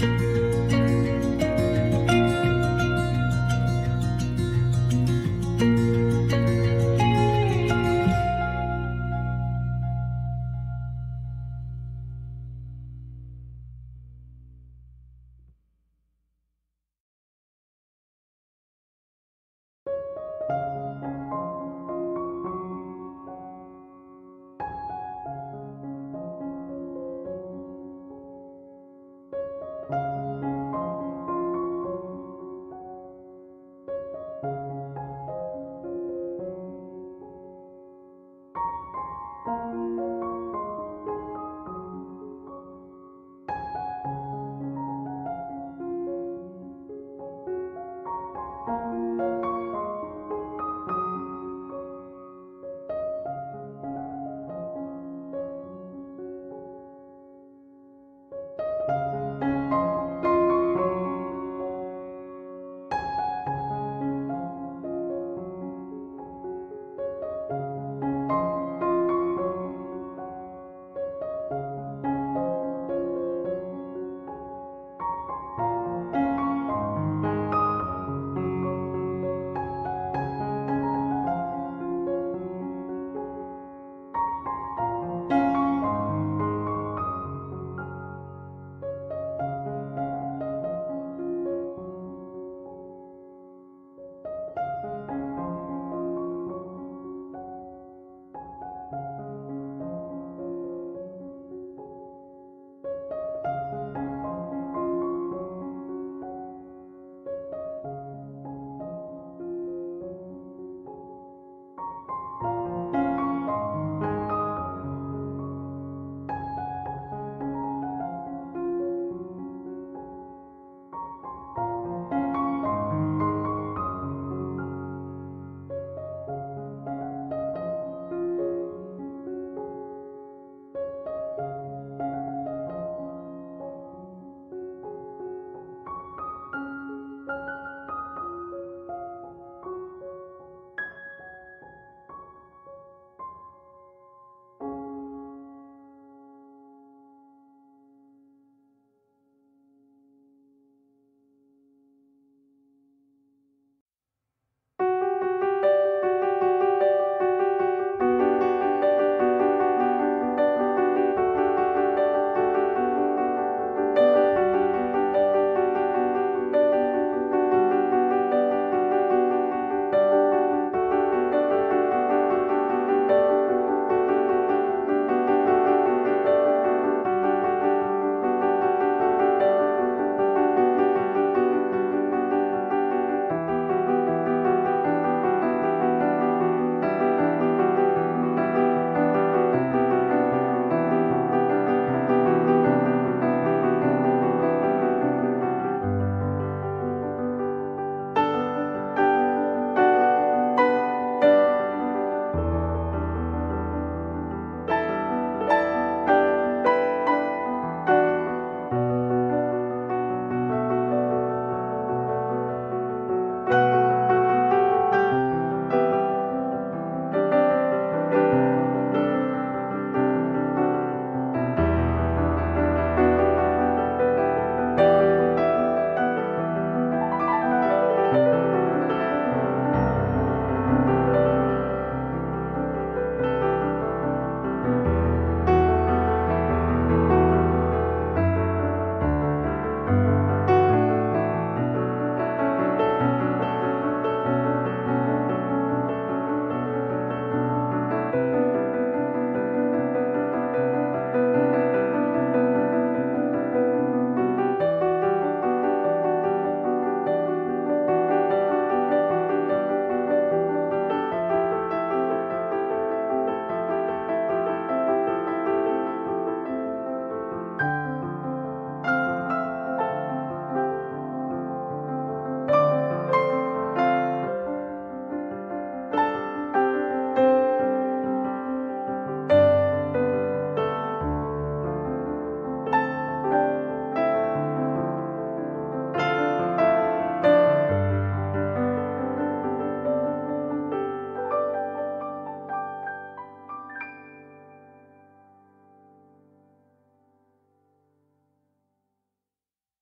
ും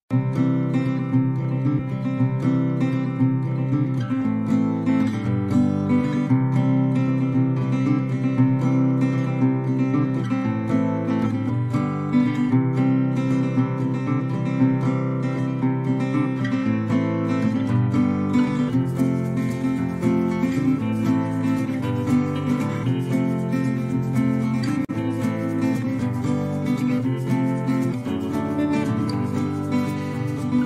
ും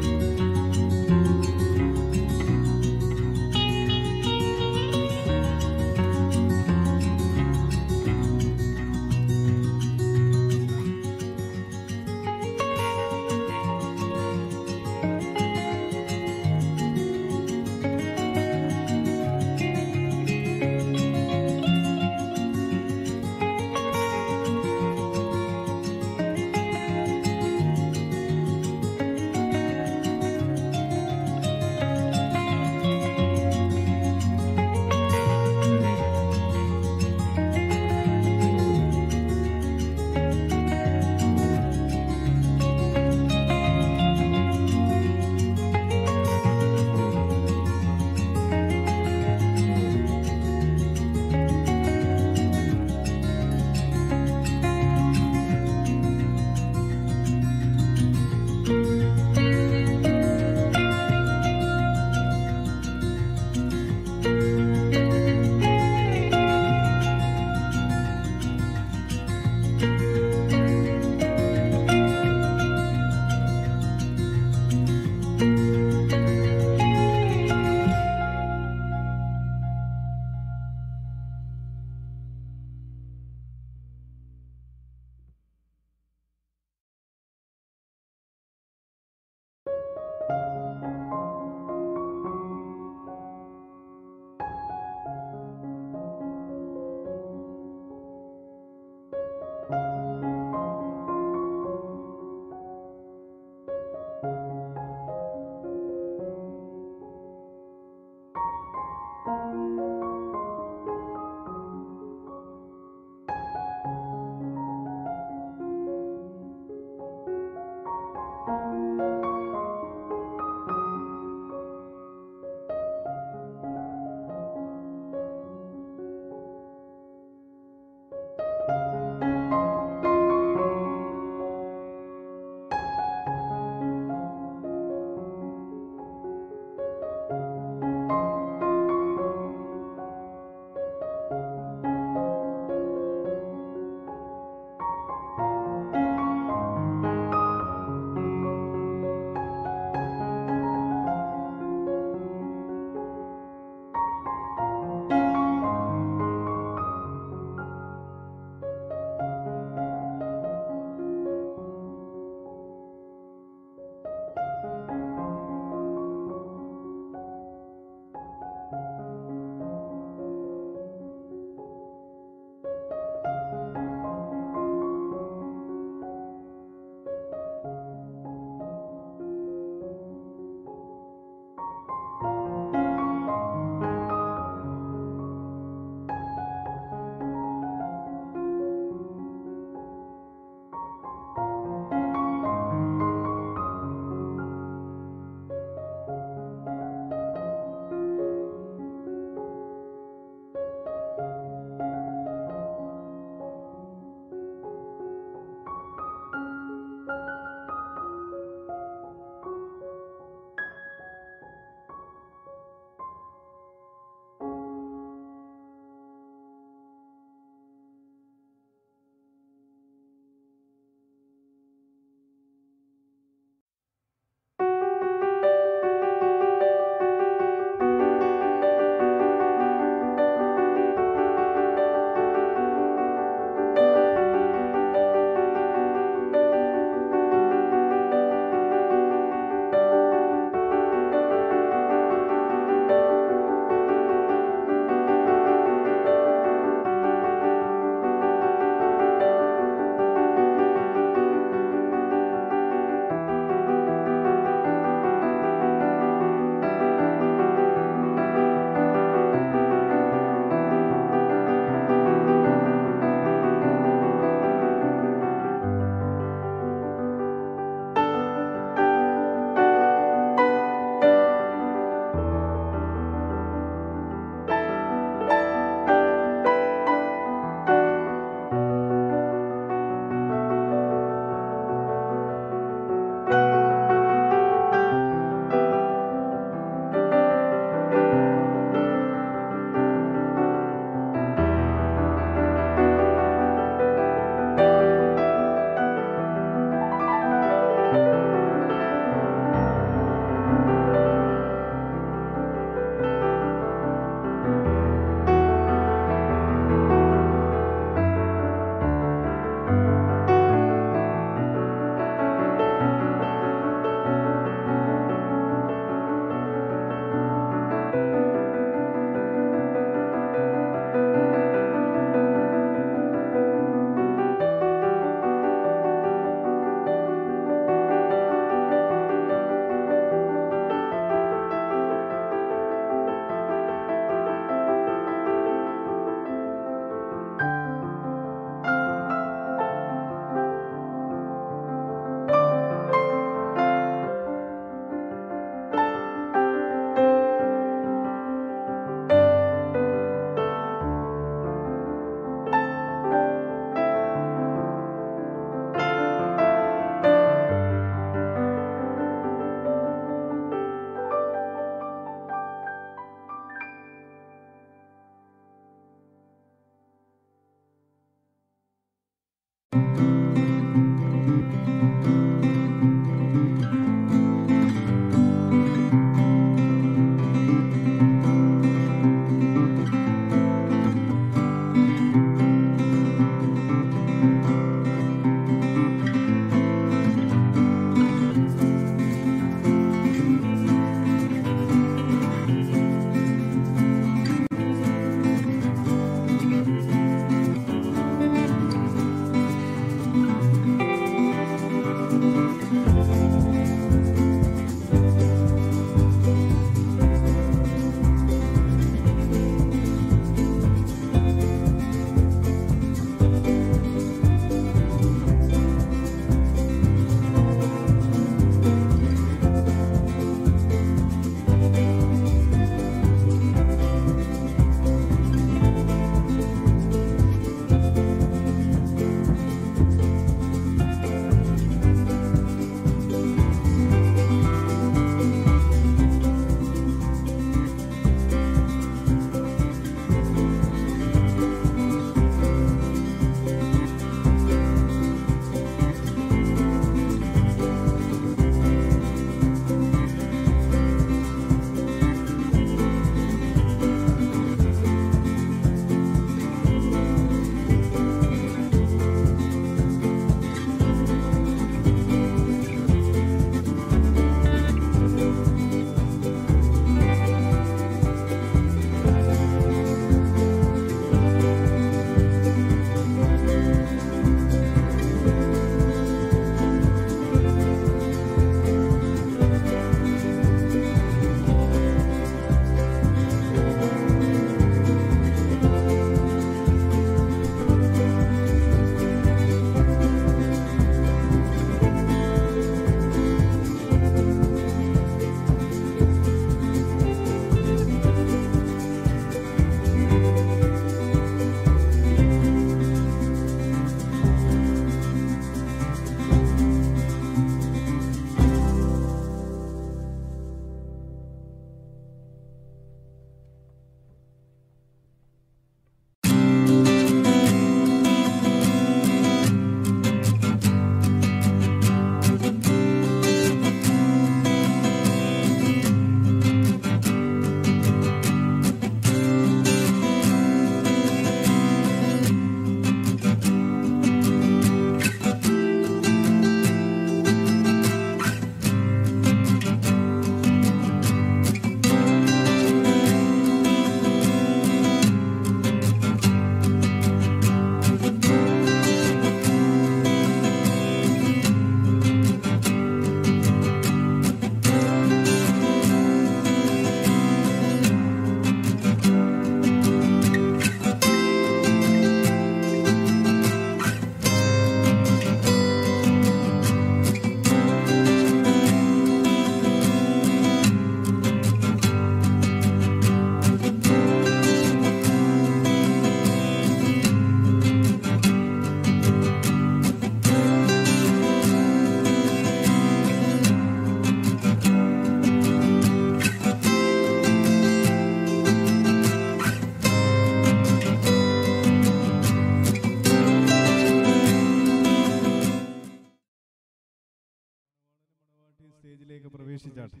സ്റ്റേജിലേക്ക് പ്രവേശിച്ചാട്ടെ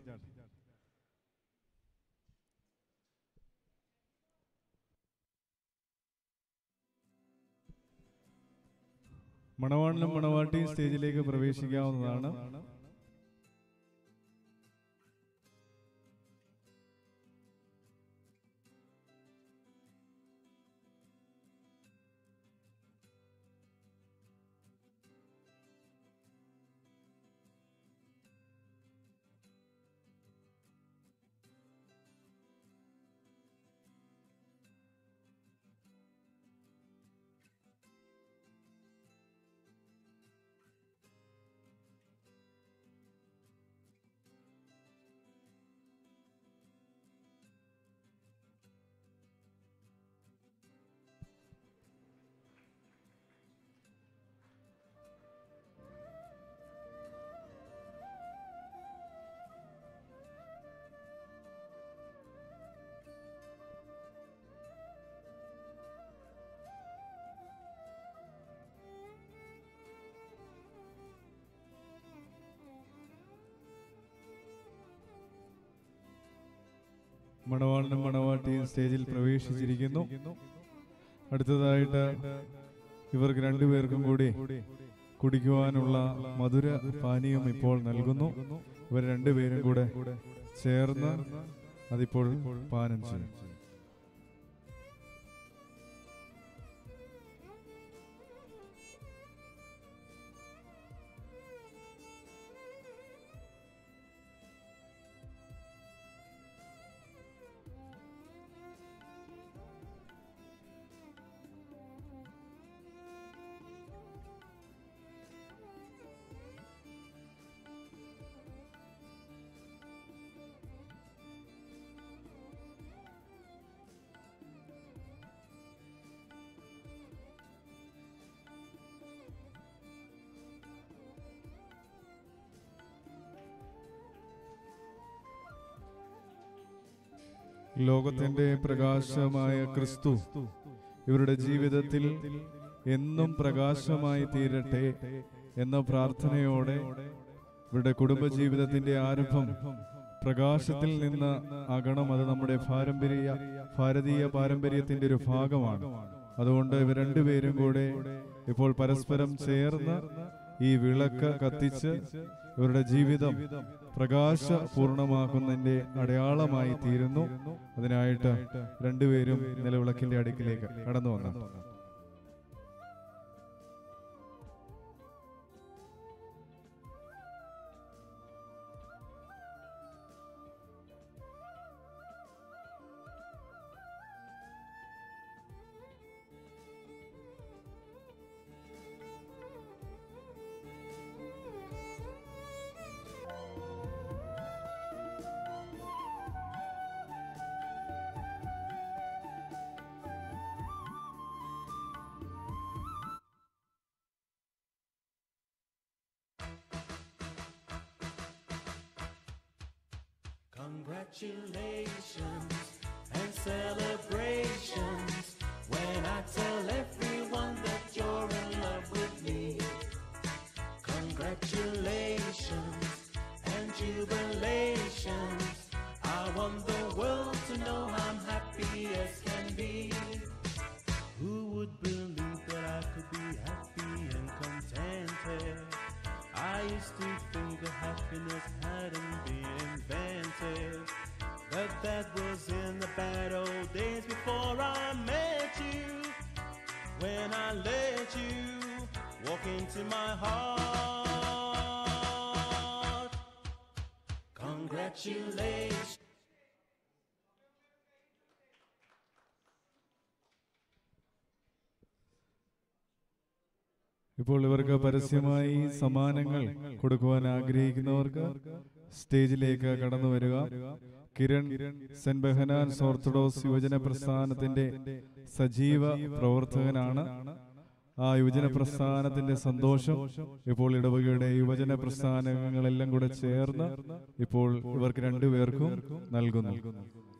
മണവാളിനും മണവാട്ടിയും സ്റ്റേജിലേക്ക് പ്രവേശിക്കാവുന്നതാണ് മണവാളിനും മണവാട്ടിയും സ്റ്റേജിൽ പ്രവേശിച്ചിരിക്കുന്നു അടുത്തതായിട്ട് ഇവർക്ക് രണ്ടുപേർക്കും കൂടി കുടിക്കുവാനുള്ള മധുര പാനീയം ഇപ്പോൾ നൽകുന്നു ഇവർ രണ്ടുപേരും കൂടെ ചേർന്ന് അതിപ്പോൾ പാനം ചെയ്യും ലോകത്തിന്റെ പ്രകാശമായ ക്രിസ്തു ഇവരുടെ ജീവിതത്തിൽ എന്നും പ്രകാശമായി തീരട്ടെ എന്ന പ്രാർത്ഥനയോടെ ഇവരുടെ കുടുംബജീവിതത്തിന്റെ ആരംഭം പ്രകാശത്തിൽ നിന്ന് ആകണം അത് നമ്മുടെ പാരമ്പര്യ ഭാരതീയ പാരമ്പര്യത്തിന്റെ ഒരു ഭാഗമാണ് അതുകൊണ്ട് ഇവർ രണ്ടുപേരും കൂടെ ഇപ്പോൾ പരസ്പരം ചേർന്ന് ഈ വിളക്ക് കത്തിച്ച് ഇവരുടെ ജീവിതം പ്രകാശപൂർണമാക്കുന്നതിന്റെ അടയാളമായി തീരുന്നു അതിനായിട്ട് രണ്ടുപേരും നിലവിളക്കിന്റെ അടുക്കിലേക്ക് കടന്നു വന്നു Congratulations and celebrations when I tell everyone that you're in love with me. Congratulations and jubilations. I want the world to know I'm happy as can be. Who would believe that I could be happy and contented? I used to think that happiness hadn't been invented. But that was in the bad old days before I met you. When I let you walk into my heart. Congratulations. ഇപ്പോൾ ഇവർക്ക് പരസ്യമായി സമ്മാനങ്ങൾ കൊടുക്കുവാൻ ആഗ്രഹിക്കുന്നവർക്ക് സ്റ്റേജിലേക്ക് കടന്നു വരിക Kiran saint Behnan's orthodox യുവജന പ്രസ്ഥാനത്തിന്റെ സജീവ പ്രവർത്തകനാണ് ആ യുവജന പ്രസ്ഥാനത്തിന്റെ സന്തോഷം ഇപ്പോൾ ഇടവകയുടെ യുവജന പ്രസ്ഥാനങ്ങളെല്ലാം കൂടെ ചേർന്ന് ഇപ്പോൾ ഇവർക്ക് രണ്ടുപേർക്കും നൽകുന്നു